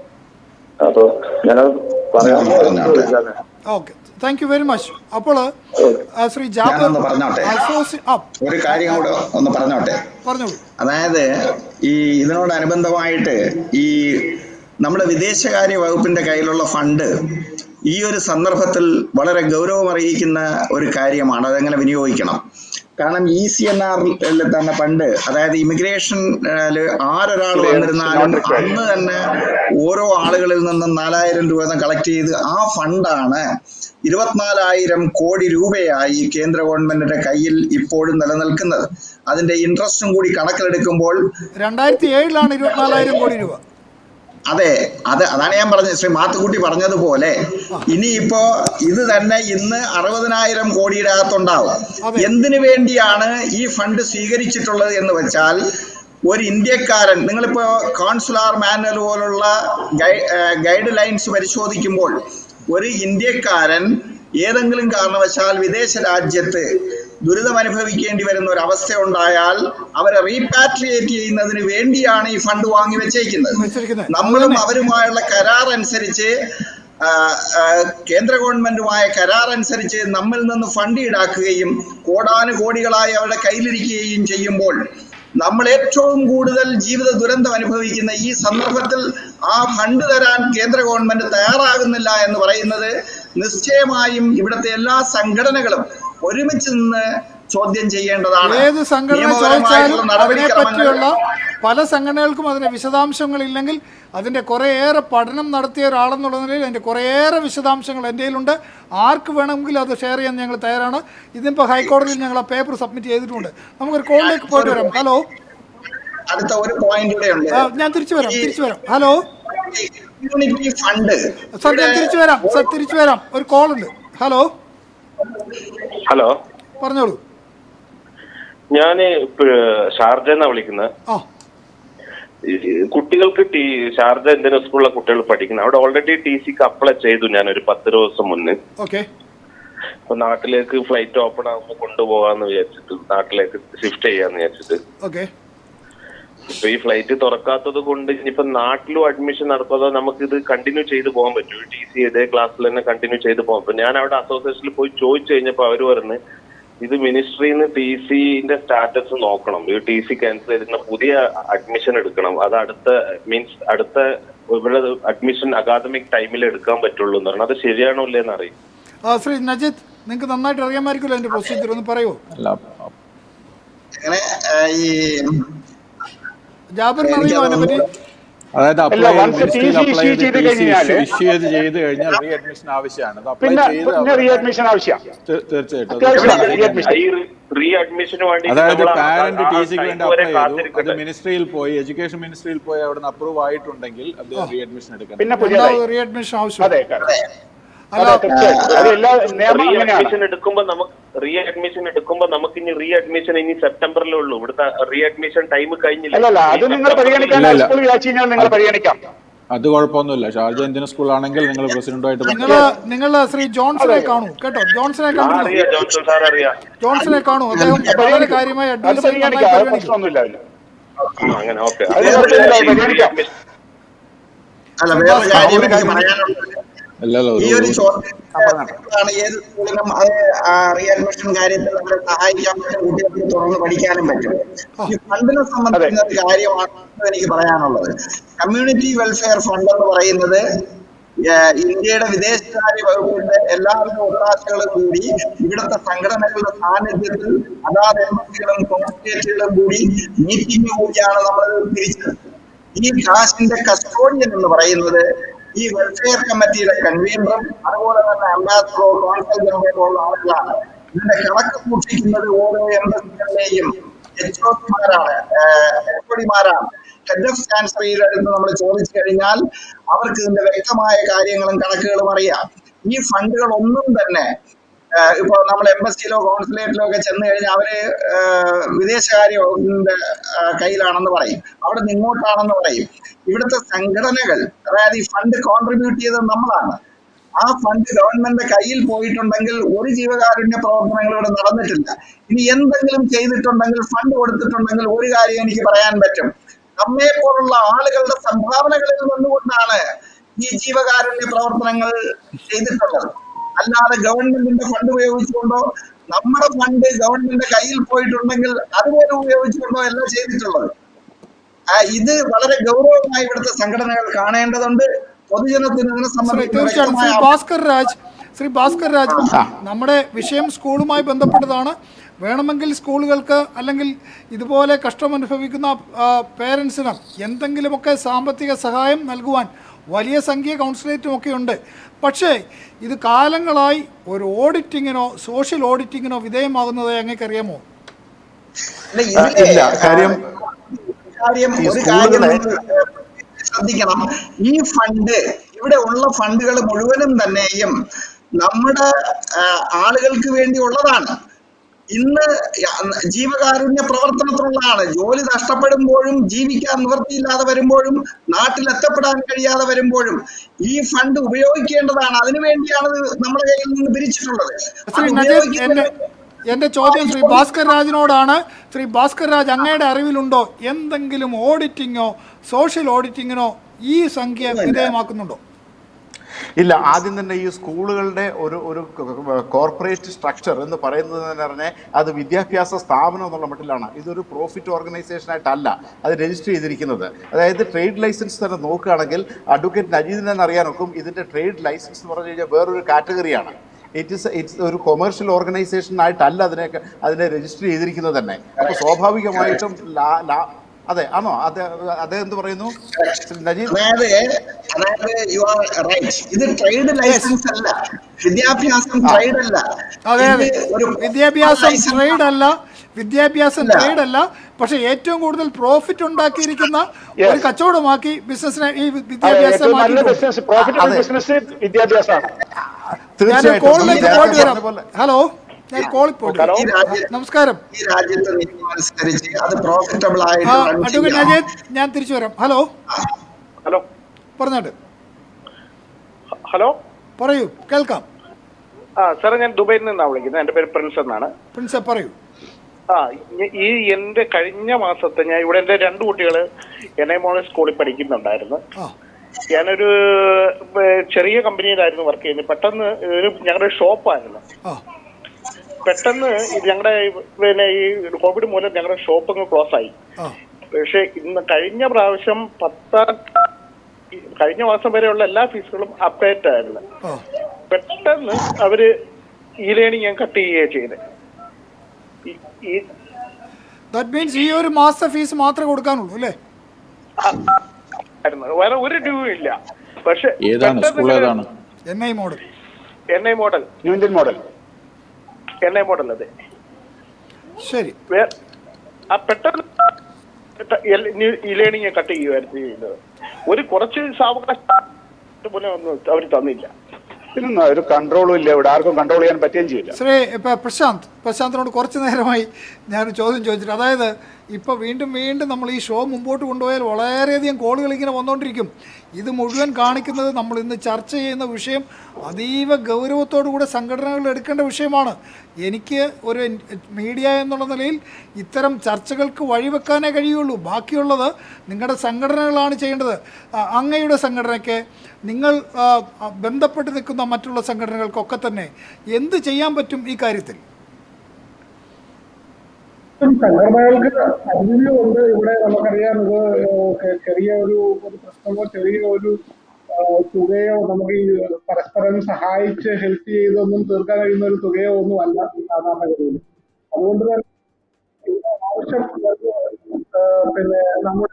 അപ്പൊ ഞങ്ങൾ പറയാൻ പറഞ്ഞോട്ടെ. Okay thank you very much അപ്പോൾ ശ്രീ ജാബർ ഞാനൊന്ന് പറഞ്ഞോട്ടെ. അസോസി ആ ഒരു കാര്യം കൂടെ ഒന്ന് പറഞ്ഞോട്ടെ പറഞ്ഞോളൂ അതായത് ഈ ഇതിനോടനുബന്ധമായിട്ട് ഈ നമ്മുടെ വിദേശകാര്യ വകുപ്പിന്റെ കയ്യിലുള്ള ഫണ്ട് ഈ ഒരു സന്ദർഭത്തിൽ വളരെ ഗൗരവമറിയിക്കുന്ന ഒരു കാര്യമാണ് അതെങ്ങനെ വിനിയോഗിക്കണം കാരണം ഇ സി എൻ ആറിൽ തന്നെ പണ്ട് അതായത് ഇമിഗ്രേഷൻ ആരൊരാൾ വന്നിരുന്നാലും അന്ന് തന്നെ ഓരോ ആളുകളിൽ നിന്നും നാലായിരം രൂപ കളക്ട് ചെയ്ത് ആ ഫണ്ടാണ് ഇരുപത്തിനാലായിരം കോടി രൂപയായി കേന്ദ്ര ഗവൺമെന്റിന്റെ കയ്യിൽ ഇപ്പോഴും നിലനിൽക്കുന്നത് അതിന്റെ ഇൻട്രസ്റ്റും കൂടി കണക്കിലെടുക്കുമ്പോൾ രണ്ടായിരത്തി ഏഴിലാണ് ഇരുപത്തിനാലായിരം കോടി രൂപ അതെ അത് അതാണ് ഞാൻ പറഞ്ഞത് ശ്രീ മാത്തുക്കുട്ടി പറഞ്ഞതുപോലെ ഇനിയിപ്പോ ഇത് തന്നെ ഇന്ന് അറുപതിനായിരം കോടിയുടെ അകത്തുണ്ടാവും അതെ. എന്തിനു വേണ്ടിയാണ് ഈ ഫണ്ട് സ്വീകരിച്ചിട്ടുള്ളത് എന്ന് വെച്ചാൽ ഒരു ഇന്ത്യക്കാരൻ നിങ്ങളിപ്പോ കോൺസുലാർ മാനുവൽ പോലുള്ള ഗൈഡ് ലൈൻസ് പരിശോധിക്കുമ്പോൾ ഒരു ഇന്ത്യക്കാരൻ ഏതെങ്കിലും കാരണവശാൽ വിദേശ രാജ്യത്ത് ദുരിതം അനുഭവിക്കേണ്ടി വരുന്ന ഒരു അവസ്ഥ ഉണ്ടായാൽ അവരെ റീപാട്രിയേറ്റ് ചെയ്യുന്നതിന് വേണ്ടിയാണ് ഈ ഫണ്ട് വാങ്ങി വെച്ചേക്കുന്നത് വെച്ചിരിക്കുന്നത്. നമ്മളും അതുതന്നെ. അവരുമായുള്ള കരാർ അനുസരിച്ച് ആ, ആ, കേന്ദ്ര ഗവൺമെന്റുമായ കരാർ അനുസരിച്ച് നമ്മിൽ നിന്ന് ഫണ്ട് ഈടാക്കുകയും കോടാനുകോടികളായി അവരുടെ കയ്യിലിരിക്കുകയും ചെയ്യുമ്പോൾ നമ്മൾ ഏറ്റവും കൂടുതൽ ജീവിത ദുരന്തം അനുഭവിക്കുന്ന ഈ സന്ദർഭത്തിൽ ആ ഫണ്ട് തരാൻ കേന്ദ്ര ഗവൺമെന്റ് തയ്യാറാകുന്നില്ല എന്ന് പറയുന്നത് നിശ്ചയമായും ഇവിടുത്തെ എല്ലാ സംഘടനകളും ഒരുമിച്ച് നിന്ന് ചോദ്യം ചെയ്യേണ്ടതാണ് ഏത് സംഘടന നിയമപരമായിട്ടുള്ള ചോദിച്ചാലും അതിനെ നടപടിക്രമങ്ങൾ പറ്റിയുള്ള പല സംഘടനകൾക്കും അതിന്റെ വിശദാംശങ്ങളില്ലെങ്കിൽ അതിന്റെ കുറേയേറെ പഠനം നടത്തിയ ഒരാളെന്നുള്ള നിലയിൽ അതിന്റെ കുറേയേറെ വിശദാംശങ്ങൾ എൻ്റെ കയ്യിലുണ്ട് ആർക്ക് വേണമെങ്കിലും അത് ഷെയർ ചെയ്യാൻ ഞങ്ങൾ തയ്യാറാണ് ഇതിപ്പോൾ ഹൈക്കോടതിയിൽ ഞങ്ങൾ ആ പേപ്പർ സബ്മിറ്റ് ചെയ്തിട്ടുണ്ട് നമുക്കൊരു കോളിലേക്ക് പോയിട്ട് വരാം ഹലോ അടുത്ത ഒരു പോയിന്റ് കൂടെ ഉണ്ട് ആ, ഞാൻ തിരിച്ചു വരാം തിരിച്ചു വരാം ഹലോ യൂണിറ്റി ഫണ്ട് സാർ ഞാൻ തിരിച്ചു വരാം സാർ തിരിച്ചു വരാം ഒരു കോൾ ഉണ്ട് ഹലോ ഹലോ പറഞ്ഞോളൂ ഞാൻ ഷാർജ എന്നാ വിളിക്കുന്നത് ആ ഈ കുട്ടികൾക്ക് ടി ഷാർജ ഇന്ത്യൻ സ്കൂളിലെ കുട്ടികൾ പഠിക്കുന്നത് അവിടെ ഓൾറെഡി ടി സിക്ക് അപ്ലൈ ചെയ്തു ഞാൻ ഒരു പത്ത് ദിവസം മുന്നേ ഓക്കെ അപ്പൊ നാട്ടിലേക്ക് ഫ്ലൈറ്റ് ഓപ്പൺ ആകുമ്പോൾ കൊണ്ടുപോകാന്ന് വിചാരിച്ചിട്ട് നാട്ടിലേക്ക് ഷിഫ്റ്റ് ചെയ്യാന്ന് വിചാരിച്ചിട്ട് ഓക്കെ ഇപ്പൊ ഈ ഫ്ലൈറ്റ് തുറക്കാത്തത് കൊണ്ട് ഇനിയിപ്പോ നാട്ടിലും അഡ്മിഷൻ നടത്താതെ നമുക്ക് ഇത് കണ്ടിന്യൂ ചെയ്ത് പോകാൻ പറ്റും ടി സി ഇതേ ക്ലാസ്സിൽ തന്നെ കണ്ടിന്യൂ ചെയ്ത് പോകാം അപ്പൊ ഞാൻ അവിടെ അസോസിയേഷനിൽ പോയി ചോദിച്ചു കഴിഞ്ഞപ്പോ അവര് പറഞ്ഞു ഇത് മിനിസ്ട്രിന്ന് ടി സിന്റെ സ്റ്റാറ്റസ് നോക്കണം ഈ ടി സി ക്യാൻസൽ ചെയ്തിരുന്ന പുതിയ അഡ്മിഷൻ എടുക്കണം അത് അടുത്ത മീൻസ് അടുത്ത ഇവിടെ അഡ്മിഷൻ അക്കാദമിക് ടൈമിൽ എടുക്കാൻ പറ്റുള്ളൂ എന്ന് പറഞ്ഞു അത് ശരിയാണോ ഇല്ലേന്ന് അറിയും ആ ശ്രീ നജിത്ത് നിങ്ങൾക്ക് നന്നായിട്ട് അറിയാമായിരിക്കുമല്ലോ അതിന്റെ പ്രൊസീജിയർ ഒന്ന് പറയുമോ അല്ല അങ്ങനെ ആ, ഈ ജാബിറിന് അറിയുമോ അതിനെ പറ്റി അതായത് അല്ല, അപ്ലൈ once മിനിസ്ട്രിയിൽ TC അപ്ലൈ issue ചെയ്ത് ചെയ്ത് കഴിഞ്ഞാല് ഇഷ്യൂ ചെയ്ത് ചെയ്ത് കഴിഞ്ഞാൽ റീ അഡ്മിഷൻ ആവശ്യമാണ് അത് അപ്ലൈ പിന്നെ ചെയ്ത് പിന്നെ റീ അഡ്മിഷൻ ആവശ്യം തീ- തീർച്ചയായിട്ടും അത് അത്യാവശ്യമാണ് റീ അഡ്മിഷൻ ഈ റീ അഡ്മിഷന് വേണ്ടി അതായത് നമ്മൾ ആ- പാരന്റ് ആ ടി സിക്ക് വേണ്ടി time വരെ അപ്ലൈ ചെയ്തു അത് കാത്തിരിക്കട്ടെ. മിനിസ്ട്രിയിൽ പോയി എഡ്യൂക്കേഷൻ മിനിസ്ട്രിയിൽ പോയി അവിടെ നിന്ന് അപ്രൂവ് ആയിട്ടുണ്ടെങ്കിൽ അത് റീ അഡ്മിഷൻ എടുക്കണം പിന്നെ പുതിയതായി റീ അഡ്മിഷൻ ആവശ്യം അതെ correct. അല്ല അതെ തീർച്ചയായിട്ടും അത് എല്ലാ നിയമം റീ അങ്ങനെയാണ് അഡ്മിഷൻ എടുക്കുമ്പോ നമുക്ക് റീ അഡ്മിഷൻ എടുക്കുമ്പോ നമുക്ക് ഇനി റീ അഡ്മിഷൻ ഇനി സെപ്റ്റംബറിലേ ഉള്ളൂ ഇവിടുത്തെ റീ അഡ്മിഷൻ ടൈം കഴിഞ്ഞില്ല അല്ലല്ല അത് നിങ്ങൾ പരിഗണിക്കാൻ ഇല്ല, ഇല്ല. സ്കൂൾ വിചാരിച്ചു കഴിഞ്ഞാൽ നിങ്ങൾ പരിഗണിക്കാം അത് കുഴപ്പമൊന്നുമില്ല ഷാർജ ഇന്ത്യൻ സ്കൂളാണെങ്കിൽ നിങ്ങൾ പ്രസിഡന്റുമായിട്ട് നിങ്ങൾ നിങ്ങൾ ശ്രീ ജോൺസനെ കാണൂ കേട്ടോ ജോൺസനെ ആ, കണ്ടു അറിയാം ജോൺസൺ സാർ അറിയാം ജോൺസനെ കാണൂ അദ്ദേഹം വളരെ കാര്യമായി അത് അഡ്വൈസ് പരിഗണിക്കാം അത് പ്രശ്നമൊന്നുമില്ല അതിന് ആ, അങ്ങനെ ഓക്കെ അത് കുഴപ്പമില്ല, അത് പരിഗണിക്കാം അല്ല വേറെ കാര്യം എനിക്ക് പറയാനുള്ളത് അല്ലല്ലോ ഈ ഒരു ഒരു ചോദ്യമാണ് ഏത് സ്കൂളിനും അത് റീഅഡ്മിഷൻ കാര്യത്തിൽ അവരെ സഹായിക്കാൻ പറ്റും കുട്ടികൾക്ക് തുടർന്ന് പഠിക്കാനും പറ്റും ഈ ഫണ്ടിനെ സംബന്ധിക്കുന്ന ഒരു കാര്യമാണ് എനിക്ക് പറയാനുള്ളത് കമ്മ്യൂണിറ്റി വെൽഫെയർ ഫണ്ട് എന്ന് പറയുന്നത് ഏഹ് ഇന്ത്യയുടെ വിദേശകാര്യ വകുപ്പിന്റെ എല്ലാവിധ ഒത്താശകളും കൂടി ഇവിടുത്തെ സംഘടനകളുടെ സാന്നിധ്യത്തിൽ അതാത് എംബസികളും കോൺസുലേറ്റുകളും കൂടി മീറ്റിംഗ് കൂടിയാണ് നമ്മൾ പിരിച്ചത് ഈ കാശിന്റെ കസ്റ്റോഡിയൻ എന്ന് പറയുന്നത് ഈ വെൽഫെയർ കമ്മിറ്റിയുടെ കൺവീനറും അതുപോലെ തന്നെ അംബാസഡറോ കോൺസൽ ജനറലോ ആളുകളാണ് ഇതിന്റെ കണക്ക് സൂക്ഷിക്കുന്നത് ഓരോ എംബസികളുടെയും എച്ച് ഒമാരാണ് എച്ച് ഹെഡ് ഓഫ് ചാൻസലറിയുടെ അടുത്ത് നമ്മൾ ചോദിച്ചു കഴിഞ്ഞാൽ അവർക്ക് ഇതിന്റെ വ്യക്തമായ കാര്യങ്ങളും കണക്കുകളും അറിയാം ഈ ഫണ്ടുകൾ ഒന്നും തന്നെ ഏഹ് ഇപ്പൊ നമ്മൾ എംബസിയിലോ കോൺസുലേറ്റിലോ ഒക്കെ ചെന്ന് കഴിഞ്ഞാൽ അവര് ഏഹ് വിദേശകാര്യ വകുപ്പിന്റെ ഏഹ് കയ്യിലാണെന്ന് പറയും അവിടെ നിന്ന് ഇങ്ങോട്ടാണെന്ന് പറയും ഇവിടുത്തെ സംഘടനകൾ അതായത് ഈ ഫണ്ട് കോൺട്രിബ്യൂട്ട് ചെയ്തത് നമ്മളാണ് ആ ഫണ്ട് ഗവൺമെന്റിന്റെ കയ്യിൽ പോയിട്ടുണ്ടെങ്കിൽ ഒരു ജീവകാരുണ്യ പ്രവർത്തനങ്ങൾ ഇവിടെ നടന്നിട്ടില്ല ഇനി എന്തെങ്കിലും ചെയ്തിട്ടുണ്ടെങ്കിൽ ഫണ്ട് കൊടുത്തിട്ടുണ്ടെങ്കിൽ ഒരു കാര്യം എനിക്ക് പറയാൻ പറ്റും നമ്മെ പോലുള്ള ആളുകളുടെ സംഭാവനകളിൽ നിന്നുകൊണ്ടാണ് ഈ ജീവകാരുണ്യ പ്രവർത്തനങ്ങൾ ചെയ്തിട്ടുള്ളത് അല്ലാതെ ഗവൺമെന്റിന്റെ ഫണ്ട് ഉപയോഗിച്ചുകൊണ്ടോ നമ്മുടെ ഫണ്ട് ഗവൺമെന്റിന്റെ കയ്യിൽ പോയിട്ടുണ്ടെങ്കിൽ അതുപോലെ ഉപയോഗിച്ചുകൊണ്ടോ അല്ല ചെയ്തിട്ടുള്ളത് ആ, ഇത് വളരെ ഗൗരവമായി ഇവിടുത്തെ സംഘടനകൾ കാണേണ്ടതുണ്ട് പൊതുജനത്തിന് ഇതിനെ ശ്രീ സംബന്ധിച്ച് തീർച്ചയായും ശ്രീ വ്യക്തമായ ഭാസ്കർ രാജ് ശ്രീ ഭാസ്കർ രാജ് നമ്മുടെ വിഷയം സ്കൂളുമായി ബന്ധപ്പെട്ടതാണ് വേണമെങ്കിൽ സ്കൂളുകൾക്ക് അല്ലെങ്കിൽ ഇതുപോലെ കഷ്ടമനുഭവിക്കുന്ന പേരൻസിന് എന്തെങ്കിലുമൊക്കെ സാമ്പത്തിക സഹായം നൽകുവാൻ വലിയ സംഖ്യ കൗൺസിലേറ്റും ഒക്കെ ഉണ്ട് പക്ഷേ ഇത് കാലങ്ങളായി ഒരു ഓഡിറ്റിങ്ങിനോ സോഷ്യൽ ഓഡിറ്റിങ്ങിനോ വിധേയമാകുന്നത് ഞങ്ങൾക്കറിയാമോ അല്ല, ഇതിലെ, ഇല്ല, കാര്യം- കാര്യം ഈ ഒരു കാര്യം സ്കൂളുകളെ- നിങ്ങൾ ശ്രദ്ധിക്കണം ഈ ഫണ്ട് ഇവിടെ ഉള്ള ഫണ്ടുകൾ മുഴുവനും തന്നെയും നമ്മുടെ ആ, ആളുകൾക്ക് വേണ്ടി ഉള്ളതാണ് ഇന്ന് യ- ജീവകാരുണ്യ പ്രവർത്തനത്തിനുള്ളതാണ് ജോലി നഷ്ടപ്പെടുമ്പോഴും ജീവിക്കാൻ നിവൃത്തിയില്ലാതെ വരുമ്പോഴും നാട്ടിൽ എത്തപ്പെടാൻ കഴിയാതെ വരുമ്പോഴും ഈ ഫണ്ട് ഉപയോഗിക്കേണ്ടതാണ് അതിനു വേണ്ടിയാണ് ഇത് നമ്മുടെ കയ്യിൽ നിന്ന് പിരിച്ചിട്ടുള്ളത് ശ്രീ അത് നജീബ് ഉപയോഗിക്കുന്നത് എന്റെ എന്റെ ചോദ്യം ശ്രീ ഭാസ്കർ രാജിനോടാണ് ശ്രീ ഭാസ്കർ രാജ് അങ്ങയുടെ അറിവിലുണ്ടോ എന്തെങ്കിലും ഓഡിറ്റിങ്ങോ സോഷ്യൽ ഓഡിറ്റിങ്ങിനോ ഈ സംഖ്യ വിധേയമാക്കുന്നുണ്ടോ ഇല്ല ആദ്യം തന്നെ ഈ സ്കൂളുകളുടെ ഒരു ഒരു കോർപ്പറേറ്റ് സ്ട്രക്ചർ എന്ന് പറയുന്നത് തന്നെ പറഞ്ഞാൽ അത് വിദ്യാഭ്യാസ സ്ഥാപനം എന്നുള്ള മട്ടിലാണ് ഇതൊരു പ്രോഫിറ്റ് ഓർഗനൈസേഷൻ ആയിട്ടല്ല അത് രജിസ്റ്റർ ചെയ്തിരിക്കുന്നത് അതായത് ട്രേഡ് ലൈസൻസ് തന്നെ നോക്കുകയാണെങ്കിൽ അഡ്വക്കേറ്റ് നജീദിന് തന്നെ അറിയാനൊക്കും ഇതിന്റെ ട്രേഡ് ലൈസൻസ് എന്ന് പറഞ്ഞു കഴിഞ്ഞാൽ വേറൊരു കാറ്റഗറിയാണ് ഇറ്റ് ഇസ് ഇറ്റ്സ് ഒരു കൊമേഴ്ഷ്യൽ ഓർഗനൈസേഷൻ ആയിട്ടല്ല അതിനെ അതിനെ രജിസ്റ്റർ ചെയ്തിരിക്കുന്നത് തന്നെ അപ്പോൾ സ്വാഭാവികമായിട്ടും ലാ ലാ അതെ ആണോ അതെ അദ്ദേഹം എന്ത് പറയുന്നു ശ്രീ നജീദ് അതായത് അതായത് യു ആർ റൈറ്റ് ഇത് ട്രേഡ് ലൈസൻസ് അല്ല വിദ്യാഭ്യാസം ട്രേഡ് അല്ല അതെ അതെ ഇത് ഒരു വിദ്യാഭ്യാസം license ട്രേഡ് അല്ല വിദ്യാഭ്യാസം ഇല്ല. ട്രേഡ് അല്ല പക്ഷെ ഏറ്റവും കൂടുതൽ പ്രോഫിറ്റ് ഉണ്ടാക്കിയിരിക്കുന്ന ഒരു കച്ചവടമാക്കി ബിസിനസിനെ ഈ അതെ, വിദ്യാഭ്യാസം ഏറ്റവും നല്ല മാറ്റിയിട്ടുണ്ട്. ബിസിനസ് പ്രോഫിറ്റബിൾ അതെ. ബിസിനസ് വിദ്യാഭ്യാസമാണ് ഞാൻ തീർച്ചയായിട്ടും കോളിലേക്ക് നമ്മൾ പോയിട്ട് നേരത്തെ വരാം പറഞ്ഞ പോലെ ഹലോ ഞാൻ കോളിൽ പോയിട്ട് വരാം. ഈ രാജ്യത്ത് നമസ്കാരം ഈ രാജ്യത്തെ നിയമം അനുസരിച്ച് അത് പ്രോഫിറ്റബിൾ ആ ആയിട്ട് run അഡ്വക്കേറ്റ് ചെയ്യാം. അജയ് ഞാൻ തിരിച്ചു വരാം ഹലോ ഹലോ പറഞ്ഞോട്ട് ഹലോ പറയൂ കേൾക്കാം ആ സാറേ ഞാൻ ദുബൈയിൽ നിന്നാണ് വിളിക്കുന്നത് എൻ്റെ പേര് പ്രിൻസ് എന്നാണ് പ്രിൻസെ പറയൂ ആ ഞ- ഈ എൻ്റെ കഴിഞ്ഞ മാസത്തെ ഞാൻ ഇവിടെ എൻ്റെ രണ്ട് കുട്ടികൾ എന്നെ മോളെ സ്കൂളിൽ പഠിക്കുന്നുണ്ടായിരുന്നു ആ ഞാനൊരു ഏർ, ചെറിയ കമ്പനിയിലായിരുന്നു വർക്ക് ചെയ്യുന്നത് പെട്ടെന്ന് ഒരു ഞങ്ങളുടെ ഷോപ്പായിരുന്നു ആ പെട്ടെന്ന് ഇത് ഞങ്ങളുടെ പിന്നെ ഈ കോവിഡ് മൂലം ഞങ്ങളുടെ ഷോപ്പ് അങ്ങ് ക്ലോസ് ആയി ആ പക്ഷെ ഇന്ന് കഴിഞ്ഞ പ്രാവശ്യം പത്താം കഴിഞ്ഞ മാസം വരെയുള്ള എല്ലാ ഫീസുകളും അപ്ഡേറ്റ് ആയിരുന്നു ആ പെട്ടെന്ന് അവര് ഈ ലേണിംഗ് ഞാൻ കട്ട് ചെയ്യുകയാണ് ചെയ്തത് ഈ- ഈ ദാറ്റ് മീൻസ് ഈ ഒരു മാസത്തെ ഫീസ് മാത്രമേ കൊടുക്കാനുള്ളൂ അല്ലേ ആയിരുന്നു വേറെ ഒരു ഡ്യൂ ഇല്ല പക്ഷെ ഏതാണ് സ്കൂൾ ഏതാണ് N I model N I model new Indian model N I model അതെ ശരി വേ- ആ പെട്ടെന്ന് ഈ ലേണിംഗ് കട്ട് ചെയ്യുമായിരുന്നു ചെയ്യുന്നത് ഒരു കുറച്ച് സാവകാശം പോലും ഒന്നും അവർ തന്നില്ല ഇതിനൊന്നും ഒരു കൺട്രോളും ഇല്ല ഇവിടെ ആർക്കും കൺട്രോൾ ചെയ്യാൻ പറ്റുകയും ചെയ്യില്ല ശ്രീ ഇപ്പൊ പ്രശാന്ത് പ്രശാന്തിനോട് കുറച്ച് നേരമായി ഞാൻ ചോദ്യം ചോദിച്ചിട്ട് അതായത് ഇപ്പോൾ വീണ്ടും വീണ്ടും നമ്മൾ ഈ ഷോ മുമ്പോട്ട് കൊണ്ടുപോയാൽ വളരെയധികം കോളുകൾ ഇങ്ങനെ വന്നുകൊണ്ടിരിക്കും ഇത് മുഴുവൻ കാണിക്കുന്നത് നമ്മൾ ഇന്ന് ചർച്ച ചെയ്യുന്ന വിഷയം അതീവ ഗൗരവത്തോടു കൂടെ സംഘടനകൾ എടുക്കേണ്ട വിഷയമാണ് എനിക്ക് ഒരു മീഡിയ എന്നുള്ള നിലയിൽ ഇത്തരം ചർച്ചകൾക്ക് വഴിവെക്കാനേ കഴിയുള്ളൂ ബാക്കിയുള്ളത് നിങ്ങളുടെ സംഘടനകളാണ് ചെയ്യേണ്ടത് ആ, അങ്ങയുടെ സംഘടനയ്ക്ക് നിങ്ങൾ ആ, ആ, ബന്ധപ്പെട്ട് നിൽക്കുന്ന മറ്റുള്ള സംഘടനകൾക്കൊക്കെ തന്നെ എന്ത് ചെയ്യാൻ പറ്റും ഈ കാര്യത്തിൽ സംഘടനകൾക്ക് പരിമിതിയുണ്ട് ഇവിടെ നമുക്കറിയാം ഇത് ഏഹ് ചെറിയ ഒരു ഒരു പ്രശ്നമോ ചെറിയ ഒരു ആ, തുകയോ നമുക്ക് ഈ പരസ്പരം സഹായിച്ച് ഹെൽപ്പ് ചെയ്തൊന്നും തീർക്കാൻ കഴിയുന്ന ഒരു തുകയോ ഒന്നും അല്ല ഈ സാധാരണഗതിയിൽ അതുകൊണ്ട് തന്നെ ഇതിന്റെ ആവശ്യം ഏഹ് പിന്നെ നമ്മുടെ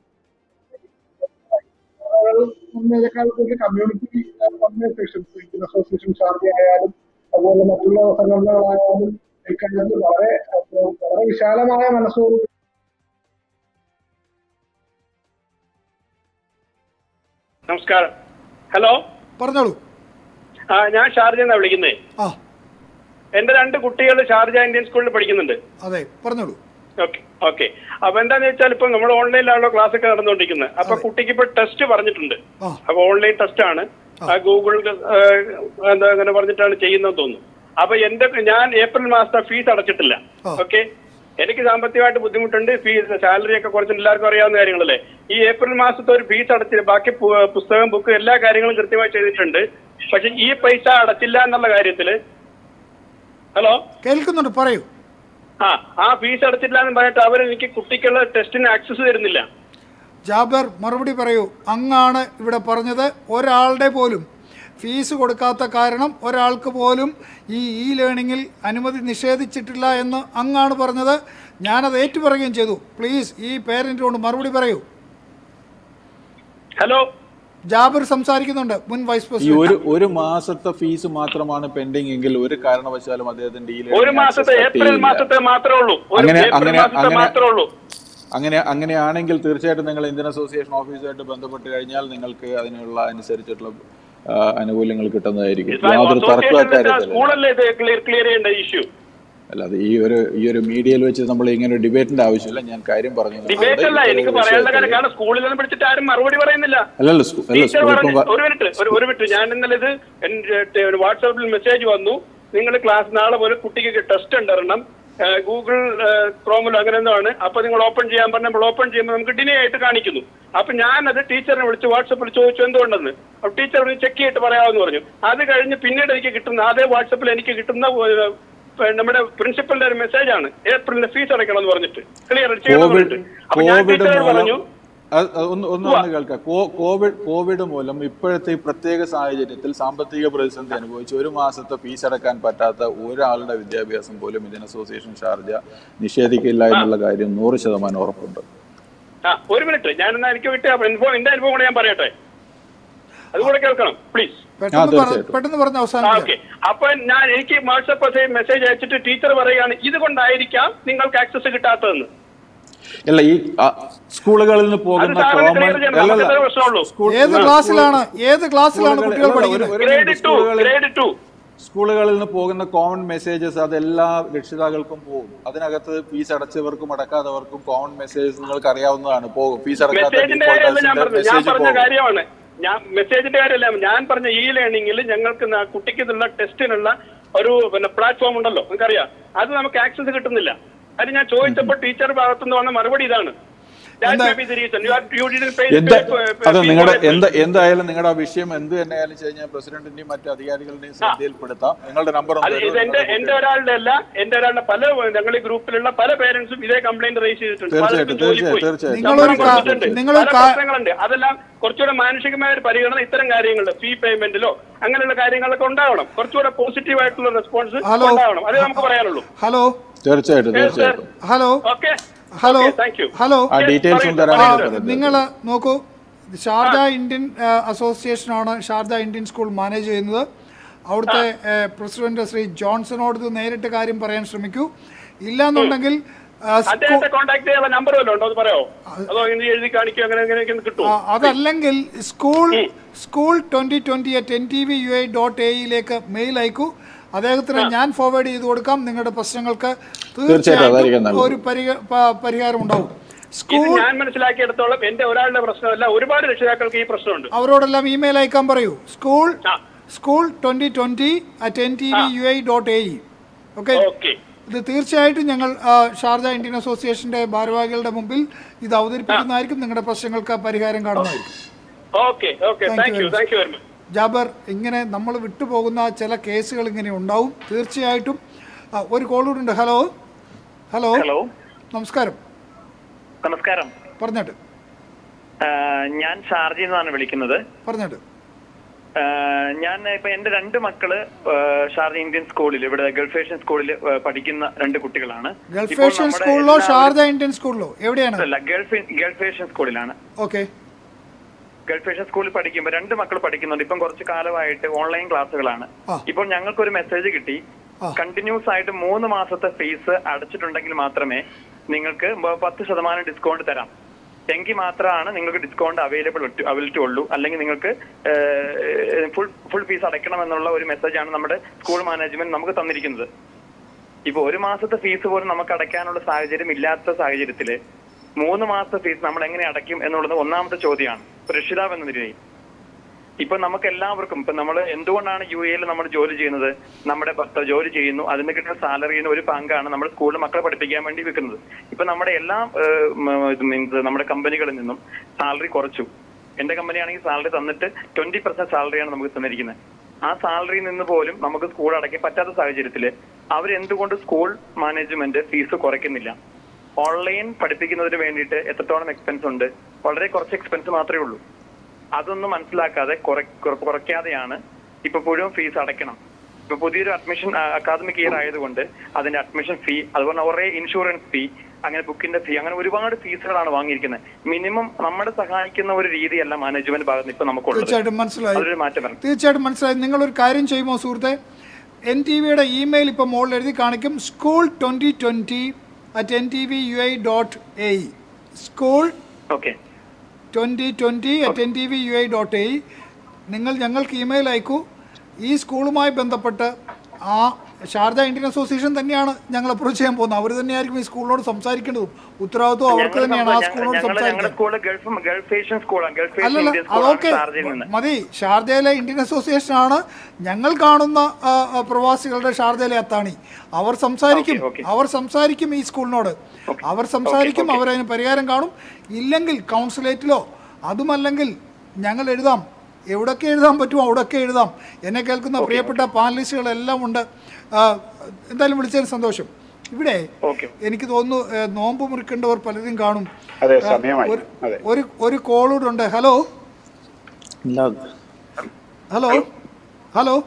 ഇതിനേക്കാൾ കൂടുതൽ community organisations Indian association Sharjah ആയാലും അതുപോലെ മറ്റുള്ള സംഘടനകളായാലും ഇക്കാര്യത്തിൽ വളരെ ഏഹ് വളരെ വിശാലമായ മനസ്സോട് നമസ്കാരം ഹലോ പറഞ്ഞോളൂ ആ ഞാൻ ഷാർജ എന്നാ വിളിക്കുന്നേ ആ എന്റെ രണ്ട് കുട്ടികൾ ഷാർജ ഇന്ത്യൻ സ്കൂളിൽ പഠിക്കുന്നുണ്ട് അതെ പറഞ്ഞോളൂ ഓക്കെ ഓക്കെ അപ്പൊ എന്താന്ന് വെച്ചാൽ ഇപ്പൊ നമ്മൾ ഓൺലൈനിലാണല്ലോ ക്ലാസ് ഒക്കെ നടന്നുകൊണ്ടിരിക്കുന്നത് അപ്പൊ കുട്ടിക്ക് ഇപ്പൊ ടെസ്റ്റ് പറഞ്ഞിട്ടുണ്ട് ആ. അപ്പൊ ഓൺലൈൻ ടെസ്റ്റ് ആണ് ആ, ഗൂഗിൾ ആ, എന്താ അങ്ങനെ പറഞ്ഞിട്ടാണ് ചെയ്യുന്നതെന്ന് തോന്നുന്നു അപ്പൊ എന്റെ ഞാൻ ഏപ്രിൽ മാസത്തെ ഫീസ് അടച്ചിട്ടില്ല ആ. ഓക്കെ എനിക്ക് സാമ്പത്തികമായിട്ട് ബുദ്ധിമുട്ടുണ്ട് ഫീസ് സാലറി ഒക്കെ കുറച്ച് എല്ലാവർക്കും അറിയാവുന്ന കാര്യങ്ങളല്ലേ ഈ ഏപ്രിൽ മാസത്തെ ഒരു ഫീസ് അടച്ചിട്ട് ബാക്കി പു- പുസ്തകം ബുക്ക് എല്ലാ കാര്യങ്ങളും കൃത്യമായി ചെയ്തിട്ടുണ്ട് പക്ഷെ ഈ പൈസ അടച്ചില്ല എന്നുള്ള കാര്യത്തില് ഹലോ കേൾക്കുന്നുണ്ട് പറയൂ ആ ആ ഫീസ് അടച്ചിട്ടില്ല എന്ന് പറഞ്ഞിട്ട് അവർ എനിക്ക് കുട്ടിക്കുള്ള ടെസ്റ്റിന് ആക്സസ് തരുന്നില്ല ജാബർ മറുപടി പറയൂ അങ്ങാണ് ഇവിടെ പറഞ്ഞത് ഒരാളുടെ പോലും ഫീസ് കൊടുക്കാത്ത കാരണം ഒരാൾക്ക് പോലും ഈ ഇ ലേണിങ്ങിൽ അനുമതി നിഷേധിച്ചിട്ടില്ല എന്ന് അങ്ങാണ് പറഞ്ഞത് ഞാനത് ഏറ്റുപറയുകയും ചെയ്തു പ്ലീസ് ഈ പേരൻറ്റിനോട് മറുപടി പറയൂ ഹലോ ജാബർ സംസാരിക്കുന്നുണ്ട് മുൻ വൈസ് ഈ പ്രസിഡന്റ് ഒരു ഒരു മാസത്തെ ഫീസ് മാത്രമാണ് പെൻഡിങ് എങ്കിൽ ഒരു കാരണവശാലും അദ്ദേഹത്തിന്റെ ഈ ഒരു മാസത്തെ ഏപ്രിൽ മാസത്തെ മാത്രമേ ഉള്ളൂ ഒരു അങ്ങനെ ഏപ്രിൽ അങ്ങനെ മാസത്തെ അങ്ങനെ മാത്രമേ ഉള്ളൂ അങ്ങനെ അങ്ങനെയാണെങ്കിൽ തീർച്ചയായിട്ടും നിങ്ങൾ ഇന്ത്യൻ അസോസിയേഷൻ ഓഫീസുമായിട്ട് ബന്ധപ്പെട്ട് കഴിഞ്ഞാൽ നിങ്ങൾക്ക് അതിനുള്ള അനുസരിച്ചിട്ടുള്ള ആ, ആനുകൂല്യങ്ങൾ കിട്ടുന്നതായിരിക്കും യാതൊരു തർക്കവും കാര്യത്തില്ല സ്കൂളല്ലേ ഇത് ക്ലിയർ ക്ലിയർ ചെയ്യേണ്ട ഇഷ്യൂ അല്ലാതെ ഈ ഒരു ഈ ഒരു മീഡിയയിൽ വെച്ച് നമ്മൾ ഇങ്ങനെ ഒരു ഡിബേറ്റിന്റെ ആവശ്യമില്ല ഞാൻ കാര്യം പറഞ്ഞു ഡിബേറ്റ് അല്ല എനിക്ക് പറയാനുള്ള കാര്യം കാരണം സ്കൂളിൽ നിന്ന് പിടിച്ചിട്ട് ആരും മറുപടി പറയുന്നില്ല അല്ലല്ല സ്കൂ- അല്ല ടീച്ചർ സ്കൂൾ പറഞ്ഞു ഇപ്പം ഒരു മിനിറ്റ് ഒരു ഒരു മിനിറ്റ് ഞാൻ ഇന്നലെ ഇത് എന്റെ ഒരു വാട്സാപ്പിൽ മെസ്സേജ് വന്നു നിങ്ങൾ ക്ലാസ് നാളെ പോലെ കുട്ടിക്ക് ടെസ്റ്റ് ഉണ്ടരണം ഗൂഗിൾ ക്രോമിലോ അങ്ങനെ എന്തോ ആണ് അപ്പൊ നിങ്ങൾ ഓപ്പൺ ചെയ്യാൻ പറഞ്ഞപ്പോൾ ഓപ്പൺ ചെയ്യുമ്പോൾ നമുക്ക് ഡിലേ ആയിട്ട് കാണിക്കുന്നു അപ്പൊ ഞാനത് ടീച്ചറിനെ വിളിച്ച് വാട്സപ്പിൽ ചോദിച്ചു എന്തുകൊണ്ടെന്ന് അപ്പൊ ടീച്ചർ ചെക്ക് ചെയ്തിട്ട് പറയാമെന്ന് പറഞ്ഞു അത് കഴിഞ്ഞ് പിന്നീട് എനിക്ക് കിട്ടുന്ന അതേ വാട്സപ്പിൽ എനിക്ക് കിട്ടുന്ന ഏഹ്, ഇപ്പൊ നമ്മുടെ പ്രിൻസിപ്പലിന്റെ ഒരു മെസ്സേജ് ആണ് ഏപ്രിലിന്റെ ഫീസ് അടയ്ക്കണം എന്ന് പറഞ്ഞിട്ട് ക്ലിയർ ചെയ്യണം കോവിഡ് പറഞ്ഞിട്ട് അപ്പൊ ഞാൻ കോവിഡ് ടീച്ചറോട് പറഞ്ഞു മൂലം അത് അത് ഒന്ന് ഒന്ന് ഒന്ന് കേൾക്കാം കോ- കോവിഡ് കോവിഡ് മൂലം ഇപ്പോഴത്തെ ഈ പ്രത്യേക സാഹചര്യത്തിൽ സാമ്പത്തിക പ്രതിസന്ധി അനുഭവിച്ച് ഒരു മാസത്തെ ഫീസ് അടക്കാൻ പറ്റാത്ത ഒരാളുടെ വിദ്യാഭ്യാസം പോലും ഇന്ത്യൻ അസോസിയേഷൻ ഷാർജ നിഷേധിക്കില്ല എന്നുള്ള കാര്യം നൂറ് ശതമാനം ഉറപ്പുണ്ട് ആ ഒരു മിനിറ്റ് ഞാൻ എന്നാ എനിക്ക് വിട്ട അനുഭവം എന്റെ അനുഭവം കൂടെ ഞാൻ പറയട്ടെ അതുകൂടെ കേൾക്കണം പ്ലീസ് പെട്ടെന്ന് പറ- തീർച്ചയായിട്ടും. പെട്ടെന്ന് പറഞ്ഞ് ആ അവസാനിപ്പിക്കാം ഓക്കെ അപ്പൊ ഞാൻ എനിക്ക് വാട്സപ്പ് മെസ്സേജ് അയച്ചിട്ട് ടീച്ചർ പറയുകയാണ് ഇതുകൊണ്ടായിരിക്കാം നിങ്ങൾക്ക് ആക്സസ് കിട്ടാത്തതെന്ന് അല്ല ഈ ആ, സ്കൂളുകളിൽ നിന്ന് അത് പോകുന്ന സാറിന് കോമൺ ക്ലിയർ ചെയ്യണം നമുക്ക് ഇത്രേ പ്രശ്നമുള്ളൂ ഏത് ക്ലാസ്സിലാണ് ഏത് ക്ലാസ്സിലാണ് കുട്ടികൾ പഠിക്കുന്നത് ഗ്രേഡ് ടു ഗ്രേഡ് ടു സ്കൂളുകളിൽ നിന്ന് പോകുന്ന കോമൺ മെസ്സേജസ് അതെല്ലാ രക്ഷിതാക്കൾക്കും പോകും അതിനകത്ത് ഫീസ് അടച്ചവർക്കും അടക്കാത്തവർക്കും കോമൺ മെസ്സേജസ് നിങ്ങൾക്ക് അറിയാവുന്നതാണ് പോകും ഫീസ് അടക്കാത്ത മെസ്സേജിന്റെ കാര്യമല്ല ഞാൻ പറഞ്ഞത് ഞാൻ മെസ്സേജ് പറഞ്ഞ പോകും കാര്യമാണ് ഞാൻ മെസ്സേജിന്റെ കാര്യമല്ല ഞാൻ പറഞ്ഞ ഈ ലേണിംഗിൽ ഞങ്ങൾക്ക് ന- കുട്ടിക്ക് ഇതിനുള്ള ടെസ്റ്റിനുള്ള ഒരു പിന്നെ പ്ലാറ്റ്ഫോം ഉണ്ടല്ലോ നിങ്ങൾക്കറിയാം അത് നമുക്ക് ആക്സസ് കിട്ടുന്നില്ല അത് ഞാൻ ചോദിച്ചപ്പോൾ ടീച്ചർ ഭാഗത്തുനിന്ന് വന്ന മറുപടി ഇതാണ് That may be the reason. You are- you didn't pay- എന്താ pay- pay- അത് pay നിങ്ങളുടെ for it. എന്താ എന്തായാലും നിങ്ങളുടെ ആ വിഷയം എന്ത് തന്നെയായാലും കഴിഞ്ഞാൽ പ്രസിഡന്റിന്റെയും മറ്റു അധികാരികളുടെയും ശ്രദ്ധയിൽപ്പെടുത്താം നിങ്ങളുടെ നമ്പർ അത് ഇത് എന്റെ എന്റെ ഒരാളുടെ അല്ല എന്റെ ഒരാളുടെ പല ഞങ്ങൾ ഈ ഗ്രൂപ്പിലുള്ള പല പേരൻസും ഇതേ കംപ്ലൈന്റ് റേസ് ചെയ്തിട്ടുണ്ട് തീർച്ചയായിട്ടും, പലർക്കും ജോലി തീർച്ചയായും, പോയി. തീർച്ചയായും. നിങ്ങളൊരു ശമ്പളം കാ- കൊടുത്തിട്ടുണ്ട്. നിങ്ങളൊരു പല കാ- പ്രശ്നങ്ങളുണ്ട് അതെല്ലാം കുറച്ചുകൂടെ മാനുഷികമായ ഒരു പരിഗണന ഇത്തരം കാര്യങ്ങളിൽ ഫീ പേയ്മെന്റിലോ അങ്ങനെയുള്ള കാര്യങ്ങളൊക്കെ ഉണ്ടാവണം കുറച്ചുകൂടെ പോസിറ്റീവ് ആയിട്ടുള്ള റെസ്പോൺസ് ഹലോ. ഉണ്ടാവണം അതേ നമുക്ക് പറയാനുള്ളൂ ഹലോ തീർച്ചയായിട്ടും Yes, sir. തീർച്ചയായിട്ടും hello okay hello thank you hello ആ ഡീറ്റെയിൽസും തരാൻ ആ, വേണ്ടി പറയുന്നത്. നിങ്ങൾ നോക്കൂ ഷാർജ ഇന്ത്യൻ ആ, അസോസിയേഷനാണ് ഷാർജ ഇന്ത്യൻ സ്കൂൾ മാനേജ് ചെയ്യുന്നത് അവിടുത്തെ ഏ, പ്രസിഡന്റ് ശ്രീ ജോൺസണോട് ഇത് നേരിട്ട് കാര്യം പറയാൻ ശ്രമിക്കൂ ഇല്ലാന്നുണ്ടെങ്കിൽ ആ, സ്കൂ- അദ്ദേഹത്തെ കോൺടാക്ട് ചെയ്യാനുള്ള നമ്പർ വല്ലതും ഉണ്ടോ അത് പറയാമോ അതോ ഇങ്ങനെ എഴുതി കാണിക്കോ അങ്ങനെ അങ്ങനെയൊക്കെ കിട്ടുമോ ആ, അതല്ലെങ്കിൽ school school twenty twenty at N T V U I dot എയിലേക്ക് മെയിൽ അയക്കൂ അദ്ദേഹത്തിന് ഞാൻ ഫോർവേഡ് ചെയ്ത് കൊടുക്കാം നിങ്ങളുടെ പ്രശ്നങ്ങൾക്ക് തീർച്ചയായിട്ടും, അതായിരിക്കും തീർച്ചയായിട്ടും നല്ലത്. ഒരു പരിഹ- പ- പരിഹാരം ഉണ്ടാവും ഇത് സ്കൂൾ ഞാൻ മനസ്സിലാക്കിയിടത്തോളം എന്റെ ഒരാളുടെ പ്രശ്നമല്ല ഒരുപാട് രക്ഷിതാക്കൾക്ക് ഈ പ്രശ്നമുണ്ട് അവരോടെല്ലാം ഇമെയിൽ അയക്കാൻ പറയൂ സ്കൂൾ ആ. School twenty twenty at N T V U I dot A E okay okay ഇത് തീർച്ചയായിട്ടും ഞങ്ങൾ ആ, ഷാർജ ഇന്ത്യൻ അസോസിയേഷന്റെ ഭാരവാഹികളുടെ മുമ്പിൽ ഇത് അവതരിപ്പിക്കുന്നതായിരിക്കും നിങ്ങളുടെ പ്രശ്നങ്ങൾക്ക് പരിഹാരം കാണുന്നതായിരിക്കും okay okay Thank thank you you very thank you very much Jabar ഇങ്ങനെ നമ്മൾ വിട്ടുപോകുന്ന ചില കേസുകൾ ഇങ്ങനെ ഉണ്ടാവും തീർച്ചയായിട്ടും ആ, ഒരു കോൾ കൂടെ ഉണ്ട് ഹലോ ഹലോ ഹലോ നമസ്കാരം നമസ്കാരം പറഞ്ഞിട്ട് ആ, ഞാൻ ഷാർജയിൽ നിന്നാണ് വിളിക്കുന്നത് പറഞ്ഞിട്ട് ആ, ഞാൻ ഇപ്പൊ എന്റെ രണ്ട് മക്കള് ആ, ഷാർജ ഇന്ത്യൻ സ്കൂളിൽ ഇവിടെ ഗൾഫേഷ്യൻ സ്കൂളിൽ ആ, പഠിക്കുന്ന രണ്ട് കുട്ടികളാണ് ഇപ്പോൾ ഗൾഫേഷ്യൻ നമ്മുടെ സ്കൂളിലോ എല്ലാവരും- ഷാർജ ഇന്ത്യൻ സ്കൂളിലോ എവിടെയാണ് അല്ല ഗൾഫ് ഗൾഫേഷ്യൻ സ്കൂളിലാണ് ഓക്കെ ഗൾഫേഷ്യൻ സ്കൂളിൽ പഠിക്കുമ്പോൾ രണ്ട് മക്കൾ പഠിക്കുന്നുണ്ട് ഇപ്പം കുറച്ച് കാലമായിട്ട് ഓൺലൈൻ ക്ലാസ്സുകളാണ് ആ. ഇപ്പോൾ ഞങ്ങൾക്കൊരു മെസ്സേജ് കിട്ടി ആ. കണ്ടിന്യൂസ് ആയിട്ട് മൂന്ന് മാസത്തെ ഫീസ് അടച്ചിട്ടുണ്ടെങ്കിൽ മാത്രമേ നിങ്ങൾക്ക് മ- പത്ത് ശതമാനം ഡിസ്കൗണ്ട് തരാം എങ്കിൽ മാത്രമാണ് നിങ്ങൾക്ക് ഡിസ്കൗണ്ട് അവൈലബിൾ അവൈലബിലിറ്റി ഉള്ളൂ അല്ലെങ്കിൽ നിങ്ങൾക്ക് ഫുൾ ഫുൾ ഫീസ് അടയ്ക്കണം എന്നുള്ള ഒരു മെസ്സേജാണ് നമ്മുടെ സ്കൂൾ മാനേജ്മെന്റ് നമുക്ക് തന്നിരിക്കുന്നത് ഇപ്പൊ ഒരു മാസത്തെ ഫീസ് പോലും നമുക്ക് അടയ്ക്കാനുള്ള സാഹചര്യം ഇല്ലാത്ത സാഹചര്യത്തില് മൂന്ന് മാസത്തെ ഫീസ് നമ്മൾ എങ്ങനെ അടയ്ക്കും എന്നുള്ളത് ഒന്നാമത്തെ ചോദ്യമാണ് ഇപ്പൊ രക്ഷിതാവ് എന്ന നിലയിൽ ഇപ്പൊ നമുക്ക് എല്ലാവർക്കും ഇപ്പൊ നമ്മൾ എന്തുകൊണ്ടാണ് യു എയിൽ നമ്മൾ ജോലി ചെയ്യുന്നത് നമ്മുടെ ഭർത്ത ജോലി ചെയ്യുന്നു അതിന് കിട്ടുന്ന സാലറിയുടെ ഒരു പങ്കാണ് നമ്മൾ സ്കൂളിൽ മക്കളെ പഠിപ്പിക്കാൻ വേണ്ടി വെക്കുന്നത് ഇപ്പൊ നമ്മുടെ എല്ലാ മീൻസ് നമ്മുടെ കമ്പനികളിൽ നിന്നും സാലറി കുറച്ചു എന്റെ കമ്പനിയാണെങ്കിൽ സാലറി തന്നിട്ട് ട്വന്റി പെർസെന്റ് സാലറിയാണ് നമുക്ക് തന്നിരിക്കുന്നത് ആ സാലറിയിൽ നിന്ന് പോലും നമുക്ക് സ്കൂൾ അടയ്ക്കാൻ പറ്റാത്ത സാഹചര്യത്തിൽ അവരെന്തുകൊണ്ട് സ്കൂൾ മാനേജ്മെന്റ് ഫീസ് കുറയ്ക്കുന്നില്ല ഓൺലൈൻ പഠിപ്പിക്കുന്നതിന് വേണ്ടിയിട്ട് എത്രത്തോളം എക്സ്പെൻസ് ഉണ്ട് വളരെ കുറച്ച് എക്സ്പെൻസ് മാത്രമേ ഉള്ളൂ അതൊന്നും മനസ്സിലാക്കാതെ കുറ- കുറ- കുറയ്ക്കാതെയാണ് ഇപ്പൊ മുഴുവൻ ഫീസ് അടയ്ക്കണം ഇപ്പൊ പുതിയൊരു അഡ്മിഷൻ അക്കാദമിക് ഇയർ ആയതുകൊണ്ട് അതിന്റെ അഡ്മിഷൻ ഫീ അതുപോലെ കുറെ ഇൻഷുറൻസ് ഫീ അങ്ങനെ ബുക്കിന്റെ ഫീ അങ്ങനെ ഒരുപാട് ഫീസുകളാണ് വാങ്ങിയിരിക്കുന്നത് മിനിമം നമ്മളെ സഹായിക്കുന്ന ഒരു രീതിയല്ല മാനേജ്മെന്റ് ഭാഗത്ത് ഇപ്പൊ നമുക്കുള്ളത് തീർച്ചയായിട്ടും മനസ്സിലായി അതൊരു മാറ്റം വരണം തീർച്ചയായിട്ടും മനസ്സിലായി നിങ്ങളൊരു കാര്യം ചെയ്യുമോ സുഹൃത്തെ എൻ ടി വിയുടെ ഇമെയിൽ ഇപ്പോൾ മുകളിൽ എഴുതി കാണിക്കും school twenty twenty at N T V U I dot A E school okay twenty twenty at N T V U I dot A നിങ്ങൾ ഞങ്ങൾക്ക് ഇമെയിൽ അയക്കൂ ഈ സ്കൂളുമായി ബന്ധപ്പെട്ട് ആ ഷാർജ ഇന്ത്യൻ അസോസിയേഷൻ തന്നെയാണ് ഞങ്ങൾ അപ്രോച്ച് ചെയ്യാൻ പോകുന്നത് അവർ തന്നെയായിരിക്കും ഈ സ്കൂളിനോട് സംസാരിക്കേണ്ടതും ഉത്തരവാദിത്വം അവർക്ക് തന്നെയാണ് ആ സ്കൂളിനോട് ഞങ്ങളുടെ സംസാരിക്കുന്നത് സ്കൂള് ഗൾഫ് ഗൾഫ് ഏഷ്യൻ സ്കൂളാണ് ഗൾഫ് ഏഷ്യൻ അല്ലല്ല ഇന്ത്യൻ സ്കൂളാണ് അതൊക്കെ ഷാർജയിൽ നിന്ന് മതി ഷാർജയിലെ ഇന്ത്യൻ അസോസിയേഷൻ ആണ് ഞങ്ങൾ കാണുന്ന ആ, ആ, പ്രവാസികളുടെ ഷാർജയിലെ അത്താണി അവർ സംസാരിക്കും ഓക്കേ, ഓക്കേ. അവർ സംസാരിക്കും ഈ സ്കൂളിനോട് അവർ സംസാരിക്കും ഓക്കേ. അവരതിന് പരിഹാരം കാണും ഇല്ലെങ്കിൽ കൗൺസിലേറ്റിലോ അതുമല്ലെങ്കിൽ ഞങ്ങൾ എഴുതാം എവിടൊക്കെ എഴുതാൻ പറ്റുമോ അവിടെയൊക്കെ എഴുതാം എന്നെ കേൾക്കുന്ന പ്രിയപ്പെട്ട പാനലിസ്റ്റുകളെല്ലാം ഉണ്ട് ആ, എന്തായാലും വിളിച്ചതിന് സന്തോഷം ഇവിടെ ഓക്കേ. എനിക്ക് തോന്നുന്നു ഏ, നോമ്പ് മുറിക്കേണ്ടവർ പലരും കാണും അതെ ആ, സമയമായി ഒരു- അതെ ഒരു ഒരു കോളൂടെ ഉണ്ട് ഹലോ ഇല്ല ഹലോ ഹലോ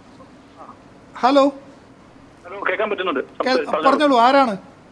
ഹലോ ഹലോ കേൾക്കാൻ പറ്റുന്നുണ്ട് കേൾ- പറഞ്ഞോളൂ ആരാണ്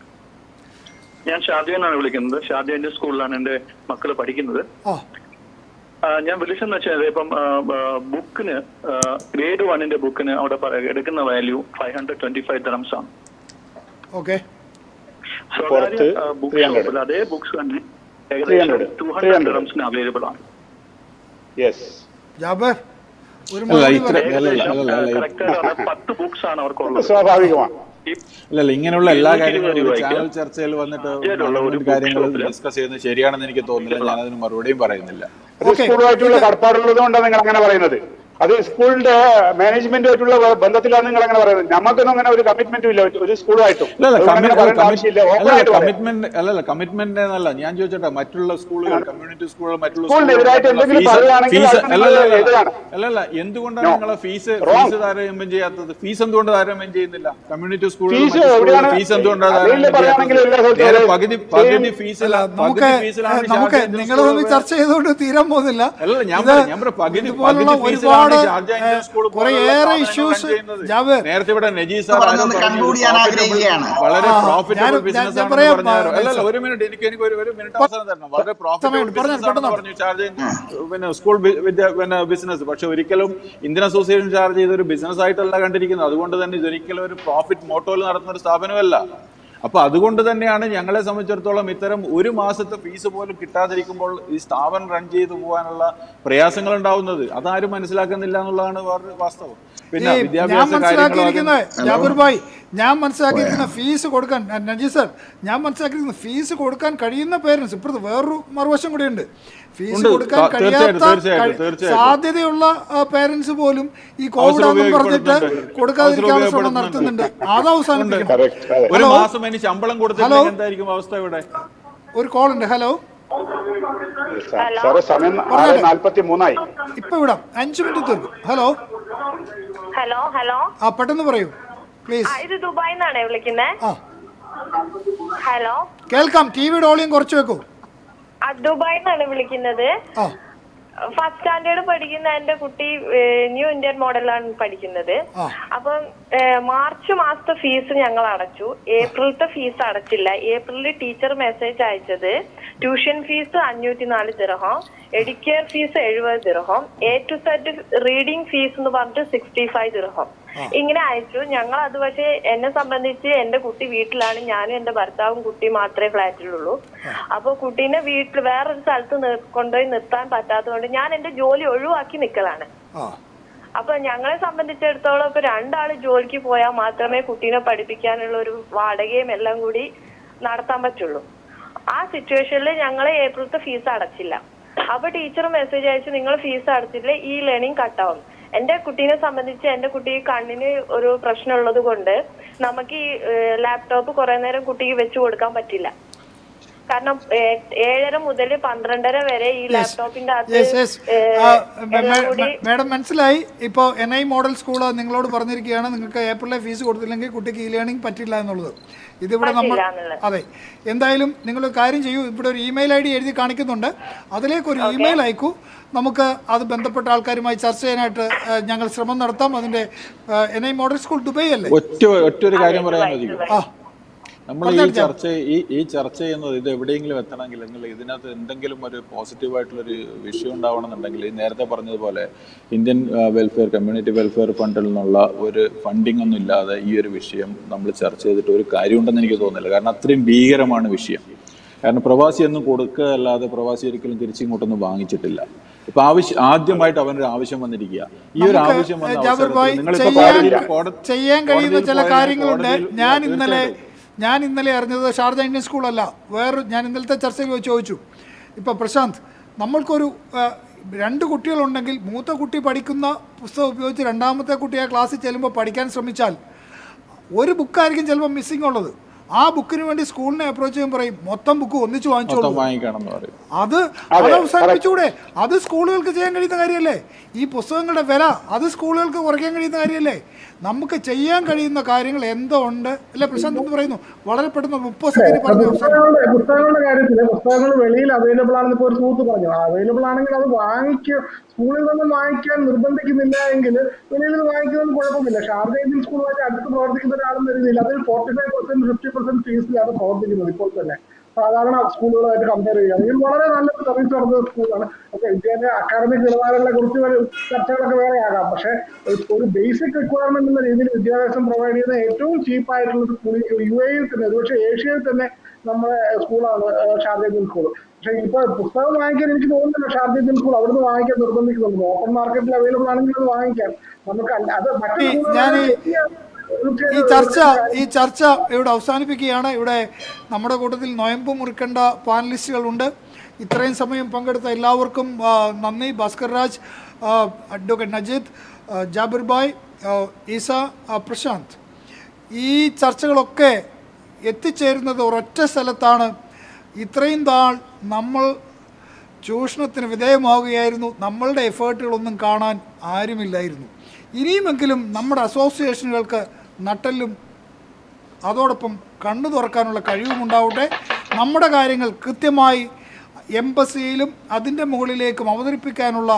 ഞാൻ ഷാദിയെന്നാണ് വിളിക്കുന്നത് ഷാദിയന്റെ സ്കൂളിലാണ് എന്റെ മക്കള് പഠിക്കുന്നത് ആ ആ, ഞാൻ വിളിച്ചെന്ന് വെച്ചാൽ ഇപ്പം ആ, ആ, ബുക്കിന് ഗ്രേഡ് വണ്ണിന്റെ ബുക്കിന് അവിടെ പറ- എടുക്കുന്ന value five hundred twenty five dirhams ആണ് ഓക്കെ സ്വകാര്യ പുറത്ത് ബുക്ക് 300. ഷോപ്പിൽ അതേ ബുക്സ് തന്നെ 300. ഏകദേശം ടു ഹൺഡ്രഡ് 300. ഡ്രംസിന് അവൈലബിൾ ആണ് യെസ് ജാബർ ഒരു അല്ല മറുപടി ഇത്ര പറ. അല്ല അല്ല അല്ല അല്ല കറക്റ്റ് ആയിട്ട് പത്ത് ബുക്സ് ആണ് അവർക്കുള്ളത് സ്വാഭാവികമാണ് ഈ അല്ല അല്ല ഇങ്ങനെയുള്ള എല്ലാ ഇരുന്നൂറ്റി കാര്യങ്ങളും ഇരുപത് ഒരു രൂപയ്ക്ക് ചാനൽ ചർച്ചയിൽ വന്നിട്ട് ആദ്യമായിട്ടുള്ള ഒരു ഗവൺമെന്റ് കാര്യങ്ങൾ book shop ല് ഡിസ്കസ് ചെയ്യുന്നത് ശരിയാണെന്ന് എനിക്ക് തോന്നുന്നില്ല ഞാൻ അതിന് മറുപടിയും പറയുന്നില്ല അത് ഓക്കേ. സ്കൂളുമായിട്ടുള്ള കടപ്പാടുള്ളത് കൊണ്ടാണ് നിങ്ങൾ അങ്ങനെ പറയുന്നത് അത് സ്കൂളിന്റെ മാനേജ്മെന്റുമായിട്ടുള്ള ബന്ധത്തിലാണ് നിങ്ങൾ അങ്ങനെ പറയുന്നത് നമുക്കൊന്നും അങ്ങനെ ഒരു കമ്മിറ്റ്മെന്റും ഇല്ല ഒരു സ്കൂളുമായിട്ടും അല്ല അല്ല അതുകൊണ്ട് അങ്ങനെ പറയേണ്ട ആവശ്യമില്ല ഓപ്പൺ ആയിട്ട് പറയാം കമ്മിറ്റ്മെന്റ് അല്ലല്ല കമ്മിറ്റ്മെന്റ് എന്നല്ല ഞാൻ ചോദിച്ചോട്ടെ മറ്റുള്ള സ്കൂളുകൾ കമ്മ്യൂണിറ്റി സ്കൂളുകൾ മറ്റുള്ള സ്കൂളിനെതിരായിട്ട് എന്തെങ്കിലും പറയുകയാണെങ്കിൽ ഫീസ് അത് അല്ലല്ല നിങ്ങൾ എതിരാണ്. അല്ലല്ല എന്തുകൊണ്ടാണ് No. നിങ്ങളെ ഫീസ് Wrong. ഫീസ് താരതമ്യം ചെയ്യാത്തത് ഫീസ് എന്തുകൊണ്ട് താരതമ്യം ചെയ്യുന്നില്ല കമ്മ്യൂണിറ്റി സ്കൂളുകൾ Fees മറ്റു സ്കൂളുകൾ എവിടെയാണ്? ഫീസ് എന്തുകൊണ്ടാണ് അതിൽ താരതമ്യം പറയുകയാണെങ്കിൽ എല്ലാ ചെയ്യാത്തത് സ്ഥലത്തും നേരെ ഒരേ പകുതി same- പകുതി ഫീസിൽ അല്ല നമുക്ക് പകുതി ഫീസിലാണ് ഏ, നമുക്ക് ഷാർജ നിങ്ങൾ തമ്മിൽ സ്കൂളുകൾ ചർച്ച ചെയ്തുകൊണ്ട് തീരാൻ പോകുന്നില്ല അല്ലല്ല, ഞാൻ ഇത് പറയാം, ഞാൻ പറയാം, പകുതി- ഇതുപോലുള്ള പകുതി ഫീസിലാണ് ഒരുപാട് ഷാർജ ഇന്ത്യൻ സ്കൂൾ പോലുള്ള കുറേയേറെ സ്ഥാപനങ്ങൾ ഇഷ്യൂസ് run ചെയ്യുന്നത്. ജാബിർ നേരത്തെ ഇവിടെ നജീസ് സാർ പറഞ്ഞൊന്ന് ആരോ പറഞ്ഞു, conclude ചെയ്യാൻ profitable- ആഗ്രഹിക്കുകയാണ്. വളരെ ആ, പ്രോഫിറ്റബിൾ ഞാൻ- ബിസിനസ് ഞാൻ ആണെന്ന് പറയാം, പറഞ്ഞു ആ, അല്ലല്ല സർ. ഒരു മിനിറ്റ് എനിക്ക് എനിക്ക് ഒരു ഒരു മിനിറ്റ് അവസരം തരണം വളരെ പ്രോഫിറ്റബിൾ സമയമുണ്ട്. പറഞ്ഞോ, ബിസിനസ് ആണെന്ന് പെട്ടെന്ന്. പറഞ്ഞു ചാർജ് പിന്നെ സ്കൂൾ ബി- വിദ്യ പിന്നെ ബിസിനസ് പക്ഷെ ഒരിക്കലും ഇന്ത്യൻ അസോസിയേഷൻ ചാർജ് ചെയ്ത ഒരു ബിസിനസ് ആയിട്ടല്ല കണ്ടിരിക്കുന്നത് അതുകൊണ്ട് തന്നെ ഇതൊരിക്കലും ഒരു പ്രോഫിറ്റ് മോട്ടോയിൽ നടത്തുന്ന ഒരു സ്ഥാപനമല്ല അപ്പൊ അതുകൊണ്ട് തന്നെയാണ് ഞങ്ങളെ സംബന്ധിച്ചിടത്തോളം ഇത്തരം ഒരു മാസത്തെ ഫീസ് പോലും കിട്ടാതിരിക്കുമ്പോൾ ഈ സ്ഥാപനം റൺ ചെയ്തു പോകാനുള്ള പ്രയാസങ്ങൾ ഉണ്ടാവുന്നത് അതാരും മനസ്സിലാക്കുന്നില്ല എന്നുള്ളതാണ് വേറൊരു വാസ്തവം പിന്നെ ഈ ഞാൻ വിദ്യാഭ്യാസ കാര്യങ്ങളും മനസ്സിലാക്കിയിരിക്കുന്ന അതും- ജാബിർ ഭായ് ഞാൻ മനസ്സിലാക്കിയിരിക്കുന്ന ഫീസ് കൊടുക്കാൻ ന- നജീബ് സർ ഞാൻ മനസ്സിലാക്കിയിരിക്കുന്ന ഫീസ് കൊടുക്കാൻ കഴിയുന്ന പേരൻസ് ഇപ്പുറത്ത് വേറൊരു മറുവശം കൂടിയുണ്ട് ഫീസ് ഉണ്ട്. കൊടുക്കാൻ തീർച്ചയായിട്ടും, കഴിയാത്ത തീർച്ചയായിട്ടും, കഴി- തീർച്ചയായിട്ടും. സാധ്യതയുള്ള പേരൻസ് പോലും ഈ കോവിഡ് അവസരം ആണെന്ന് പറഞ്ഞിട്ട് ഉപയോഗപ്പെടുത്തുന്നുണ്ട്. കൊടുക്കാതിരിക്കാനുള്ള അവസരം ശ്രമം നടത്തുന്നുണ്ട് അത് ഉണ്ട്. അവസാനിപ്പിക്കണം ഒരു ഹലോ മാസം ഇനി ശമ്പളം കൊടുത്തില്ലെങ്കിൽ എന്തായിരിക്കും അവസ്ഥ ഇവിടെ ഒരു കോൾ ഉണ്ട് ഹലോ സാറേ സമയം ആറ് നാൽപ്പത്തി മൂന്നായി ഇപ്പൊ വിടാം അഞ്ചു മിനിറ്റ് തീർക്കും ഹലോ ഹലോ ഹലോ ആ പെട്ടെന്ന് പറയൂ പ്ലീസ് ആ, ഇത് ദുബായിൽ നിന്നാണേ വിളിക്കുന്നേ ആ ഹലോ കേൾക്കാം ടി വിയുടെ ഓളിയും കുറച്ച് വെക്കൂ ആ ദുബായിൽ നിന്നാണ് വിളിക്കുന്നത് ആ ഫസ്റ്റ് സ്റ്റാൻഡേർഡ് പഠിക്കുന്ന എന്റെ കുട്ടി ഏഹ്, ന്യൂ ഇന്ത്യൻ മോഡലാണ് പഠിക്കുന്നത് ആ. അപ്പം ഏഹ്, മാർച്ച് മാസത്തെ ഫീസ് ഞങ്ങൾ അടച്ചു ഏപ്രിലത്തെ ഫീസ് അടച്ചില്ല ഏപ്രിലിൽ ടീച്ചർ മെസ്സേജ് അയച്ചത് ട്യൂഷൻ ഫീസ് അഞ്ഞൂറ്റി നാല് ദിർഹം എഡിക്കെയർ ഫീസ് എഴുപത് ദിർഹം A two set reading fees എന്ന് പറഞ്ഞിട്ട് സിക്സ്റ്റി ഫൈവ് ദിർഹം ഇങ്ങനെ അയച്ചു ഞങ്ങൾ അത് പക്ഷേ എന്നെ സംബന്ധിച്ച് എന്റെ കുട്ടി വീട്ടിലാണ് ഞാനും എന്റെ ഭർത്താവും കുട്ടി മാത്രമേ ഫ്ലാറ്റിലുള്ളൂ അപ്പൊ കുട്ടീനെ വീട്ടിൽ വേറൊരു സ്ഥലത്ത് നിർ- കൊണ്ടുപോയി നിർത്താൻ പറ്റാത്തതുകൊണ്ട് ഞാൻ എന്റെ ജോലി ഒഴിവാക്കി നിൽക്കലാണ് ആ അപ്പൊ ഞങ്ങളെ സംബന്ധിച്ചിടത്തോളം ഇപ്പൊ രണ്ടാള് ജോലിക്ക് പോയാൽ മാത്രമേ കുട്ടീനെ പഠിപ്പിക്കാനുള്ള ഒരു വാടകയും എല്ലാം കൂടി നടത്താൻ പറ്റുള്ളൂ ആ സിറ്റുവേഷനിൽ ഞങ്ങൾ ഏപ്രിലത്തെ ഫീസ് അടച്ചില്ല അപ്പൊ ടീച്ചർ മെസ്സേജ് അയച്ചു നിങ്ങൾ ഫീസ് അടച്ചില്ല ഈ ലേണിംഗ് കട്ടാവും എന്റെ കുട്ടീനെ സംബന്ധിച്ച് എന്റെ കുട്ടി കണ്ണിന് ഒരു പ്രശ്നമുള്ളത് കൊണ്ട് നമുക്ക് ഈ ലാപ്ടോപ്പ് കുറെ നേരം കുട്ടിക്ക് വെച്ച് കൊടുക്കാൻ പറ്റില്ല കാരണം ഏ- ഏഴര മുതൽ പന്ത്രണ്ടര വരെ ഈ ലാപ്ടോപ്പിന്റെ യെസ് യെസ് അകത്ത് എല്ലാം കൂടി മാഡം മനസ്സിലായി ഇപ്പോൾ എൻ ഐ മോഡൽ സ്കൂൾ നിങ്ങളോട് പറഞ്ഞിരിക്കുകയാണ് നിങ്ങൾക്ക് ഏപ്രിലെ ഫീസ് കൊടുത്തില്ലെങ്കിൽ കുട്ടിക്ക് ഇ ലേണിംഗ് പറ്റില്ല എന്നുള്ളത് ഇതിവിടെ നമ്മൾ പറ്റില്ല എന്നുള്ളത്. അതെ എന്തായാലും നിങ്ങൾ ഒരു കാര്യം ചെയ്യൂ ഇവിടെ ഒരു ഇമെയിൽ ഐ ഡി എഴുതി കാണിക്കുന്നുണ്ട് അതിലേക്ക് ഒരു ഇമെയിൽ അയക്കൂ നമുക്ക് അത് ബന്ധപ്പെട്ട ആൾക്കാരുമായി ചർച്ച ചെയ്യാനായിട്ട് ആ, ഞങ്ങൾ ശ്രമം നടത്താം അതിൻ്റെ N I model school Dubai അല്ലേ ഒറ്റ ഒറ്റ ഒരു കാര്യം പറയാൻ മതി ആ നമ്മൾ ഈ ചർച്ച ഈ ഈ ചർച്ച ചെയ്യുന്നത് ഇത് എവിടെയെങ്കിലും എത്തണമെങ്കിൽ അല്ലെങ്കിൽ ഇതിനകത്ത് എന്തെങ്കിലും ഒരു പോസിറ്റീവ് ആയിട്ടുള്ളൊരു വിഷയം ഉണ്ടാവണമെന്നുണ്ടെങ്കിൽ ഈ നേരത്തെ പറഞ്ഞതുപോലെ ഇന്ത്യൻ വെൽഫെയർ കമ്മ്യൂണിറ്റി വെൽഫെയർ ഫണ്ടിൽ നിന്നുള്ള ഒരു ഫണ്ടിങ് ഒന്നും ഇല്ലാതെ ഈ ഒരു വിഷയം നമ്മൾ ചർച്ച ചെയ്തിട്ട് ഒരു കാര്യമുണ്ടെന്ന് എനിക്ക് തോന്നുന്നില്ല കാരണം അത്രയും ഭീകരമാണ് വിഷയം കാരണം പ്രവാസി ഒന്നും കൊടുക്കുക അല്ലാതെ പ്രവാസി ഒരിക്കലും തിരിച്ചിങ്ങോട്ടൊന്നും വാങ്ങിച്ചിട്ടില്ല ഇപ്പൊ ആവശ്യം ആദ്യമായിട്ട് അവനൊരു ആവശ്യം വന്നിരിക്കുക ഈ ഒരു നമുക്ക് ആവശ്യം വന്ന ജാബിർ ഭായ് അവസരത്തിൽ നിങ്ങളിപ്പോ ചെയ്യാൻ കോടതിയിൽ കോടതി ചെയ്യാൻ കഴിയുന്ന കോടതിയിൽ ചില പോയാൽ കാര്യങ്ങളുണ്ട് കോടതിയിൽ ഞാൻ ഇന്നലെ തീർച്ചയായിട്ടും. ഞാൻ ഇന്നലെ അറിഞ്ഞത് ഷാർജ ഇന്ത്യൻ സ്കൂളല്ല വേറെ ഞാൻ ഇന്നലത്തെ ചർച്ചയിൽ വെച്ച് ചോദിച്ചു ഇപ്പോൾ പ്രശാന്ത് നമ്മൾക്കൊരു ആ, രണ്ട് കുട്ടികളുണ്ടെങ്കിൽ മൂത്ത കുട്ടി പഠിക്കുന്ന പുസ്തകം ഉപയോഗിച്ച് രണ്ടാമത്തെ കുട്ടി ആ ക്ലാസ്സിൽ ചെല്ലുമ്പോൾ പഠിക്കാൻ ശ്രമിച്ചാൽ ഒരു ബുക്കായിരിക്കും ചിലപ്പോൾ മിസ്സിംഗ് ഉള്ളത് ആ ബുക്കിന് വേണ്ടി സ്കൂളിനെ അപ്രോച്ച് ചെയ്യുമ്പോൾ പറയും മൊത്തം ബുക്ക് ഒന്നിച്ച് വാങ്ങിച്ചോളൂ മൊത്തം വാങ്ങിക്കണം എന്ന് പറയും അത് അത് അവസാനിപ്പിച്ചൂടെ അത് സ്കൂളുകൾക്ക് ചെയ്യാൻ കഴിയുന്ന കാര്യമല്ലേ ഈ പുസ്തകങ്ങളുടെ വില അത് സ്കൂളുകൾക്ക് കുറയ്ക്കാൻ കഴിയുന്ന കാര്യമല്ലേ നമുക്ക് ചെയ്യാൻ കഴിയുന്ന കാര്യങ്ങൾ എന്തോ ഉണ്ട് അല്ലെ പ്രശാന്ത് എന്ന് പറയുന്നു വളരെ പെട്ടെന്ന് മുപ്പത് സെക്കൻഡ് പറഞ്ഞു അവസാനം പുസ്തകങ്ങളുടെ പുസ്തകങ്ങളുടെ കാര്യത്തിൽ പുസ്തകങ്ങൾ വെളിയിൽ അവൈലബിൾ ആണെന്ന് ഇപ്പോൾ ഒരു സുഹൃത്ത് പറഞ്ഞു അവൈലബിൾ ആണെങ്കിൽ അത് വാങ്ങിക്കുക സ്കൂളിൽ നിന്ന് വാങ്ങിക്കാൻ നിർബന്ധിക്കുന്നില്ല എങ്കിൽ വെളിയിൽ നിന്ന് വാങ്ങിക്കുന്നത് കുഴപ്പമില്ല ഷാർജ ഇന്ത്യൻ സ്കൂളുമായിട്ട് അടുത്ത് പ്രവർത്തിക്കുന്ന ഒരാളെന്ന് രീതിയിൽ അതിൽ forty five percent fifty percent ഫീസിലാണ് പ്രവർത്തിക്കുന്നത് ഇപ്പോൾ തന്നെ സാധാരണ സ്കൂളുകളുമായിട്ട് കമ്പയർ ചെയ്യുകയാണെങ്കിൽ വളരെ നല്ലൊരു സർവീസ് നടന്ന സ്കൂളാണ് പക്ഷേ വിദ്യാഭ്യാസ അക്കാദമിക് നിലവാരങ്ങളെ കുറിച്ച് ഒരു ചർച്ചകളൊക്കെ വേറെ ആകാം പക്ഷേ ഒരു- ഒരു ബേസിക് റിക്വയർമെന്റ് എന്ന രീതിയിൽ വിദ്യാഭ്യാസം പ്രൊവൈഡ് ചെയ്യുന്ന ഏറ്റവും ചീപ്പായിട്ടുള്ള സ്കൂൾ യു എയിൽ തന്നെ ഒരുപക്ഷെ ഏഷ്യയിൽ തന്നെ നമ്മുടെ സ്കൂളാണ് ഷാർജ ഇന്ത്യൻ സ്കൂൾ പക്ഷെ ഇപ്പൊ പുസ്തകം വാങ്ങിക്കാൻ എനിക്ക് തോന്നുന്നില്ല ഷാർജ ഇന്ത്യൻ സ്കൂൾ അവിടുന്ന് വാങ്ങിക്കാൻ നിർബന്ധിക്കുന്നുണ്ട് ഓപ്പൺ മാർക്കറ്റിൽ അവൈലബിൾ ആണെങ്കിൽ അത് വാങ്ങിക്കാം നമുക്ക് അല്ല- അത് മറ്റു ഈ സ്കൂളുകളെ ഞാന് തീർച്ചയായും ഈ ചർച്ച ഈ ചർച്ച ഇവിടെ അവസാനിപ്പിക്കുകയാണ് ഇവിടെ നമ്മുടെ കൂട്ടത്തിൽ നോയമ്പ് മുറിക്കേണ്ട പാനലിസ്റ്റുകളുണ്ട് ഇത്രയും സമയം പങ്കെടുത്ത എല്ലാവർക്കും ആ, നന്ദി ഭാസ്കർ രാജ് ആ, അഡ്വക്കേറ്റ് നജീദ് ആ, ജാബിർ ബായ് ആ, ഈസ ആ, പ്രശാന്ത് ഈ ചർച്ചകളൊക്കെ എത്തിച്ചേരുന്നത് ഒരൊറ്റ സ്ഥലത്താണ് ഇത്രയും നാൾ നമ്മൾ ചൂഷണത്തിന് വിധേയമാവുകയായിരുന്നു നമ്മളുടെ എഫേർട്ടുകളൊന്നും കാണാൻ ആരുമില്ലായിരുന്നു ഇനിയുമെങ്കിലും നമ്മുടെ അസോസിയേഷനുകൾക്ക് നട്ടെല്ലും അതോടൊപ്പം കണ്ണു തുറക്കാനുള്ള കഴിവുമുണ്ടാവട്ടെ നമ്മുടെ കാര്യങ്ങൾ കൃത്യമായി എംബസിയിലും അതിൻ്റെ മുകളിലേക്കും അവതരിപ്പിക്കാനുള്ള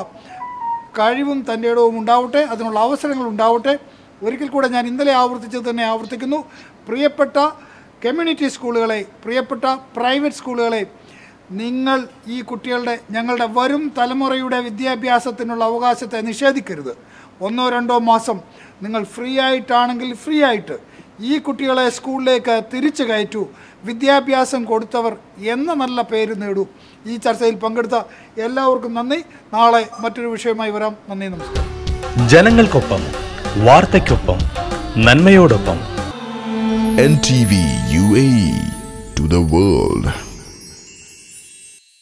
കഴിവും തൻ്റെ ഇടവും ഉണ്ടാവട്ടെ അതിനുള്ള അവസരങ്ങൾ ഉണ്ടാവട്ടെ ഒരിക്കൽ കൂടെ ഞാൻ ഇന്നലെ ആവർത്തിച്ചത് തന്നെ ആവർത്തിക്കുന്നു പ്രിയപ്പെട്ട കമ്മ്യൂണിറ്റി സ്കൂളുകളെ പ്രിയപ്പെട്ട പ്രൈവറ്റ് സ്കൂളുകളെ നിങ്ങൾ ഈ കുട്ടികളുടെ ഞങ്ങളുടെ വരും തലമുറയുടെ വിദ്യാഭ്യാസത്തിനുള്ള അവകാശത്തെ നിഷേധിക്കരുത് ഒന്നോ രണ്ടോ മാസം നിങ്ങൾ ഫ്രീ ആയിട്ടാണെങ്കിൽ ഫ്രീ ആയിട്ട് ഈ കുട്ടികളെ സ്കൂളിലേക്ക് തിരിച്ചു കയറ്റൂ വിദ്യാഭ്യാസം കൊടുത്തവർ എന്ന നല്ല പേര് നേടൂ ഈ ചർച്ചയിൽ പങ്കെടുത്ത എല്ലാവർക്കും നന്ദി നാളെ മറ്റൊരു വിഷയമായി വരാം നന്ദി നമസ്കാരം ജനങ്ങൾക്കൊപ്പം വാർത്തയ്ക്കൊപ്പം നന്മയോടൊപ്പം NTV UAE to the world.